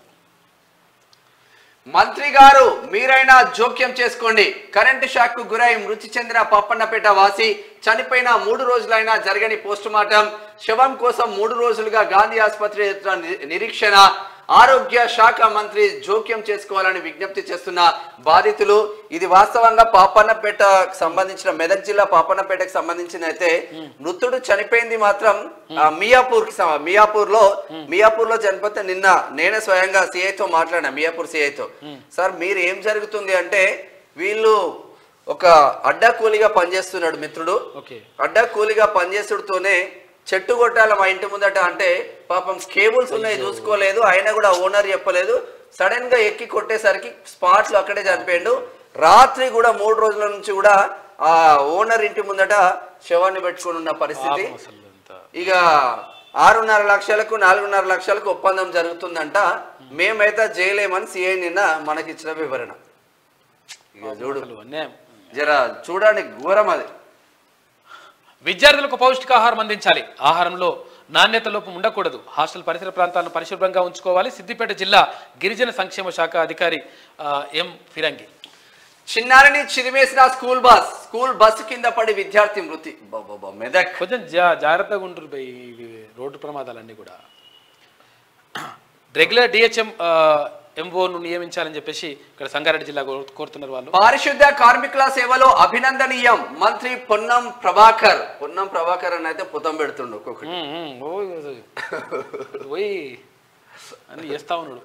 మంత్రి గారు మీరైనా జోక్యం చేసుకోండి కరెంటు షాక్ కు గురై మృతి చెందిన పప్పన్నపేట వాసి చనిపోయిన మూడు రోజులైనా జరగని పోస్ట్ మార్టం శవం కోసం మూడు రోజులుగా గాంధీ ఆసుపత్రి ఎదుట ని- నిరీక్షణ ఆరోగ్య శాఖ మంత్రి జోక్యం చేసుకోవాలని విజ్ఞప్తి చేస్తున్న బాధితులు ఇది వాస్తవంగా పాపన్నపేట సంబంధించిన మెదక్ జిల్లా పాపన్నపేటకు సంబంధించిన అయితే మృతుడు చనిపోయింది మాత్రం ఆ, మియాపూర్ కి సమ- మియాపూర్ లో మియాపూర్ లో చనిపోతే నిన్న నేనే స్వయంగా సిఐ తో మాట్లాడినా మియాపూర్ సిఐ తో సార్ మీరు ఏం జరుగుతుంది అంటే వీళ్ళు ఒక అడ్డా కూలిగా పనిచేస్తున్నాడు మిత్రుడు ఓకే అడ్డా కూలిగా పనిచేస్తుడుతోనే చెట్టు కొట్టాల మా ఇంటి ముందట అంటే పాపం కేబుల్స్ ఉన్నాయి చూసుకోలేదు అయినా కూడా ఓనర్ చెప్పలేదు సడన్ గా ఎక్కి కొట్టేసరికి స్పాట్ లో అక్కడే చనిపోయిండు రాత్రి కూడా మూడు రోజుల నుంచి కూడా ఆ ఓనర్ ఇంటి ముందట శవాన్ని పెట్టుకుని ఉన్న పరిస్థితి పాపం అసలు ఎంత ఇక ఆరున్నర లక్షలకు నాలుగున్నర లక్షలకు ఒప్పందం జరుగుతుందంట మేమైతే చేయలేమని సిఐ నిన్న మనకిచ్చిన వివరణ ఇక చూడు అసలు అన్యాయం జర చూడండి ఘోరం అది విద్యార్థులకు పౌష్టికాహారం అందించాలి ఆహారంలో నాణ్యత లోపం ఉండకూడదు హాస్టల్ పరిసర ప్రాంతాలను పరిశుభ్రంగా ఉంచుకోవాలి సిద్దిపేట జిల్లా గిరిజన సంక్షేమ శాఖ అధికారి ఆ, ఎం ఫిరంగి చిన్నారిని చిరిమేసిన స్కూల్ బస్ స్కూల్ బస్సు కింద పడి విద్యార్థి మృతి బాబా మెదక్ కొంచెం జా జాగ్రత్తగా ఉంటారు బై ఇవి రోడ్డు ప్రమాదాలన్నీ కూడా రెగ్యులర్ డిహెచ్ఎం ఎంఓను నియమించాలని చెప్పేసి ఇక్కడ సంగారెడ్డి జిల్లా కోరు- కోరుతున్నారు వాళ్ళు పారిశుద్ధ్య కార్మికుల సేవలో అభినందనీయం మంత్రి పొన్నం ప్రభాకర్ పొన్నం ప్రభాకర్ అని అయితే పుతం పెడుతుండు ఒక్కొక్కటి ఉమ్, ఉమ్, ఓ, పోయి అని చేస్తా ఉన్నాడు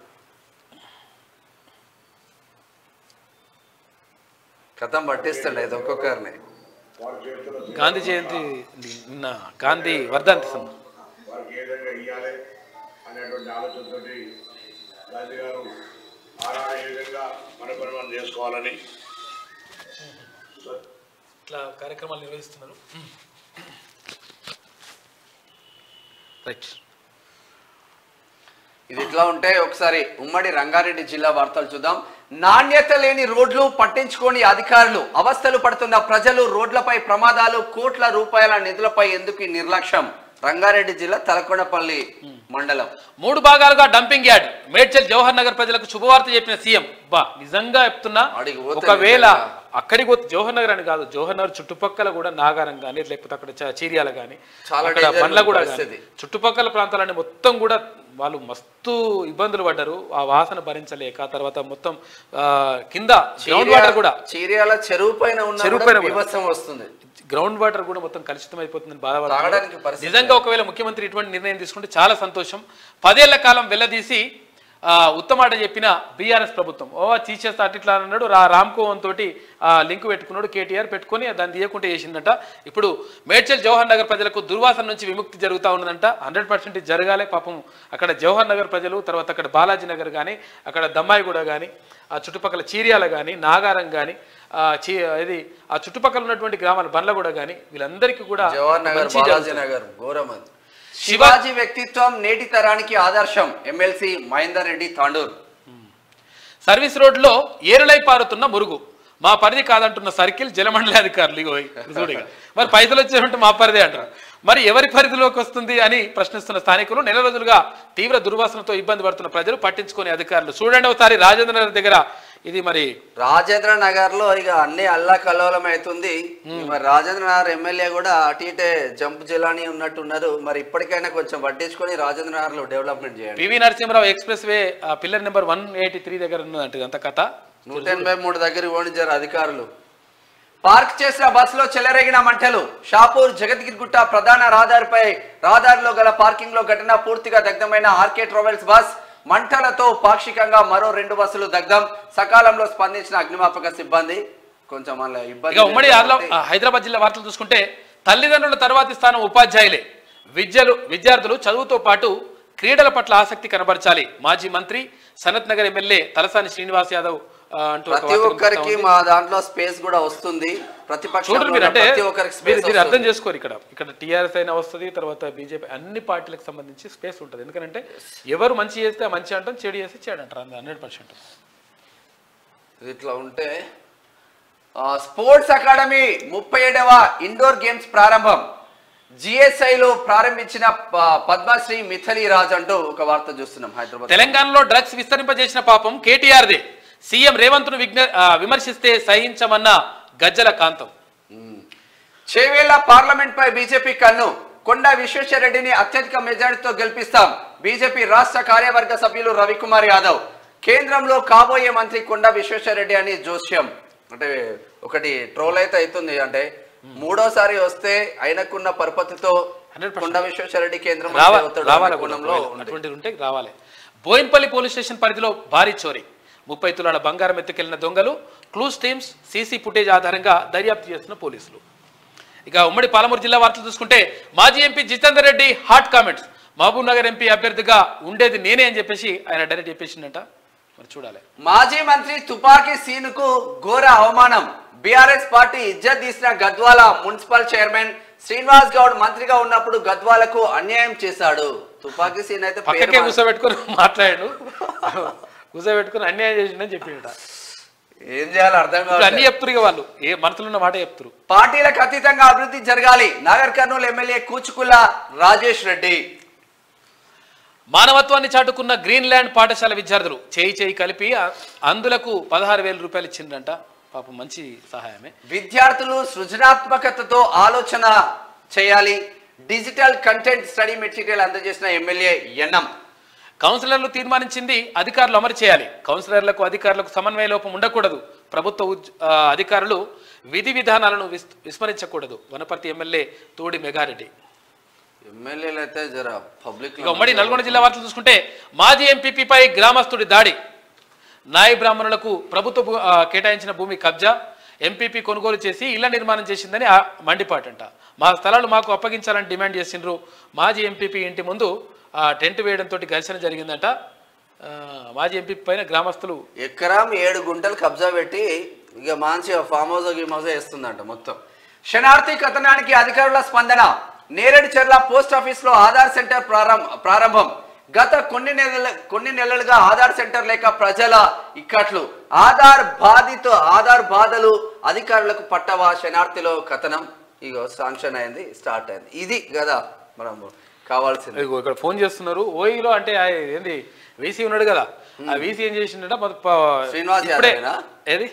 కథం పట్టిస్తుండే ఇది ఒక్కొక్కరిని గాంధీ జయంతి నిన్న గాంధీ వర్ధంతి సం- వారికి ఏ విధంగా ఇవ్వాలి అనేటువంటి ఆలోచనతోటి గాంధీ గారు ఆరా ఏ విధంగా మన పని మనం చేసుకోవాలని ఇట్లా కార్యక్రమాలు నిర్వహిస్తున్నారు రైట్ ఇది ఇట్లా ఉంటే ఒకసారి ఉమ్మడి రంగారెడ్డి జిల్లా వార్తలు చూద్దాం నాణ్యత లేని రోడ్లు పట్టించుకోని అధికారులు అవస్థలు పడుతున్న ప్రజలు రోడ్లపై ప్రమాదాలు కోట్ల రూపాయల నిధులపై ఎందుకు ఈ నిర్లక్ష్యం రంగారెడ్డి జిల్లా తలకొండపల్లి మండలం మూడు భాగాలుగా డంపింగ్ యార్డ్ మేడ్చల్ జవహర్ నగర్ ప్రజలకు శుభవార్త చెప్పిన సీఎం బా నిజంగా చెప్తున్నా ఆడికి పోతే ఒకవేళ నిజంగా. అక్కడికి పోతే జవహర్ నగర్ అని కాదు జవహర్ నగర్ చుట్టుపక్కల కూడా నాగారం కానీ లేకపోతే అక్కడ చ- చీరియాల కానీ చాలా అక్కడ danger బండ్ల కూడా పరిస్థితి. గానీ, చుట్టుపక్కల ప్రాంతాలన్నీ మొత్తం కూడా వాళ్ళు మస్తు ఇబ్బందులు పడ్డారు ఆ వాసన భరించలేక తర్వాత మొత్తం ఆ, కింద గ్రౌండ్ వాటర్ కూడా చీరియాల చెరువు పైన ఉన్న చెరువు కూడా పైన కూడా. బీభత్సం వస్తుంది గ్రౌండ్ వాటర్ కూడా మొత్తం కలుషితం అయిపోతుందని తాగడానికి బాధపడుతున్నారు పరిస్థితి నిజంగా ఒకవేళ ముఖ్యమంత్రి ఇటువంటి నిర్ణయం తీసుకుంటే చాలా సంతోషం పదేళ్ల కాలం వెల్లదీసి ఆ, ఉత్తమాట చెప్పిన బీఆర్ఎస్ ప్రభుత్వం ఓ తీసేస్తా అటు ఇట్లా అన్నాడు రా రామ్కోవన్ తోటి ఆ, లింక్ పెట్టుకున్నాడు కేటీఆర్ పెట్టుకొని దాన్ని తీయకుంటే చేసిందంట ఇప్పుడు మేడ్చల్ జవహర్ నగర్ ప్రజలకు దుర్వాసన నుంచి విముక్తి జరుగుతూ ఉన్నదంట హండ్రెడ్ పర్సెంట్ జరగాలి పాపం అక్కడ జవహర్ నగర్ ప్రజలు తర్వాత అక్కడ బాలాజీ నగర్ కానీ అక్కడ దమ్మాయిగూడ కానీ ఆ చుట్టుపక్కల చీరియాల కానీ నాగారం కానీ చీ ఇది ఆ చుట్టుపక్కల ఉన్నటువంటి గ్రామాల బండ్లగూడ కానీ వీళ్ళందరికీ కూడా జవహర్ నగర్ మంచి బాలాజీ జరుగుతుంది. నగర్ ఘోరం అది శివ- శివాజీ వ్యక్తిత్వం నేటి తరానికి ఆదర్శం ఎమ్మెల్సీ మహేందర్ రెడ్డి తాండూర్ సర్వీస్ రోడ్లో ఏరులై పారుతున్న మురుగు మా పరిధి కాదంటున్న సర్కిల్ జలమండలి అధికారులు ఇగో ఇప్పుడు చూడు ఇక. మరి పైసలు వచ్చేటువంటి మా పరిధి అంటారు మరి ఎవరి పరిధిలోకి వస్తుంది అని ప్రశ్నిస్తున్న స్థానికులు నెల రోజులుగా తీవ్ర దుర్వాసనతో ఇబ్బంది పడుతున్న ప్రజలు పట్టించుకునే అధికారులు చూడండి ఒకసారి రాజేంద్ర నగర్ దగ్గర ఇది మరి రాజేంద్ర నగర్ లో ఇక అన్ని అల్లా కల్లోలం అవుతుంది మరి రాజేంద్ర నగర్ ఎమ్మెల్యే కూడా అటు ఇటే జంప్ జిలాని ఉన్నట్టున్నారు మరి ఇప్పటికైనా కొంచెం పట్టించుకొని రాజేంద్ర నగర్ లో డెవలప్మెంట్ చేయండి PV Narasimha Rao expressway pillar number one eighty three దగ్గర ఉన్నదంట అంత కథ నూట ఎనభై మూడు దగ్గర ఓడించారు అధికారులు పార్క్ చేసిన బస్సులో చెలరేగిన మంటలు షాపూర్ జగద్గిరిగుట్ట ప్రధాన రహదారిపై రహదారిలో గల పార్కింగ్ లో ఘటన పూర్తిగా దగ్ధమైన ఆర్కే ట్రావెల్స్ బస్ మంటలతో పాక్షికంగా మరో రెండు బస్సులు దగ్ధం సకాలంలో స్పందించిన అగ్నిమాపక సిబ్బంది కొంచెం అలా ఇబ్బంది ఇక ఉమ్మడి ఆదిలా కాబట్టి ఆ, హైదరాబాద్ జిల్లా వార్తలు చూసుకుంటే తల్లిదండ్రుల తర్వాతి స్థానం ఉపాధ్యాయులే విద్యలు విద్యార్థులు చదువుతో పాటు క్రీడల పట్ల ఆసక్తి కనబరచాలి మాజీ మంత్రి సనత్ నగర్ ఎమ్మెల్యే తలసాని శ్రీనివాస్ యాదవ్ ఆ, అంటూ ఒక ప్రతి వార్త ఒక్కరికి కనిపిస్తా ఉంది. మా దాంట్లో స్పేస్ కూడా వస్తుంది ప్రతిపక్షంలో చూడండి మీరు అంటే ప్రతి ఒక్కరికి మీరు స్పేస్ మీరు అర్థం వస్తుంది. చేసుకోరు ఇక్కడ ఇక్కడ టీఆర్ఎస్ అయినా వస్తుంది తర్వాత బీజేపీ అన్ని పార్టీలకు సంబంధించి స్పేస్ ఉంటుంది ఎందుకంటే ఎవరు మంచి చేస్తే ఆ మంచి అంటాం చెడు చేస్తే చెడు అంటారు హండ్రెడ్ పర్సెంట్ ఇది ఇట్లా ఉంటే ఆ, స్పోర్ట్స్ అకాడమీ ముప్పై ఏడవ ఇండోర్ గేమ్స్ ప్రారంభం జిఎస్ఐలో ప్రారంభించిన ప- పద్మశ్రీ మిథలి రాజ్ అంటూ ఒక వార్త చూస్తున్నాం హైదరాబాద్ తెలంగాణలో డ్రగ్స్ విస్తరింపజేసిన పాపం కేటీఆర్దే సీఎం రేవంత్ను విజ్ఞ ఆ, విమర్శిస్తే సహించమన్న గజ్జల కాంతం చేవేళ్ల పార్లమెంట్ పై బీజేపీ కన్ను కొండా విశ్వేశ్వరరెడ్డిని అత్యధిక మెజారిటీతో గెలిపిస్తాం బీజేపీ రాష్ట్ర కార్యవర్గ సభ్యులు రవికుమార్ యాదవ్ కేంద్రంలో కాబోయే మంత్రి కొండా విశ్వేశ్వరరెడ్డి అని జోస్యం అంటే ఒకటి ట్రోల్ అయితే అవుతుంది అంటే మూడోసారి వస్తే ఆయనకున్న పరపతితో 100% కొండా విశ్వేశ్వరరెడ్డి కేంద్రం రావా- మంత్రి అవుతాడు రావాలి అనే కూడా కోణంలో ఒకవేళ ఉంది. అటువంటిది ఉంటే రావాలి బోయిన్పల్లి పోలీస్ స్టేషన్ పరిధిలో భారీ చోరీ ముప్పై తులాల బంగారం ఎత్తుకెళ్లిన దొంగలు క్లూస్ టీమ్స్ సీసీ ఫుటేజ్ ఆధారంగా దర్యాప్తు చేస్తున్న పోలీసులు ఇక ఉమ్మడి పాలమూరు జిల్లా వార్తలు చూసుకుంటే మాజీ MP Jitender Reddy hot comments Mahabub Nagar MP అభ్యర్థిగా ఉండేది నేనే అని చెప్పేసి ఆయన డైరెక్ట్ చెప్పేసిండట మరి చూడాలి మాజీ మంత్రి తుపాకీ సీనుకు ఘోర అవమానం బీఆర్ఎస్ పార్టీ ఇజ్జత్ తీసిన గద్వాల మున్సిపల్ చైర్మన్ శ్రీనివాస్ గౌడ్ మంత్రిగా ఉన్నప్పుడు గద్వాలకు అన్యాయం చేశాడు తుపాకీ సీన్ అయితే పేరు పక్కకే మా- కూర్చోబెట్టుకొని మాట్లాడాడు కూర్చోబెట్టుకొని అన్యాయం చేసిండని చెప్పిండట ఏం చేయాలో అర్థం ఇప్పుడు అన్ని కాదు చెప్తురు ఇక వాళ్ళు ఏ మనసులో ఉన్న మాట చెప్తురు పార్టీలకు అతీతంగా అభివృద్ధి జరగాలి నాగర్ కర్నూలు ఎమ్మెల్యే కూచుకుల రాజేష్ రెడ్డి మానవత్వాన్ని చాటుకున్న గ్రీన్లాండ్ పాఠశాల విద్యార్థులు చేయి చేయి కలిపి ఆ- అందులకు పదహారు వేల రూపాయలు ఇచ్చిండ్రంట పాపం మంచి సహాయమే విద్యార్థులు సృజనాత్మకతతో ఆలోచన చేయాలి డిజిటల్ కంటెంట్ స్టడీ మెటీరియల్ అందజేసిన ఎమ్మెల్యే ఎన్ఎం కౌన్సిలర్లు తీర్మానించింది అధికారులు అమలు చేయాలి కౌన్సిలర్లకు అధికారులకు సమన్వయ లోపం ఉండకూడదు ప్రభుత్వ ఉద్- ఆ, అధికారులు విధి విధానాలను విస్- విస్మరించకూడదు వనపర్తి ఎమ్మెల్యే తోడి మెగారెడ్డి ఎమ్మెల్యేలు అయితే జర పబ్లిక్ ఇక ఉమ్మడి నల్గొండ జిల్లా వార్తలు చూసుకుంటే మాజీ ఎంపీపీపై గ్రామస్తుడి దాడి నాయ బ్రాహ్మణులకు ప్రభుత్వ భూ- ఆ, కేటాయించిన భూమి కబ్జా ఎంపీపీ కొనుగోలు చేసి ఇళ్ల నిర్మాణం చేసిందని ఆ మండిపాటంట మా స్థలాలు మాకు అప్పగించాలని డిమాండ్ చేసిండ్రు మాజీ ఎంపీపీ ఇంటి ముందు ఆ, టెంట్ వేయడంతో ఘర్షణ జరిగిందంట ఆ, మాజీ ఎంపీ పైన గ్రామస్తులు ఎకరం ఏడు గుంటలు కబ్జా పెట్టి ఇక మంచిగా ఫామ్ హౌస్ గిమ్ హౌస్ వేస్తుందంట మొత్తం శనార్థి కథనానికి అధికారుల స్పందన నేరేడుచెర్ల పోస్ట్ ఆఫీస్ లో ఆధార్ సెంటర్ ప్రారంభ ప్రారంభం గత కొన్ని నెలల కొన్ని నెలలుగా ఆధార్ సెంటర్ లేక ప్రజల ఇక్కట్లు ఆధార్ బాధిత ఆధార్ బాధలు అధికారులకు పట్టవా శనార్థిలో కథనం ఇగో శాంక్షన్ అయింది స్టార్ట్ అయింది ఇది కదా మనం కావాల్సింది ఇదిగో ఇక్కడ ఫోన్ చేస్తున్నారు ఓయిలో అంటే ఆ ఏంది వీసీ ఉన్నాడు కదా ఆ వీసీ ఏం చేసిండట మొద- ప- శ్రీనివాస్ ఇప్పుడే యాదవేనా? ఏది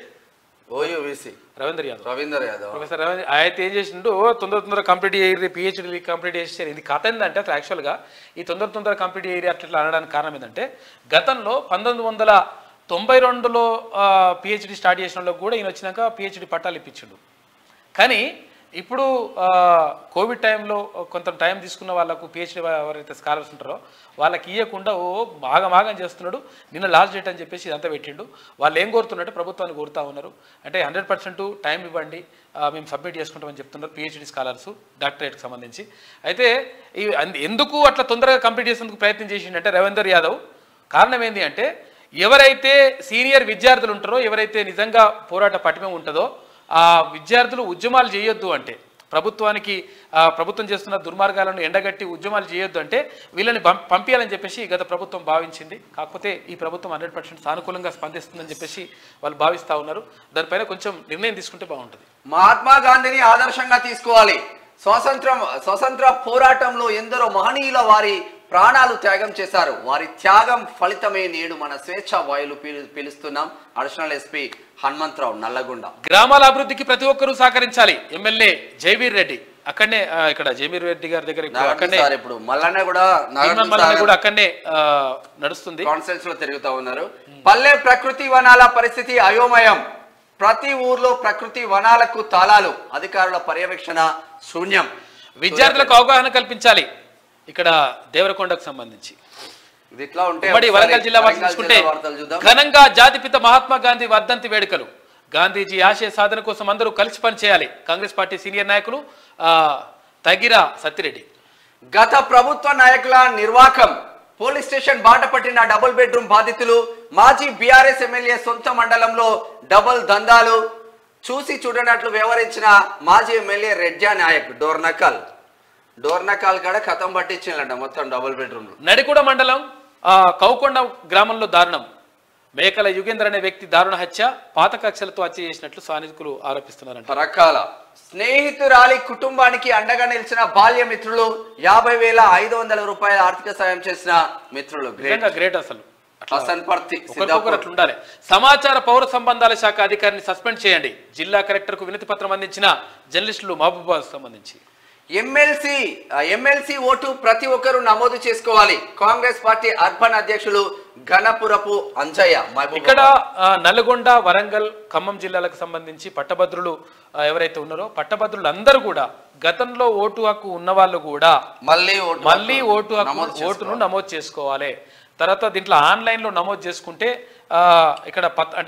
ఓయూవిసి రవీందర్ యాదవ్ రవీందర్ యాదవ్ ప్రొఫెసర్ రవీంద్ర అయితే ఏం చేసిండు తొందర తొందర కంప్లీట్ చేయరు పిహెచ్డీ కంప్లీట్ చేసేసారు ఇది కథ ఏంటంటే అసలు యాక్చువల్గా ఈ తొందర తొందర కంప్లీట్ చేయరు అట్లా ఇట్లా అనడానికి కారణం ఏంటంటే గతంలో పంతొమ్మిది వందల తొంభై రెండులో పిహెచ్డీ స్టార్ట్ చేసిన వాళ్ళకి కూడా ఈయన వచ్చినాక పిహెచ్డీ పట్టాలు ఇప్పించిండు కానీ ఇప్పుడు ఆ, కోవిడ్ టైంలో కొంత టైం తీసుకున్న వాళ్ళకు పిహెచ్డీ ఎవరైతే స్కాలర్స్ ఉంటారో వాళ్ళకి ఇవ్వకుండా ఓ బాగా మాగం చేస్తున్నాడు నిన్న లాస్ట్ డేట్ అని చెప్పేసి ఇదంతా పెట్టిండు వాళ్ళు ఏం కోరుతున్నట్టు ప్రభుత్వాన్ని కోరుతా ఉన్నారు అంటే హండ్రెడ్ పర్సెంట్ టైం ఇవ్వండి ఆ, మేము సబ్మిట్ చేసుకుంటామని చెప్తున్నారు పిహెచ్డీ స్కాలర్స్ డాక్టరేట్కి సంబంధించి అయితే ఈ అంద- ఎందుకు అట్లా తొందరగా కంప్లీట్ చేసేందుకు ప్రయత్నం చేసిండంటే రవీందర్ యాదవ్ కారణం ఏంటి అంటే ఎవరైతే సీనియర్ విద్యార్థులు ఉంటారో ఎవరైతే నిజంగా పోరాట పటిమ ఉంటుందో ఆ విద్యార్థులు ఉద్యమాలు చేయొద్దు అంటే ప్రభుత్వానికి ఆ, ప్రభుత్వం చేస్తున్న దుర్మార్గాలను ఎండగట్టి ఉద్యమాలు చేయొద్దు అంటే వీళ్ళని పం- పంపించాలని చెప్పేసి గత ప్రభుత్వం భావించింది కాకపోతే ఈ ప్రభుత్వం హండ్రెడ్ పర్సెంట్ సానుకూలంగా స్పందిస్తుందని చెప్పేసి వాళ్ళు భావిస్తూ ఉన్నారు దానిపైన కొంచెం నిర్ణయం తీసుకుంటే బాగుంటుంది మహాత్మా గాంధీని ఆదర్శంగా తీసుకోవాలి స్వాతంత్రం స్వతంత్ర పోరాటంలో ఎందరో మహనీయుల వారి ప్రాణాలు త్యాగం చేశారు వారి త్యాగం ఫలితమే నేడు మన స్వేచ్ఛ వాయులు పీలు పిలుస్తున్నాం అడిషనల్ ఎస్పీ హనుమంతరావు నల్లగొండ గ్రామాల అభివృద్ధికి ప్రతి ఒక్కరూ సహకరించాలి ఎమ్మెల్యే జైవీర్ రెడ్డి అక్కడనే ఆ, ఇక్కడ జైవీర్ రెడ్డి గారి దగ్గర ఇప్పుడు నాగార్జున అక్కడనే సార్ ఇప్పుడు మల్లన్న కూడా తీర్మాన్ మల్లన్న కూడా అక్కడనే ఆ, నడుస్తుంది కాన్ఫరెన్స్ లో తిరుగుతా ఉన్నారు పల్లె ప్రకృతి వనాల పరిస్థితి అయోమయం ప్రతి ఊర్లో ప్రకృతి వనాలకు తాళాలు అధికారుల పర్యవేక్షణ శూన్యం విద్యార్థులకు అవగాహన కల్పించాలి ఇక్కడ దేవరకొండకు సంబంధించి ఇది ఇట్లా ఉంటే ఉమ్మడి ఒకసారి వరంగల్ జిల్లా వార్తలు వరంగల్ చూసుకుంటే జిల్లా వార్తలు చూద్దాం ఘనంగా జాతిపిత మహాత్మా గాంధీ వర్ధంతి వేడుకలు గాంధీజీ ఆశయ సాధన కోసం అందరూ కలిసి పనిచేయాలి కాంగ్రెస్ పార్టీ సీనియర్ నాయకులు ఆ, తగిరా సత్తిరెడ్డి గత ప్రభుత్వ నాయకుల నిర్వాకం పోలీస్ స్టేషన్ బాట పట్టిన డబుల్ బెడ్రూమ్ బాధితులు మాజీ బీఆర్ఎస్ ఎమ్మెల్యే సొంత మండలంలో డబుల్ దందాలు చూసి చూడనట్లు వ్యవహరించిన మాజీ ఎమ్మెల్యే రెడ్జా నాయక్ డోర్నకల్ డోర్నకల్ కాడ కథం పట్టించిందంట మొత్తం డబుల్ బెడ్రూమ్ నడికూడ మండలం ఆ, కౌకొండ గ్రామంలో దారుణం మేకల యుగేంద్ర అనే వ్యక్తి దారుణ హత్య పాత కక్షలతో హత్య చేసినట్లు స్థానికులు ఆరోపిస్తున్నారంట రకాల స్నేహితురాలి కుటుంబానికి అండగా నిలిచిన బాల్య మిత్రులు యాభై వేల ఐదు వందల రూపాయల ఆర్థిక సాయం చేసిన మిత్రులు గ్రేట్ నిజంగా గ్రేట్ అసలు హసన్ పర్తి ఒకరికొకరు అట్లా ఉండాలి సమాచార పౌర సంబంధాల శాఖ అధికారిని సస్పెండ్ చేయండి జిల్లా కలెక్టర్ కు వినతి పత్రం అందించిన జర్నలిస్టులు మహబూబాద్ సంబంధించి ఎమ్మెల్సీ ఎమ్మెల్సీ ఓటు ప్రతి ఒక్కరూ నమోదు చేసుకోవాలి కాంగ్రెస్ పార్టీ అర్బన్ అధ్యక్షులు ఘనపురపు అంజయ్య మహబూబాబాద్. ఇక్కడ ఆ, నల్గొండ వరంగల్ ఖమ్మం జిల్లాలకు సంబంధించి పట్టభద్రులు ఆ, ఎవరైతే ఉన్నారో పట్టభద్రులు అందరూ కూడా గతంలో ఓటు హక్కు ఉన్న వాళ్ళు కూడా మళ్ళీ ఓటు మళ్ళీ హక్కు ఓటు హక్కు నమోదు ఓటును చేసుకోవాలి. నమోదు చేసుకోవాలి తర్వాత దీంట్లో ఆన్లైన్లో నమోదు చేసుకుంటే ఆ, ఇక్కడ పత్ అంటే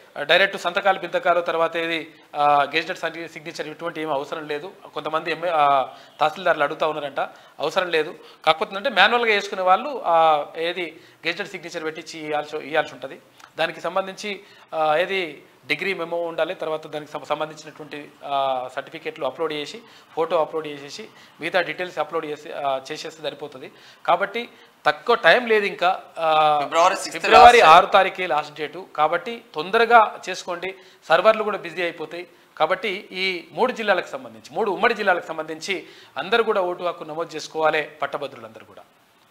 డైరెక్ట్ సంతకాలు బింతకాలు తర్వాత ఇది గెజిటెడ్ సిగ్నేచర్ ఇటువంటి ఏమీ అవసరం లేదు కొంతమంది ఎంఏ ఆ, తహసీల్దార్లు అడుగుతా ఉన్నారంట అవసరం లేదు కాకపోతే అంటే మాన్యువల్గా వేసుకునే వాళ్ళు ఆ, ఏది గెజిటెడ్ సిగ్నేచర్ పెట్టించి ఇవ్వాల్సి ఇవ్వాల్సి ఉంటుంది దానికి సంబంధించి ఆ, ఏది డిగ్రీ మెమో ఉండాలి తర్వాత దానికి సం- సంబంధించినటువంటి ఆ, సర్టిఫికేట్లు అప్లోడ్ చేసి ఫోటో అప్లోడ్ చేసేసి మిగతా డీటెయిల్స్ అప్లోడ్ చేసి ఆ, చేసేస్తే సరిపోతుంది కాబట్టి తక్కువ టైం లేదు ఇంకా ఆ, ఫిబ్రవరి 6th ఫిబ్రవరి last ఆరు తారీఖే లాస్ట్ డేటు కాబట్టి తొందరగా చేసుకోండి సర్వర్లు కూడా బిజీ అయిపోతాయి కాబట్టి ఈ మూడు జిల్లాలకు సంబంధించి మూడు ఉమ్మడి జిల్లాలకు సంబంధించి అందరూ కూడా ఓటు హక్కు నమోదు చేసుకోవాలి పట్టభద్రులందరూ కూడా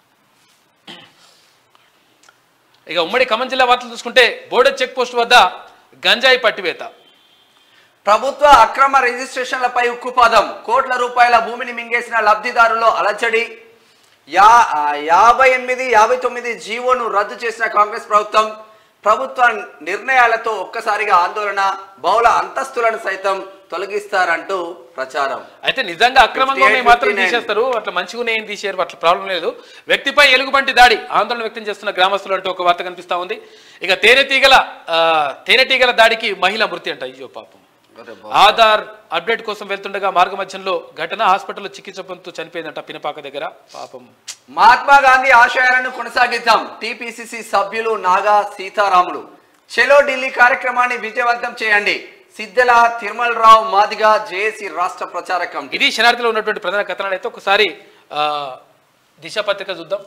ఇక ఉమ్మడి ఖమ్మం జిల్లా వార్తలు చూసుకుంటే బోర్డర్ చెక్ పోస్ట్ వద్ద గంజాయి పట్టివేత ప్రభుత్వ అక్రమ రిజిస్ట్రేషన్లపై ఉక్కుపాదం కోట్ల రూపాయల భూమిని మింగేసిన లబ్ధిదారుల్లో అలచడి యా ఆ, యాభై ఎనిమిది యాభై తొమ్మిది జీవోను రద్దు చేసిన కాంగ్రెస్ ప్రభుత్వం ప్రభుత్వ నిర్ణయాలతో ఒక్కసారిగా ఆందోళన బహుళ అంతస్తులను సైతం తొలగిస్తారంటూ ప్రచారం అయితే నిజంగా అక్రమంగా ఉన్నాయి 58, మాత్రం 59. తీసేస్తారు అట్లా మంచిగా ఉన్నాయని తీసేయరు అట్లా ప్రాబ్లం లేదు వ్యక్తిపై ఎలుగుబంటి దాడి ఆందోళన వ్యక్తం చేస్తున్న గ్రామస్తులు అంటూ ఒక వార్త కనిపిస్తా ఉంది ఇక తేనెటీగల ఆ, తేనెటీగల దాడికి మహిళ మృతి అంట అయ్యో పాపం ఆధార్ అప్డేట్ కోసం వెళ్తుండగా మార్గ మధ్యంలో ఘటన హాస్పిటల్లో చికిత్స పొందుతూ చనిపోయిందంట పినపాక దగ్గర పాపం మహాత్మా గాంధీ ఆశయాలను కొనసాగిద్దాం టిపిసిసి సభ్యులు నాగా సీతారాములు చెలో ఢిల్లీ కార్యక్రమాన్ని విజయవంతం చేయండి సిద్దెల తిరుమలరావు మాదిగా జేఏసీ రాష్ట్ర ప్రచార కమిటీ ఇది శనార్థిలో ఉన్నటువంటి ప్రధాన కథనాలు అయితే ఒకసారి ఆ, దిశ పత్రిక చూద్దాం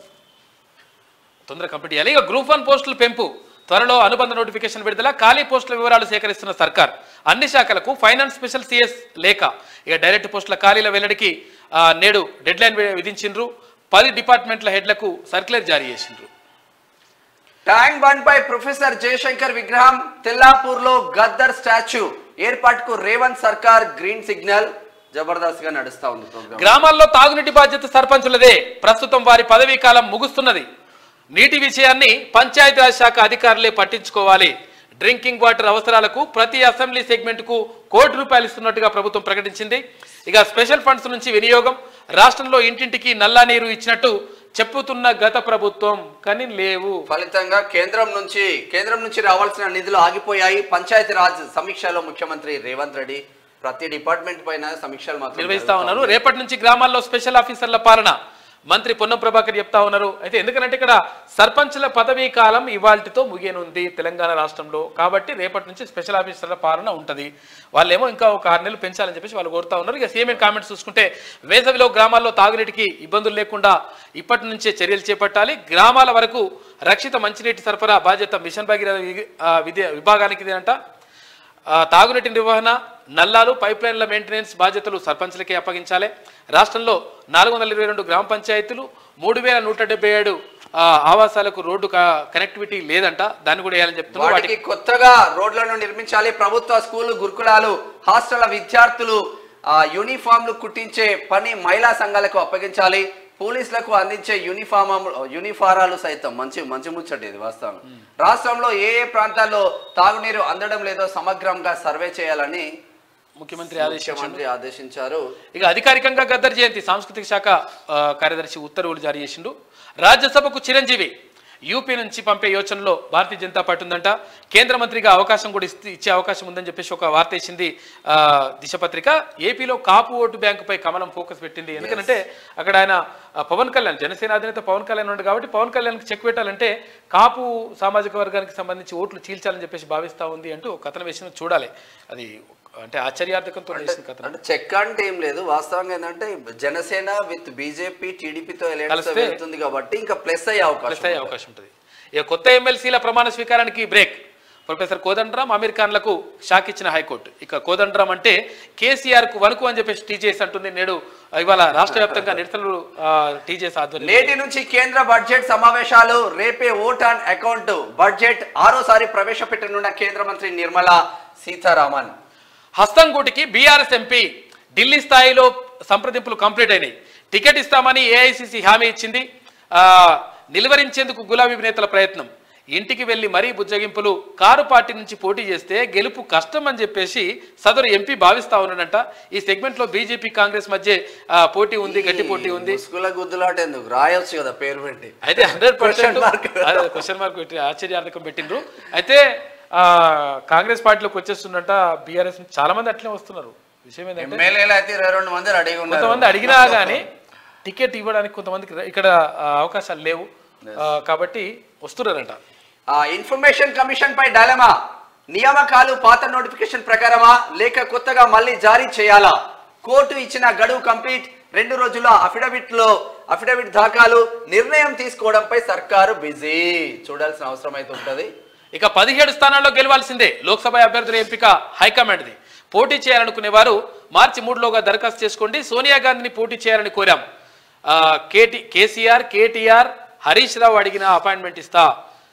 తొందర కంప్లీట్ చేయాలి ఇక గ్రూప్ వన్ పోస్టుల పెంపు త్వరలో అనుబంధ నోటిఫికేషన్ విడుదల ఖాళీ పోస్టుల వివరాలు సేకరిస్తున్న సర్కార్ అన్ని శాఖలకు ఫైనాన్స్ స్పెషల్ సిఎస్ లేఖ ఇక డైరెక్ట్ పోస్టుల ఖాళీల వెల్లడికి ఆ, నేడు డెడ్ లైన్ విధించిండ్రు పది డిపార్ట్మెంట్ల హెడ్లకు సర్క్యులర్ జారీ చేసిండ్రు ట్యాంక్ బండ్ పై ప్రొఫెసర్ జయశంకర్ విగ్రహం తెల్లాపూర్ లో గద్దర్ స్టాచ్యూ ఏర్పాటుకు రేవంత్ సర్కార్ గ్రీన్ సిగ్నల్ జబర్దస్త్ గా నడుస్తా ఉంది ప్రోగ్రామ్ గ్రామాల్లో తాగునీటి బాధ్యత సర్పంచులదే ప్రస్తుతం వారి పదవీ కాలం ముగుస్తున్నది నీటి విషయాన్ని పంచాయతీరాజ్ శాఖ అధికారులే పట్టించుకోవాలి డ్రింకింగ్ వాటర్ అవసరాలకు ప్రతి అసెంబ్లీ సెగ్మెంట్ కు కోటి రూపాయలు ఇస్తున్నట్టుగా ప్రభుత్వం ప్రకటించింది ఇక స్పెషల్ ఫండ్స్ నుంచి వినియోగం రాష్ట్రంలో ఇంటింటికి నల్లా నీరు ఇచ్చినట్టు చెప్పుతున్న గత ప్రభుత్వం కానీ లేవు ఫలితంగా కేంద్రం నుంచి కేంద్రం నుంచి రావాల్సిన నిధులు ఆగిపోయాయి పంచాయతీ రాజ్ సమీక్షలో ముఖ్యమంత్రి రేవంత్ రెడ్డి ప్రతి డిపార్ట్మెంట్ పైన సమీక్షలు మాత్రం నిర్వహిస్తా జరుగుతా ఉన్నారు ఉన్నాయి. రేపటి నుంచి గ్రామాల్లో స్పెషల్ ఆఫీసర్ల పాలన మంత్రి పొన్నం ప్రభాకర్ చెప్తా ఉన్నారు అయితే ఎందుకంటే ఇక్కడ సర్పంచ్ల పదవీ కాలం ఇవాల్టితో ముగియనుంది తెలంగాణ రాష్ట్రంలో కాబట్టి రేపటి నుంచి స్పెషల్ ఆఫీసర్ల పాలన ఉంటది వాళ్ళేమో ఇంకా ఒక ఆరు నెలలు పెంచాలని చెప్పేసి వాళ్ళు కోరుతా ఉన్నారు ఇక సీఎం కామెంట్స్ చూసుకుంటే వేసవిలో గ్రామాల్లో తాగునీటికి ఇబ్బందులు లేకుండా ఇప్పటి నుంచే చర్యలు చేపట్టాలి గ్రామాల వరకు రక్షిత మంచినీటి సరఫరా బాధ్యత మిషన్ భగీరథ వి- ఆ, విధి విభాగానికి ఇదేనంట ఆ, తాగునీటి నిర్వహణ నల్లాలు పైప్ లైన్ల మెయింటెనెన్స్ బాధ్యతలు సర్పంచ్లకే అప్పగించాలి రాష్ట్రంలో నాలుగు వందల ఇరవై రెండు గ్రామ పంచాయతీలు మూడు వేల నూట డెబ్బై ఏడు ఆ, ఆవాసాలకు రోడ్డు క- కనెక్టివిటీ లేదంట దాన్ని కూడా వేయాలని చెప్తున్నారు వాటికి వాటికి కొత్తగా రోడ్లను నిర్మించాలి ప్రభుత్వ స్కూలు గురుకులాలు హాస్టళ్ల విద్యార్థులు ఆ, యూనిఫామ్లు కుట్టించే పని మహిళా సంఘాలకు అప్పగించాలి పోలీసులకు అందించే యూనిఫామ్ యూనిఫారాలు సైతం మంచి మంచి ముచ్చట ఇది వాస్తవం రాష్ట్రంలో ఏ ఏ ప్రాంతాల్లో తాగునీరు అందడం లేదో సమగ్రంగా సర్వే చేయాలని ముఖ్యమంత్రి ఆదేశించారు ముఖ్యమంత్రి ఆదేశించారు ఇక అధికారికంగా గద్దర్ జయంతి సాంస్కృతిక శాఖ ఆ, కార్యదర్శి ఉత్తర్వులు జారీ చేసిండు రాజ్యసభకు చిరంజీవి యూపీ నుంచి పంపే యోచనలో భారతీయ జనతా పార్టీ ఉందంట కేంద్ర మంత్రిగా అవకాశం కూడా ఇస్తే ఇచ్చే అవకాశం ఉందని చెప్పేసి ఒక వార్త ఇచ్చింది ఆ, దిశ పత్రిక ఏపీలో కాపు ఓటు బ్యాంకుపై కమలం ఫోకస్ పెట్టింది ఎందుకంటే అక్కడ ఆయన ఆ, పవన్ కళ్యాణ్ జనసేన అధినేత పవన్ కళ్యాణ్ ఉన్నాడు కాబట్టి పవన్ కళ్యాణ్కి చెక్ పెట్టాలంటే కాపు సామాజిక వర్గానికి సంబంధించి ఓట్లు చీల్చాలని చెప్పేసి భావిస్తా ఉంది అంటూ ఒక కథనం వేసిన చూడాలి అది అంటే ఆశ్చర్యార్థకంతో వేసిన కథనం అంటే చెక్ అంటే ఏం లేదు వాస్తవంగా ఏంటంటే జనసేన విత్ బీజేపీ టీడీపీతో ఎలయన్స్ కలిస్తే వెళ్తుంది కాబట్టి ఇంకా ప్లస్ అయ్యే ప్లస్ అవకాశం అయ్యే అవకాశం ఉంటుంది ఇక కొత్త ఎమ్మెల్సీల ప్రమాణ స్వీకారానికి బ్రేక్ ప్రొఫెసర్ కోదండరాం అమీర్ ఖాన్లకు షాక్ ఇచ్చిన హైకోర్టు ఇక కోదండరాం అంటే కేసీఆర్ కు వణుకు అని చెప్పేసి టీజేఎస్ అంటుంది నేడు ఇవాళ రాష్ట్ర వ్యాప్తంగా నిరసనలు టీజేఎస్ ఆధ్వర్యం నేటి నుంచి కేంద్ర బడ్జెట్ సమావేశాలు రేపే ఓట్ ఆన్ అకౌంట్ బడ్జెట్ ఆరోసారి ప్రవేశపెట్టనున్న కేంద్ర మంత్రి నిర్మలా సీతారామన్ హస్తంగూటికి బీఆర్ఎస్ ఎంపీ ఢిల్లీ స్థాయిలో సంప్రదింపులు కంప్లీట్ అయినాయి టికెట్ ఇస్తామని ఏఐసిసి హామీ ఇచ్చింది ఆ, నిలువరించేందుకు గులాబీ నేతల ప్రయత్నం ఇంటికి వెళ్లి మరీ బుజ్జగింపులు కారు పార్టీ నుంచి పోటీ చేస్తే గెలుపు కష్టం అని చెప్పేసి సదరు ఎంపీ భావిస్తా ఉన్నాడంట ఈ సెగ్మెంట్ లో బీజేపీ కాంగ్రెస్ మధ్య ఆ, పోటీ ఉంది గట్టి పోటీ ఉంది ముసుగుల గుద్దులాట ఎందుకు రాయొచ్చు కదా పేరు పెట్టి అయితే hundred Question percent mark. Question mark పెట్టి ఆశ్చర్యార్థకం పెట్టిండ్రు అయితే ఆ, కాంగ్రెస్ పార్టీలోకి వచ్చేస్తున్నట్ట బీఆర్ఎస్ చాలా మంది అట్లే వస్తున్నారు విషయం ఏంటంటే ఎమ్మెల్యేలు అయితే ఇరవై రెండు మంది రెడీగా ఉన్నారు కొంతమంది అడిగినా కానీ టికెట్ ఇవ్వడానికి కొంతమందికి ఇక్కడ ఆ, అవకాశాలు లేవు ఆ, కాబట్టి వస్తున్నారంట ఆ ఇన్ఫర్మేషన్ కమిషన్ పై డైలమా నియామకాలు పాత నోటిఫికేషన్ ప్రకారమా లేక కొత్తగా మళ్ళీ జారీ చేయాలా కోర్టు ఇచ్చిన గడువు కంప్లీట్ రెండు రోజుల అఫిడవిట్ లో అఫిడవిట్ దాఖలు నిర్ణయం తీసుకోవడంపై సర్కారు బిజీ చూడాల్సిన అవసరం అయితే ఉంటది ఇక పదిహేడు స్థానాల్లో గెలవాల్సిందే లోక్సభ అభ్యర్థుల ఎంపిక హైకమాండ్ది పోటీ చేయాలనుకునే వారు మార్చి మూడులోగా దరఖాస్తు చేసుకోండి సోనియా గాంధీని పోటీ చేయాలని కోరాం ఆ, KT KCR KTR Harish Rao అడిగిన అపాయింట్మెంట్ ఇస్తా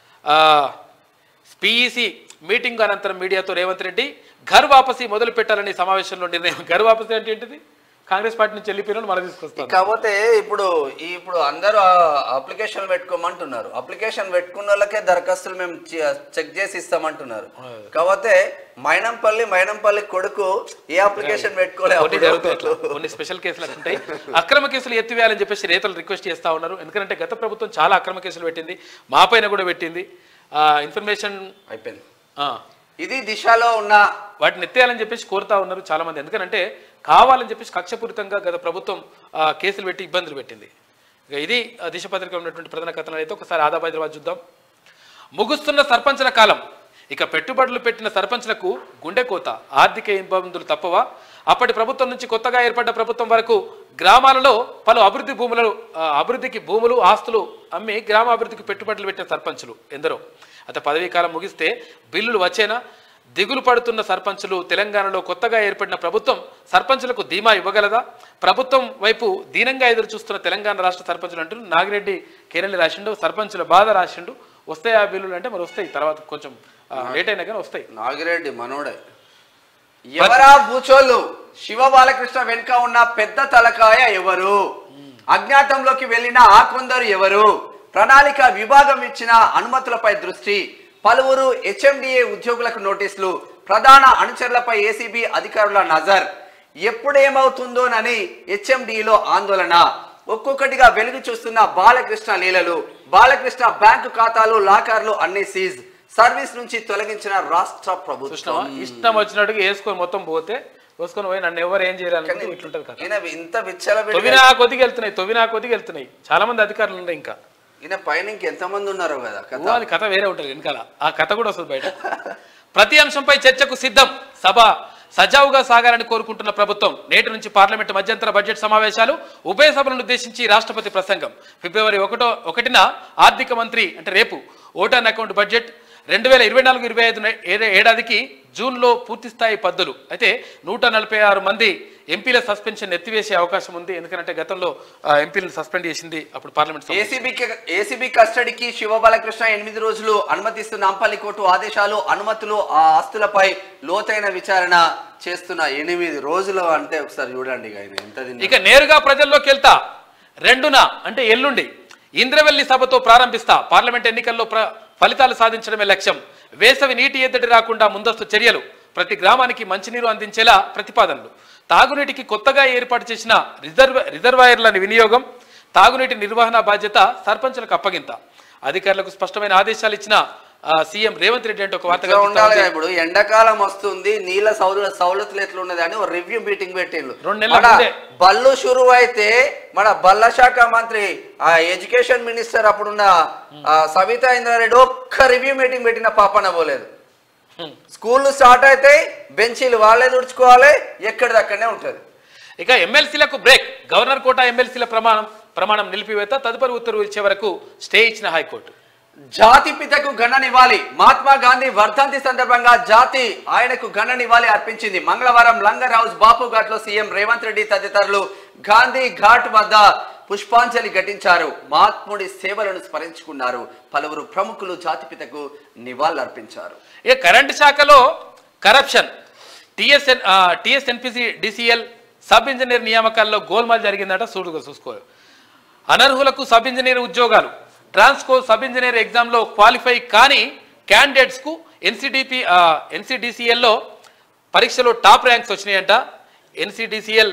పిఈసి మీటింగ్ అనంతరం మీడియాతో రేవంత్ రెడ్డి ఘర్ వాపసి మొదలు పెట్టాలని సమావేశంలో నిర్ణయం ఘర్ వాపసి అంటే ఏంటిది కాంగ్రెస్ పార్టీ నుంచి వెళ్ళిపోయిన వాళ్ళు మన తీసుకొస్తారు కాకపోతే ఇప్పుడు ఈ- ఇప్పుడు అందరూ అప్లికేషన్ పెట్టుకోమంటున్నారు అప్లికేషన్ పెట్టుకున్న వాళ్ళకే దరఖాస్తులు మేము చె- చెక్ చేసి ఇస్తామంటున్నారు కాకపోతే మైనంపల్లి మైనంపల్లి కొడుకు ఏ అప్లికేషన్ పెట్టుకోలేదు కొన్ని జరుగుతాయి అట్లా. కొన్ని స్పెషల్ కేసులు అట్లా ఉంటాయి అక్రమ కేసులు ఎత్తివేయాలని చెప్పేసి రేతలు రిక్వెస్ట్ చేస్తా ఉన్నారు ఎందుకంటే గత ప్రభుత్వం చాలా అక్రమ కేసులు పెట్టింది మా పైన కూడా పెట్టింది ఆ, ఇన్ఫర్మేషన్ అయిపోయింది ఆ, ఇది దిశలో ఉన్న వాటిని ఎత్తేయాలని చెప్పేసి కోరుతా ఉన్నారు చాలా మంది ఎందుకంటే కావాలని చెప్పేసి కక్షపూరితంగా గత ప్రభుత్వం ఆ, కేసులు పెట్టి ఇబ్బందులు పెట్టింది ఇక ఇది ఆ, దిశ పత్రికలో ఉన్నటువంటి ప్రధాన కథనాలు అయితే ఒకసారి ఆదాబ్ హైదరాబాద్ చూద్దాం ముగుస్తున్న సర్పంచుల కాలం ఇక పెట్టుబడులు పెట్టిన సర్పంచ్లకు గుండె కోత ఆర్థిక ఇబ్బందులు తప్పవా అప్పటి ప్రభుత్వం నుంచి కొత్తగా ఏర్పడ్డ ప్రభుత్వం వరకు గ్రామాలలో పలు అభివృద్ధి భూములను ఆ, అభివృద్ధికి భూములు ఆస్తులు అమ్మి గ్రామ అభివృద్ధికి పెట్టుబడులు పెట్టిన సర్పంచులు ఎందరో అయితే పదవీ కాలం ముగిస్తే బిల్లులు వచ్చేనా దిగులు పడుతున్న సర్పంచులు తెలంగాణలో కొత్తగా ఏర్పడిన ప్రభుత్వం సర్పంచులకు ధీమా ఇవ్వగలదా ప్రభుత్వం వైపు దీనంగా ఎదురు చూస్తున్న తెలంగాణ రాష్ట్ర సర్పంచులు అంటూ నాగిరెడ్డి కేరళి రాసిండు సర్పంచుల బాధ రాసిండు వస్తాయి ఆ బిల్లులు అంటే మరి వస్తాయి తర్వాత కొంచెం లేట్ అయినా కానీ వస్తాయి నాగిరెడ్డి మనోడే ఎవరా భూచోళ్ళు శివ బాలకృష్ణ వెనుక ఉన్న పెద్ద తలకాయ ఎవరు అజ్ఞాతంలోకి వెళ్ళిన ఆ కొందరు ఎవరు ప్రణాళిక విభాగం ఇచ్చిన అనుమతులపై దృష్టి పలువురు హెచ్ఎండిఏ ఉద్యోగులకు నోటీసులు ప్రధాన అనుచరులపై ఏసీబీ అధికారుల నజర్ ఎప్పుడేమవుతుందోనని హెచ్ఎండిలో ఆందోళన ఒక్కొక్కటిగా వెలుగు చూస్తున్న బాలకృష్ణ లీలలు బాలకృష్ణ బ్యాంకు ఖాతాలు లాకర్లు అన్ని సీజ్ సర్వీస్ నుంచి తొలగించిన రాష్ట్ర చూసినావా ప్రభుత్వం ఇష్టం వచ్చినట్టుగా వేసుకొని మొత్తం పోతే వేసుకొని పోయి నన్ను ఎవరు ఏం చేయాలనుకుంటే ఇట్లుంటది కదా ఈయన ఇంత విచ్చల తొవినా కొద్దిగా వెళ్తున్నాయి తొవినా కొద్దిగా వెళ్తున్నాయి చాలా మంది అధికారులు ఉన్నాయి ఇంకా ఈయన పైన ఇంకెంత మంది ఉన్నారు కదా కథ ఓ, అది కథ వేరే ఉంటుంది వెనకాల ఆ కథ కూడా వస్తుంది బయట ప్రతి అంశంపై చర్చకు సిద్ధం సభ సజావుగా సాగాలని కోరుకుంటున్న ప్రభుత్వం నేటి నుంచి పార్లమెంటు మధ్యంతర బడ్జెట్ సమావేశాలు ఉభయ సభలను ఉద్దేశించి రాష్ట్రపతి ప్రసంగం ఫిబ్రవరి ఒకటో ఒకటిన ఆర్థిక మంత్రి అంటే రేపు ఓటాన్ అకౌంట్ బడ్జెట్ రెండు వేల ఇరవై నాలుగు ఇరవై ఐదు ఏడాదికి జూన్లో పూర్తిస్థాయి పద్దులు అయితే నూట నలభై ఆరు మంది ఎంపీల సస్పెన్షన్ ఎత్తివేసే అవకాశం ఉంది ఎందుకంటే గతంలో ఆ, ఎంపీలను సస్పెండ్ చేసింది అప్పుడు పార్లమెంట్ సమావేశం. ఏసీబీ ఏసీబీ కస్టడీకి శివ బాలకృష్ణ ఎనిమిది రోజులు అనుమతిస్తున్న అంపల్లి కోర్టు ఆదేశాలు అనుమతులు ఆ ఆస్తులపై లోతైన విచారణ చేస్తున్న ఎనిమిది రోజులు అంటే ఒకసారి చూడండి ఇక ఆయన ఎంత తిన్నాడో. ఇక నేరుగా ప్రజల్లోకి వెళ్తా రెండున అంటే ఎల్లుండి ఇంద్రవెల్లి సభతో ప్రారంభిస్తా పార్లమెంట్ ఎన్నికల్లో ప్ర ఫలితాలు సాధించడమే లక్ష్యం వేసవి నీటి ఎద్దడి రాకుండా ముందస్తు చర్యలు ప్రతి గ్రామానికి మంచినీరు అందించేలా ప్రతిపాదనలు తాగునీటికి కొత్తగా ఏర్పాటు చేసిన రిజర్వ్ రిజర్వాయర్ల వినియోగం తాగునీటి నిర్వహణ బాధ్యత సర్పంచులకు అప్పగింత అధికారులకు స్పష్టమైన ఆదేశాలు ఇచ్చిన ఆ, సీఎం రేవంత్ రెడ్డి అంటే ఒక వార్త ఇట్లా ఉండాలి కనిపిస్తా కదా ఉంది. ఇప్పుడు ఎండాకాలం వస్తుంది నీళ్ళ సౌల సౌలతులు ఎట్లా ఉన్నది అని ఒక రివ్యూ మీటింగ్ పెట్టిండ్రు రెండు నెలల మన ముందే. బల్లు షురువు అయితే మన బల్ల శాఖ మంత్రి ఆ ఎడ్యుకేషన్ మినిస్టర్ అప్పుడున్న ఆ, సవితా ఇంద్రారెడ్డి ఒక్క రివ్యూ మీటింగ్ పెట్టిన పాపన పోలేదు హ్మ్. స్కూళ్ళు స్టార్ట్ అయితే బెంచీలు వాళ్ళే తుడుచుకోవాలి ఎక్కడిదక్కడనే ఉంటుంది ఇక ఎమ్మెల్సీలకు బ్రేక్ గవర్నర్ కోటా ఎమ్మెల్సీల ప్రమాణం ప్రమాణం నిలిపివేత తదుపరి ఉత్తర్వు ఇచ్చే వరకు స్టే ఇచ్చిన హైకోర్టు జాతి పితకు ఘన నివాళి మహాత్మా గాంధీ వర్ధంతి సందర్భంగా జాతి ఆయనకు ఘన నివాళి అర్పించింది మంగళవారం లంగర్ హౌస్ బాపు ఘాట్ లో సీఎం రేవంత్ రెడ్డి తదితరులు గాంధీ ఘాట్ వద్ద పుష్పాంజలి ఘటించారు మహాత్ముడి సేవలను స్మరించుకున్నారు పలువురు ప్రముఖులు జాతిపితకు నివాళులర్పించారు ఇక కరెంటు శాఖలో corruption TSN TSNPC DCL sub engineer నియామకాల్లో గోల్మాల్ జరిగిందట చూడుగా చూసుకో అనర్హులకు సబ్ ఇంజనీర్ ఉద్యోగాలు ట్రాన్స్కో సబ్ ఇంజనీర్ ఎగ్జామ్లో క్వాలిఫై కాని క్యాండిడేట్స్కు ఎన్సిడిపి ఎన్సిడిసిఎల్లో పరీక్షలో టాప్ ర్యాంక్స్ వచ్చినాయంట ఎన్సిడిసిఎల్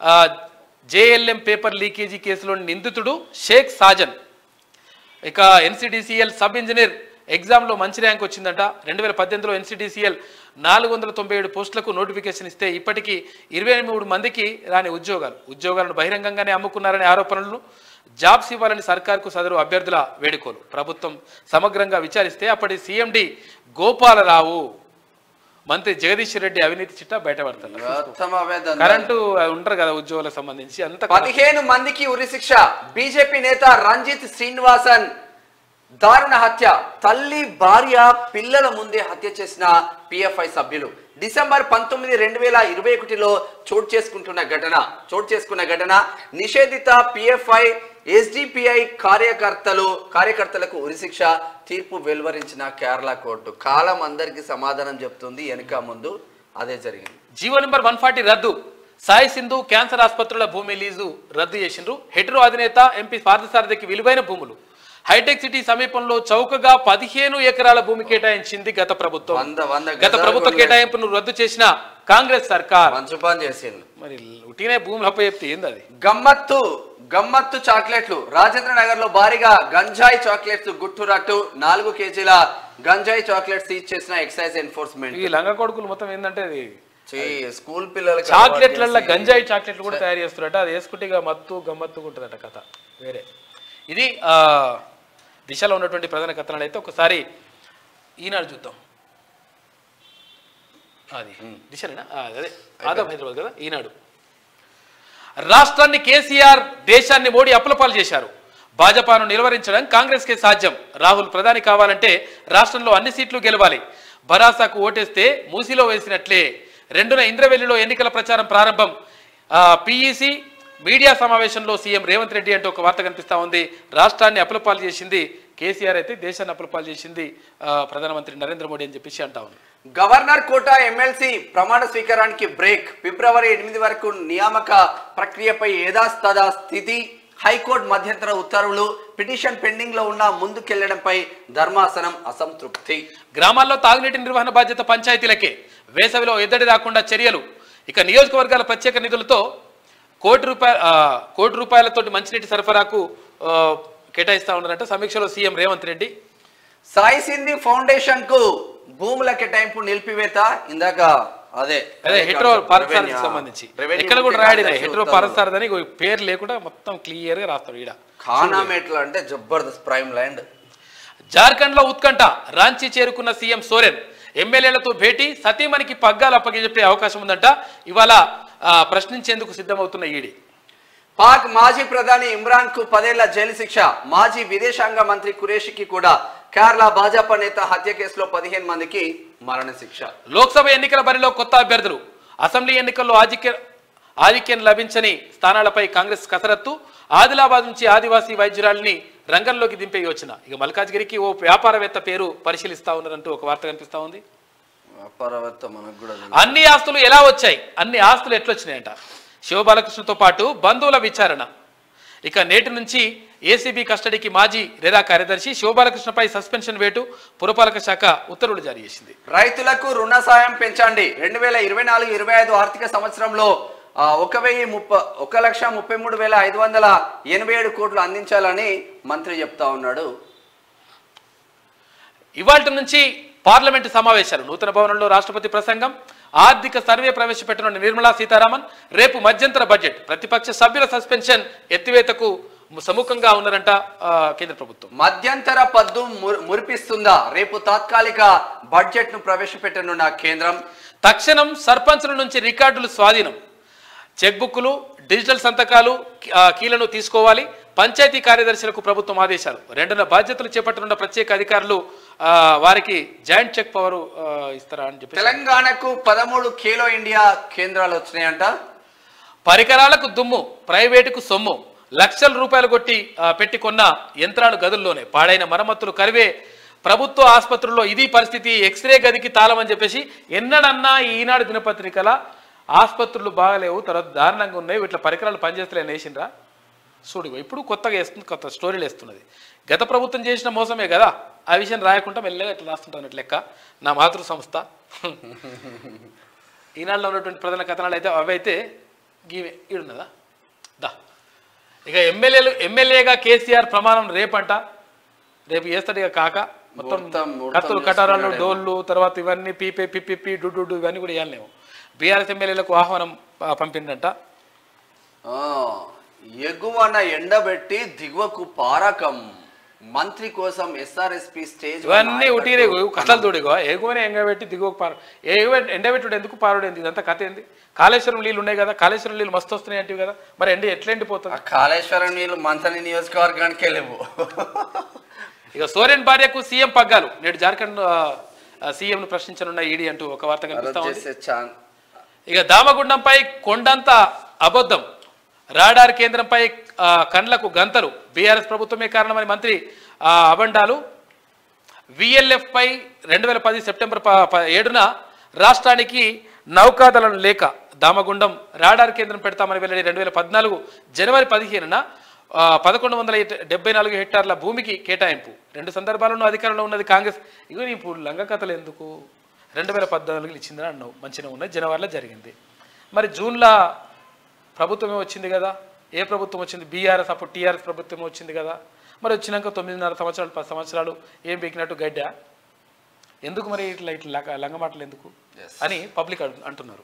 జేఎల్ఎం పేపర్ లీకేజీ కేసులోని నిందితుడు షేక్ సాజన్ ఇక ఎన్సిడిసిఎల్ సబ్ ఇంజనీర్ ఎగ్జామ్లో మంచి ర్యాంక్ వచ్చిందంట రెండు వేల పద్దెనిమిదిలో ఎన్సిడిసిఎల్ నాలుగు వందల తొంభై ఏడు పోస్టులకు నోటిఫికేషన్ ఇస్తే ఇప్పటికీ ఇరవై మూడు మందికి రాని ఉద్యోగాలు ఉద్యోగాలను బహిరంగంగానే అమ్ముకున్నారనే ఆరోపణలను జాబ్స్ ఇవ్వాలని సర్కార్కు సదరు అభ్యర్థుల వేడుకోలు ప్రభుత్వం సమగ్రంగా విచారిస్తే అప్పటి సీఎండి గోపాలరావు మంత్రి జగదీష్ రెడ్డి అవినీతి చిట్టా బయటపడతారు మొత్తం అవే దందాలు. కరెంటు ఉంటారు కదా ఉద్యోగులకు సంబంధించి అంత పదిహేను మందికి ఉరిశిక్ష బీజేపీ నేత రంజిత్ శ్రీనివాసన్ దారుణ హత్య తల్లి భార్య పిల్లల ముందే హత్య చేసిన పిఎఫ్ఐ సభ్యులు డిసెంబర్ పంతొమ్మిది రెండు వేల ఇరవై ఒకటిలో చోటు చేసుకుంటున్న ఘటన చోటు చేసుకున్న ఘటన నిషేధిత పిఎఫ్ఐ ఎస్డిపిఐ కార్యకర్తలు కార్యకర్తలకు ఉరిశిక్ష తీర్పు వెలువరించిన కేరళ కోర్టు కాలం అందరికీ సమాధానం చెప్తుంది వెనుక ముందు అదే జరిగింది జీవో నెంబర్ వన్ ఫార్టీ రద్దు సాయి సింధు క్యాన్సర్ ఆసుపత్రుల భూమి లీజు రద్దు చేసిండ్రు హెట్రో అధినేత ఎంపీ పార్థసారథికి విలువైన భూములు హైటెక్ సిటీ సమీపంలో చౌకగా పదిహేను ఎకరాల భూమి కేటాయించింది గత ప్రభుత్వం వంద వంద గత గజాలు ప్రభుత్వ కొనలేదు. కేటాయింపును రద్దు చేసిన కాంగ్రెస్ సర్కార్ మంచు పని చేసింది మరి ఉట్టినే భూములు అప్ప చెప్తే ఏంది అది గమ్మత్తు గమ్మత్తు చాక్లెట్లు రాజేంద్ర నగర్ లో భారీగా గంజాయి చాక్లెట్స్ గుట్టురట్టు నాలుగు కేజీల గంజాయి చాక్లెట్స్ సీజ్ చేసిన ఎక్సైజ్ ఎన్ఫోర్స్మెంట్ ఈ లంగ కొడుకులు మొత్తం ఏంటంటే అది స్కూల్ పిల్లలకి చాక్లెట్లలో అలవాటు చేసి- గంజాయి చాక్లెట్లు కూడా తయారు చేస్తారట అది వేసుకుంటే ఇక మత్తు గమ్మత్తుగా ఉంటుందట కథ వేరే ఇది ఆ, దిశలో ఉన్నటువంటి ప్రధాన కథనాలు అయితే ఒకసారి ఈనాడు చూద్దాం అది దిశనేనా ఆ, అదే ఆదాం హైదరాబాద్ కదా ఈనాడు రాష్ట్రాన్ని కేసీఆర్ దేశాన్ని మోడీ అప్పులపాలు చేశారు భాజపాను నిలువరించడం కాంగ్రెస్కే సాధ్యం రాహుల్ ప్రధాని కావాలంటే రాష్ట్రంలో అన్ని సీట్లు గెలవాలి భరాసాకు ఓటేస్తే మూసిలో వేసినట్లే రెండున ఇంద్రవెల్లిలో ఎన్నికల ప్రచారం ప్రారంభం పిఈసి మీడియా సమావేశంలో సీఎం రేవంత్ రెడ్డి అంటూ ఒక వార్త కనిపిస్తా ఉంది రాష్ట్రాన్ని అప్పులపాలు చేసింది కేసీఆర్ అయితే దేశాన్ని అప్పులపాలు చేసింది ఆ, ప్రధానమంత్రి నరేంద్ర మోడీ అని చెప్పేసి అంటా ఉంది గవర్నర్ కోట ఎమ్మెల్సీ ప్రమాణ స్వీకారానికి బ్రేక్ ఫిబ్రవరి ఎనిమిది వరకు నియామక ప్రక్రియపై యథాస్తథ స్థితి హైకోర్టు మధ్యంతర ఉత్తర్వులు పిటిషన్ పెండింగ్ లో ఉన్న ముందుకెళ్లడంపై ధర్మాసనం అసంతృప్తి గ్రామాల్లో తాగునీటి నిర్వహణ బాధ్యత పంచాయతీలకే వేసవిలో ఎద్దడి రాకుండా చర్యలు ఇక నియోజకవర్గాల ప్రత్యేక నిధులతో కోటి రూపాయల కోటి రూపాయలతోటి మంచినీటి సరఫరాకు ఆ, కేటాయిస్తా ఉన్నారంట సమీక్షలో సీఎం రేవంత్ రెడ్డి సాయి సింధి ఫౌండేషన్ కు భూముల కేటాయింపు నిలిపివేత ఇందాక అదే అదే హెట్రో పారసారథికి రెవెన్యూ- సంబంధించి రెవెన్యూ ఎక్కడ కూడా ముఖ్య రాయడి కార్యదర్శి హెట్రో ఉత్తర్వులు. పారసారథి అని ఒక పేరు లేకుండా మొత్తం క్లియర్ గా రాస్తాడు ఈడ ఖానామేట్ల అంటే జబర్దస్త్ ప్రైమ్ ల్యాండ్ జార్ఖండ్ లో ఉత్కంఠ రాంచీ చేరుకున్న సీఎం సోరెన్ ఎమ్మెల్యేలతో భేటీ సతీమణికి పగ్గాలు అప్పగించే అవకాశం ఉందంట ఇవాళ ఆ, ప్రశ్నించేందుకు సిద్ధమవుతున్న ఈడీ పాక్ మాజీ ప్రధాని ఇమ్రాన్ కు పదేళ్ల జైలు శిక్ష మాజీ విదేశాంగ మంత్రి కురేషికి కూడా కేరళ భాజపా నేత హత్య కేసులో పదిహేను మందికి మరణ శిక్ష లోక్సభ ఎన్నికల బరిలో కొత్త అభ్యర్థులు అసెంబ్లీ ఎన్నికల్లో ఆధిక్య ఆధిక్యం లభించని స్థానాలపై కాంగ్రెస్ కసరత్తు ఆదిలాబాద్ నుంచి ఆదివాసీ వైద్యురాలిని రంగంలోకి దింపే యోచన ఇక మల్కాజ్గిరికి ఓ వ్యాపారవేత్త పేరు పరిశీలిస్తా ఉన్నారంటూ ఒక వార్త కనిపిస్తా ఉంది వ్యాపారవేత్త మనకు కూడా తెలుసు. అన్ని ఆస్తులు ఎలా వచ్చాయి అన్ని ఆస్తులు ఎట్లొచ్చినాయంట శివబాలకృష్ణతో పాటు బంధువుల విచారణ ఇక నేటి నుంచి ఏసీబీ కస్టడీకి మాజీ రెరా కార్యదర్శి శివబాలకృష్ణపై సస్పెన్షన్ వేటు పురపాలక శాఖ ఉత్తర్వులు జారీ చేసింది రైతులకు రుణ సాయం పెంచండి రెండు వేల ఇరవై నాలుగు ఇరవై ఐదు ఆర్థిక సంవత్సరంలో ఆ, ఒక వెయ్యి ముప్ప ఒక లక్ష ముప్పై మూడు వేల ఐదు వందల ఎనభై ఏడు కోట్లు అందించాలని మంత్రి చెప్తా ఉన్నాడు ఇవాళ నుంచి పార్లమెంటు సమావేశాలు నూతన భవనంలో రాష్ట్రపతి ప్రసంగం ఆర్థిక సర్వే ప్రవేశపెట్టనున్న నిర్మలా సీతారామన్ రేపు మధ్యంతర బడ్జెట్ ప్రతిపక్ష సభ్యుల సస్పెన్షన్ ఎత్తివేతకు సముఖంగా ఉన్నారంట ఆ, కేంద్ర ప్రభుత్వం మధ్యంతర పద్దు మురి- మురిపిస్తుందా రేపు తాత్కాలిక బడ్జెట్ ను ప్రవేశపెట్టనున్న కేంద్రం తక్షణం సర్పంచుల నుంచి రికార్డులు స్వాధీనం చెక్బుక్లు డిజిటల్ సంతకాలు ఆ, కీలను తీసుకోవాలి పంచాయతీ కార్యదర్శులకు ప్రభుత్వం ఆదేశాలు రెండున్న బాధ్యతలు చేపట్టనున్న ప్రత్యేక అధికారులు ఆ, వారికి జాయింట్ చెక్ పవర్ ఆ, ఇస్తారా అని చెప్పి తెలంగాణకు పదమూడు ఖేలో ఇండియా కేంద్రాలు వచ్చినాయంట పరికరాలకు దుమ్ము ప్రైవేటుకు సొమ్ము లక్షల రూపాయలు కొట్టి ఆ, పెట్టి కొన్న యంత్రాలు గదుల్లోనే పాడైన మరమ్మతులు కరివే ప్రభుత్వ ఆసుపత్రుల్లో ఇది పరిస్థితి ఎక్స్రే గదికి తాళం అని చెప్పేసి ఎన్నడన్నా ఈ ఈనాడు దినపత్రికల ఆసుపత్రులు బాగలేవు తర్వాత దారుణంగా ఉన్నాయి వీటిలో పరికరాలు పనిచేస్తలేని వేసిండ్రా చూడు ఇగో ఇప్పుడు కొత్తగా వేస్తుంది కొత్త స్టోరీలు వేస్తున్నది గత ప్రభుత్వం చేసిన మోసమే కదా ఆ విషయం రాయకుండా మెల్లగా ఇట్లా రాస్తుంటాను లెక్క నా మాతృ సంస్థ ఈనాడులో ఉన్నటువంటి ప్రధాన కథనాలు అయితే అవి అయితే గీవే ఈడున్నదా దా ఇక ఎమ్మెల్యేలు ఎమ్మెల్యేగా కేసీఆర్ ప్రమాణం రేపంట రేపు చేస్తాడు ఇక కాక మొత్తం ముహూర్తం, ముహూర్తం కత్తులు కటారాలు చేసుకున్నాడేమో. డోళ్ళు తర్వాత ఇవన్నీ పీపే పిప్పి డుడ్డు ఇవన్నీ కూడా ఇవ్వాలేమో బీఆర్ఎస్ ఎమ్మెల్యేలకు ఆహ్వానం ఆ, పంపిండంట ఆ, ఎగువన ఎండబెట్టి దిగువకు పారకం మంత్రి కోసం ఎస్ఆర్ఎస్పి స్టేజ్ ఇవన్నీ ఉటీరే కథలు తోడిగో ఎగువనే ఎంగబెట్టి దిగువ పారు ఎగువ ఎండబెట్టుడు ఎందుకు పారుడు ఏంది ఇదంతా కథ ఏంది కాళేశ్వరం నీళ్ళు ఉన్నాయి కదా కాళేశ్వరం నీళ్ళు మస్తు వస్తున్నాయి అంటే కదా మరి ఎండ ఎట్లా ఎండిపోతుంది ఆ కాళేశ్వరం నీళ్ళు మంతని నియోజకవర్గానికి వెళ్ళవు ఇక సోరెన్ భార్యకు సీఎం పగ్గాలు నేడు జార్ఖండ్ సీఎంను ప్రశ్నించనున్న ఈడీ అంటూ ఒక వార్త కనిపిస్తా ఉంది చేసే ఛాన్ ఇక దామగుండంపై కొండంత అబద్ధం రాడార్ కేంద్రంపై ఆ, కండ్లకు గంతలు బీఆర్ఎస్ ప్రభుత్వమే కారణమని మంత్రి ఆ, అబండాలు విఎల్ఎఫ్ పై రెండు వేల పది సెప్టెంబర్ ప- ప- ఏడున రాష్ట్రానికి నౌకాదళం లేక దామగుండం రాడార్ కేంద్రం పెడతామని వెల్లడి రెండు వేల పద్నాలుగు జనవరి పదిహేనున ఆ, పదకొండు వందల ఎట్- డెబ్బై నాలుగు హెక్టార్ల భూమికి కేటాయింపు రెండు సందర్భాలను అధికారంలో ఉన్నది కాంగ్రెస్ ఇగో నీ ఇప్పుడు లంగ కథలు ఎందుకు రెండు వేల పద్నాలుగులో ఇచ్చిందని అన్నావు మంచిగా ఉన్నది జనవరిలో జరిగింది మరి జూన్లో ప్రభుత్వమే వచ్చింది కదా ఏ ప్రభుత్వం వచ్చింది బీఆర్ఎస్ అప్పుడు టీఆర్ఎస్ ప్రభుత్వం వచ్చింది కదా మరి వచ్చినాక తొమ్మిదిన్నర సంవత్సరాలు పది సంవత్సరాలు ఏం బీకినట్టు గడ్డ ఎందుకు మరి ఇట్లా ఇట్లా లంగ- లంగమాటలు ఎందుకు అని పబ్లిక్ అడు- అంటున్నారు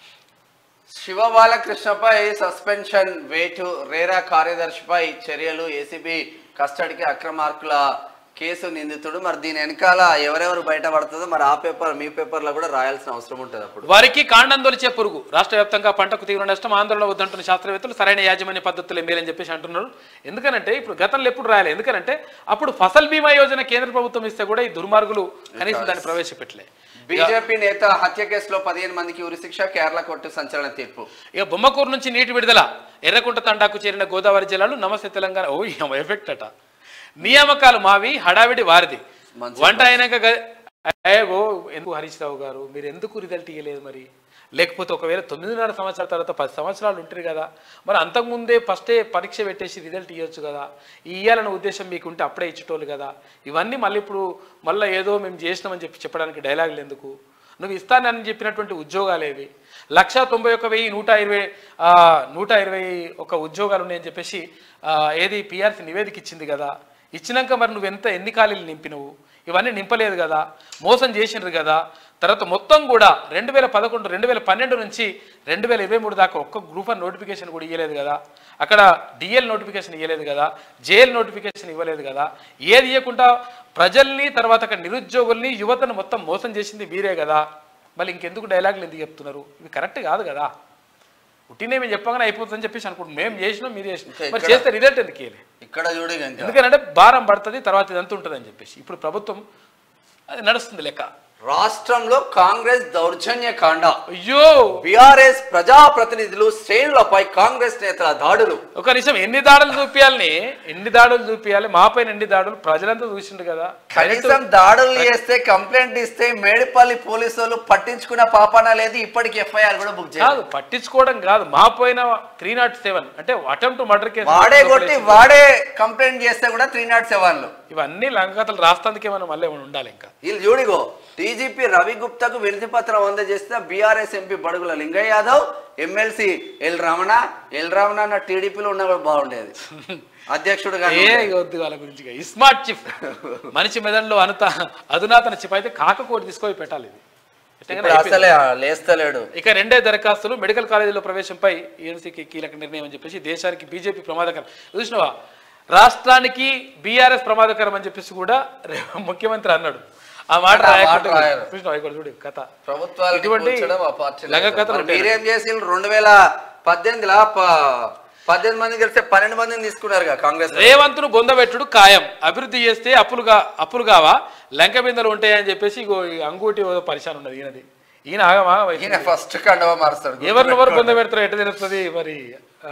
శివ బాలకృష్ణపై సస్పెన్షన్ వేటు రేరా కార్యదర్శిపై చర్యలు ఏసీబీ కస్టడీకి అక్రమార్కుల కేసు నిందితుడు మరి దీని వెనకాల ఎవరెవరు బయటపడుతుందో మరి ఆ పేపర్ మీ పేపర్లో కూడా రాయాల్సిన అవసరం ఉంటుంది అప్పుడు వారికి కాండం తొలిచే పురుగు రాష్ట్ర వ్యాప్తంగా పంటకు తీవ్ర నష్టం ఆందోళన వద్దంటున్న శాస్త్రవేత్తలు సరైన యాజమాన్య పద్ధతులు మేలని చెప్పేసి అంటున్నారు ఎందుకనంటే ఇప్పుడు గతంలో ఎప్పుడు రాయాలి ఎందుకనంటే అప్పుడు ఫసల్ బీమా యోజన కేంద్ర ప్రభుత్వం ఇస్తే కూడా ఈ దుర్మార్గులు కనీసం దాన్ని ప్రవేశపెట్టలే బీజేపీ నేత హత్య కేసులో పదిహేను మందికి ఉరిశిక్ష కేరళ కోర్టు సంచలన తీర్పు ఇక బొమ్మకూరు నుంచి నీటి విడుదల ఎర్రకుంట తండాకు చేరిన గోదావరి జిల్లాలు నమస్తే తెలంగాణ ఓ ఏం ఎఫెక్ట్ అట నియామకాలు మావి హడావిడి వారిది మంచి వంట అయినాక గ- ఏ ఓ ఎందుకు హరీష్ రావు గారు మీరు ఎందుకు రిజల్ట్ ఇవ్వలేదు మరి లేకపోతే ఒకవేళ తొమ్మిదిన్నర సంవత్సరాల తర్వాత పది సంవత్సరాలు ఉంటారు కదా మరి అంతకుముందే ఫస్టే పరీక్ష పెట్టేసి రిజల్ట్ ఇవ్వచ్చు కదా ఇవ్వాలన్న ఉద్దేశం మీకు ఉంటే అప్పుడే ఇచ్చేటోళ్ళు కదా ఇవన్నీ మళ్ళీ ఇప్పుడు మళ్ళీ ఏదో మేము చేసినామని చెప్పి చెప్పడానికి డైలాగులు ఎందుకు నువ్వు ఇస్తానని చెప్పినటువంటి ఉద్యోగాలు ఏవి లక్ష తొంభై ఒక్క వెయ్యి నూట ఇరవై ఆ, నూట ఇరవై ఒక ఉద్యోగాలు ఉన్నాయని చెప్పేసి ఆ, ఏది పిఆర్సీ నివేదిక ఇచ్చింది కదా ఇచ్చినాక మరి నువ్వు ఎంత ఎన్ని ఖాళీలు నింపినవు ఇవన్నీ నింపలేదు కదా మోసం చేసినారు కదా తర్వాత మొత్తం కూడా రెండు వేల పదకొండు రెండు వేల పన్నెండు నుంచి రెండు వేల ఇరవై మూడు దాకా ఒక్క గ్రూప్ వన్ నోటిఫికేషన్ కూడా ఇవ్వలేదు కదా అక్కడ డిఎల్ నోటిఫికేషన్ ఇవ్వలేదు కదా జేఎల్ నోటిఫికేషన్ ఇవ్వలేదు కదా ఏది ఇవ్వకుండా ప్రజల్ని తర్వాత అక్కడ నిరుద్యోగుల్ని యువతను మొత్తం మోసం చేసింది మీరే కదా మళ్ళీ ఇంకెందుకు డైలాగులు ఎందుకు చెప్తున్నారు ఇవి కరెక్ట్ కాదు కదా పుట్టినే మేము చెప్పగానే అయిపోతుందని చెప్పేసి అనుకుంటున్నాం మేము చేసినాం మీరు చేసినాం ఇంకా మరి ఇక్కడ- చేస్తే రిజల్ట్ ఎందుకు ఇవ్వలే ఇక్కడ చూడు ఇక ఇంకా ఎందుకంటే భారం పడుతుంది తర్వాత ఇదంతా ఉంటుంది అని చెప్పేసి ఇప్పుడు ప్రభుత్వం అది నడుస్తుంది లెక్క రాష్ట్రంలో కాంగ్రెస్ దౌర్జన్య కాండ అయ్యో బీఆర్ఎస్ ప్రజాప్రతినిధులు శ్రేణులపై కాంగ్రెస్ నేతల దాడులు ఒక నిమిషం ఎన్ని దాడులు చూపించాలని ఎన్ని దాడులు చూపించాలి మా పైన ఎన్ని దాడులు ప్రజలంతా చూసిండు కదా కనీసం దాడులు చేస్తే కంప్లైంట్ ఇస్తే మేడిపల్లి పోలీసు వాళ్ళు పట్టించుకున్న పాపన లేదు ఇప్పటికి ఎఫ్ఐఆర్ కూడా బుక్ చేయాలి కాదు పట్టించుకోవడం కాదు మా పైన త్రీ నాట్ సెవెన్ అంటే అటెంప్ట్ మర్డర్ కేసు వాడే కొట్టి వాడే కంప్లైంట్ చేస్తే కూడా త్రీ నాట్ సెవెన్లు ఇవన్నీ లంగకథలు రాస్తానికి ఏమైనా మళ్ళీ ఏమైనా ఉండాలి ఇంకా వీళ్ళు చూడిగో డీజీపీ రవి గుప్తాకు వినతి పత్రం అందజేసిన BRS MP Badugula Lingaiah Yadav MLC L Ramana L Ramana అన్న టీడీపీలో ఉన్నా కూడా బాగుండేది అధ్యక్షుడుగా ఏ వద్దు వాళ్ళ గురించి ఇక. ఈ స్మార్ట్ చిప్ మనిషి మెదడులో అనుత అధునాతన చిప్ అయితే కాకపోతే తీసుకొని పెట్టాలి ఇది ఎట్టగానే ఇప్పుడు అయిపోయింది. అసలే లేస్తలేడు ఇక రెండే దరఖాస్తులు మెడికల్ కాలేజీలో ప్రవేశంపై ఏఎన్సీకి కీలక నిర్ణయం అని చెప్పేసి దేశానికి బీజేపీ ప్రమాదకరం చూసినావా రాష్ట్రానికి బీఆర్ఎస్ ప్రమాదకరం అని చెప్పేసి కూడా రే- ముఖ్యమంత్రి అన్నాడు ఆ మాట ఆ మాట రాయకుండా రాయరు. చూసినావా ఇక్కడ చూడు కథ ప్రభుత్వాలు ఇటువంటి లంగ కథలు ఉంటాయి. మీరేం చేసి రెండు వేల పద్దెనిమిదిలా ప- పద్దెనిమిది మంది కలిస్తే పన్నెండు మందిని తీసుకున్నారు కాంగ్రెస్ వాళ్ళు. రేవంత్ను బొందబెట్టుడు ఖాయం అభివృద్ధి చేస్తే అప్పులుగా అప్పులు కావా లంక బిందెలు ఉంటాయని చెప్పేసి ఇగో ఈ అంగూటి ఓ పరిశాన్ ఉన్నది ఈయనది ఈయన ఆగమా ఈయన ఫస్ట్ కండవ మారుస్తాడు ఎవరిని ఎవరు పొందబెడతారో ఎట్ట తెలుస్తుంది మరి ఆ,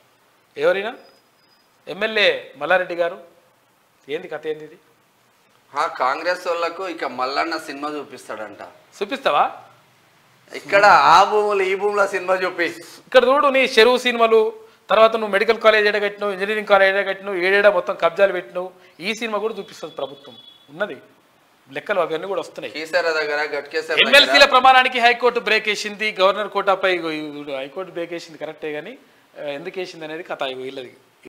ఎవరైనా ఎమ్మెల్యే మల్లారెడ్డి గారు ఏంది కథ ఏంది ఇది ఆ, కాంగ్రెస్ వాళ్ళకు ఇక మల్లన్న సినిమా చూపిస్తాడంట చూపిస్తావా ఇక్కడ ఆ భూములు ఈ భూముల సినిమా చూపి ఇక్కడ చూడు నీ చెరువు సినిమాలు తర్వాత నువ్వు మెడికల్ కాలేజ్ ఏడ కట్టినావు ఇంజనీరింగ్ కాలేజ్ ఏడ కట్టినావు ఏడేడ మొత్తం కబ్జాలు పెట్టినావు ఈ సినిమా కూడా చూపిస్తుంది ప్రభుత్వం ఉన్నది లెక్కలు అవన్నీ కూడా వస్తున్నాయి కీసర దగ్గర గట్కేసర ఎమ్మెల్సీల ప్రమాణానికి హైకోర్టు బ్రేక్ వేసింది గవర్నర్ కోటాపై ఇగో ఈ హైకోర్టు బ్రేక్ వేసింది కరెక్టే కానీ ఆ, ఎందుకు వేసింది అనేది కథ ఇగో వీళ్ళది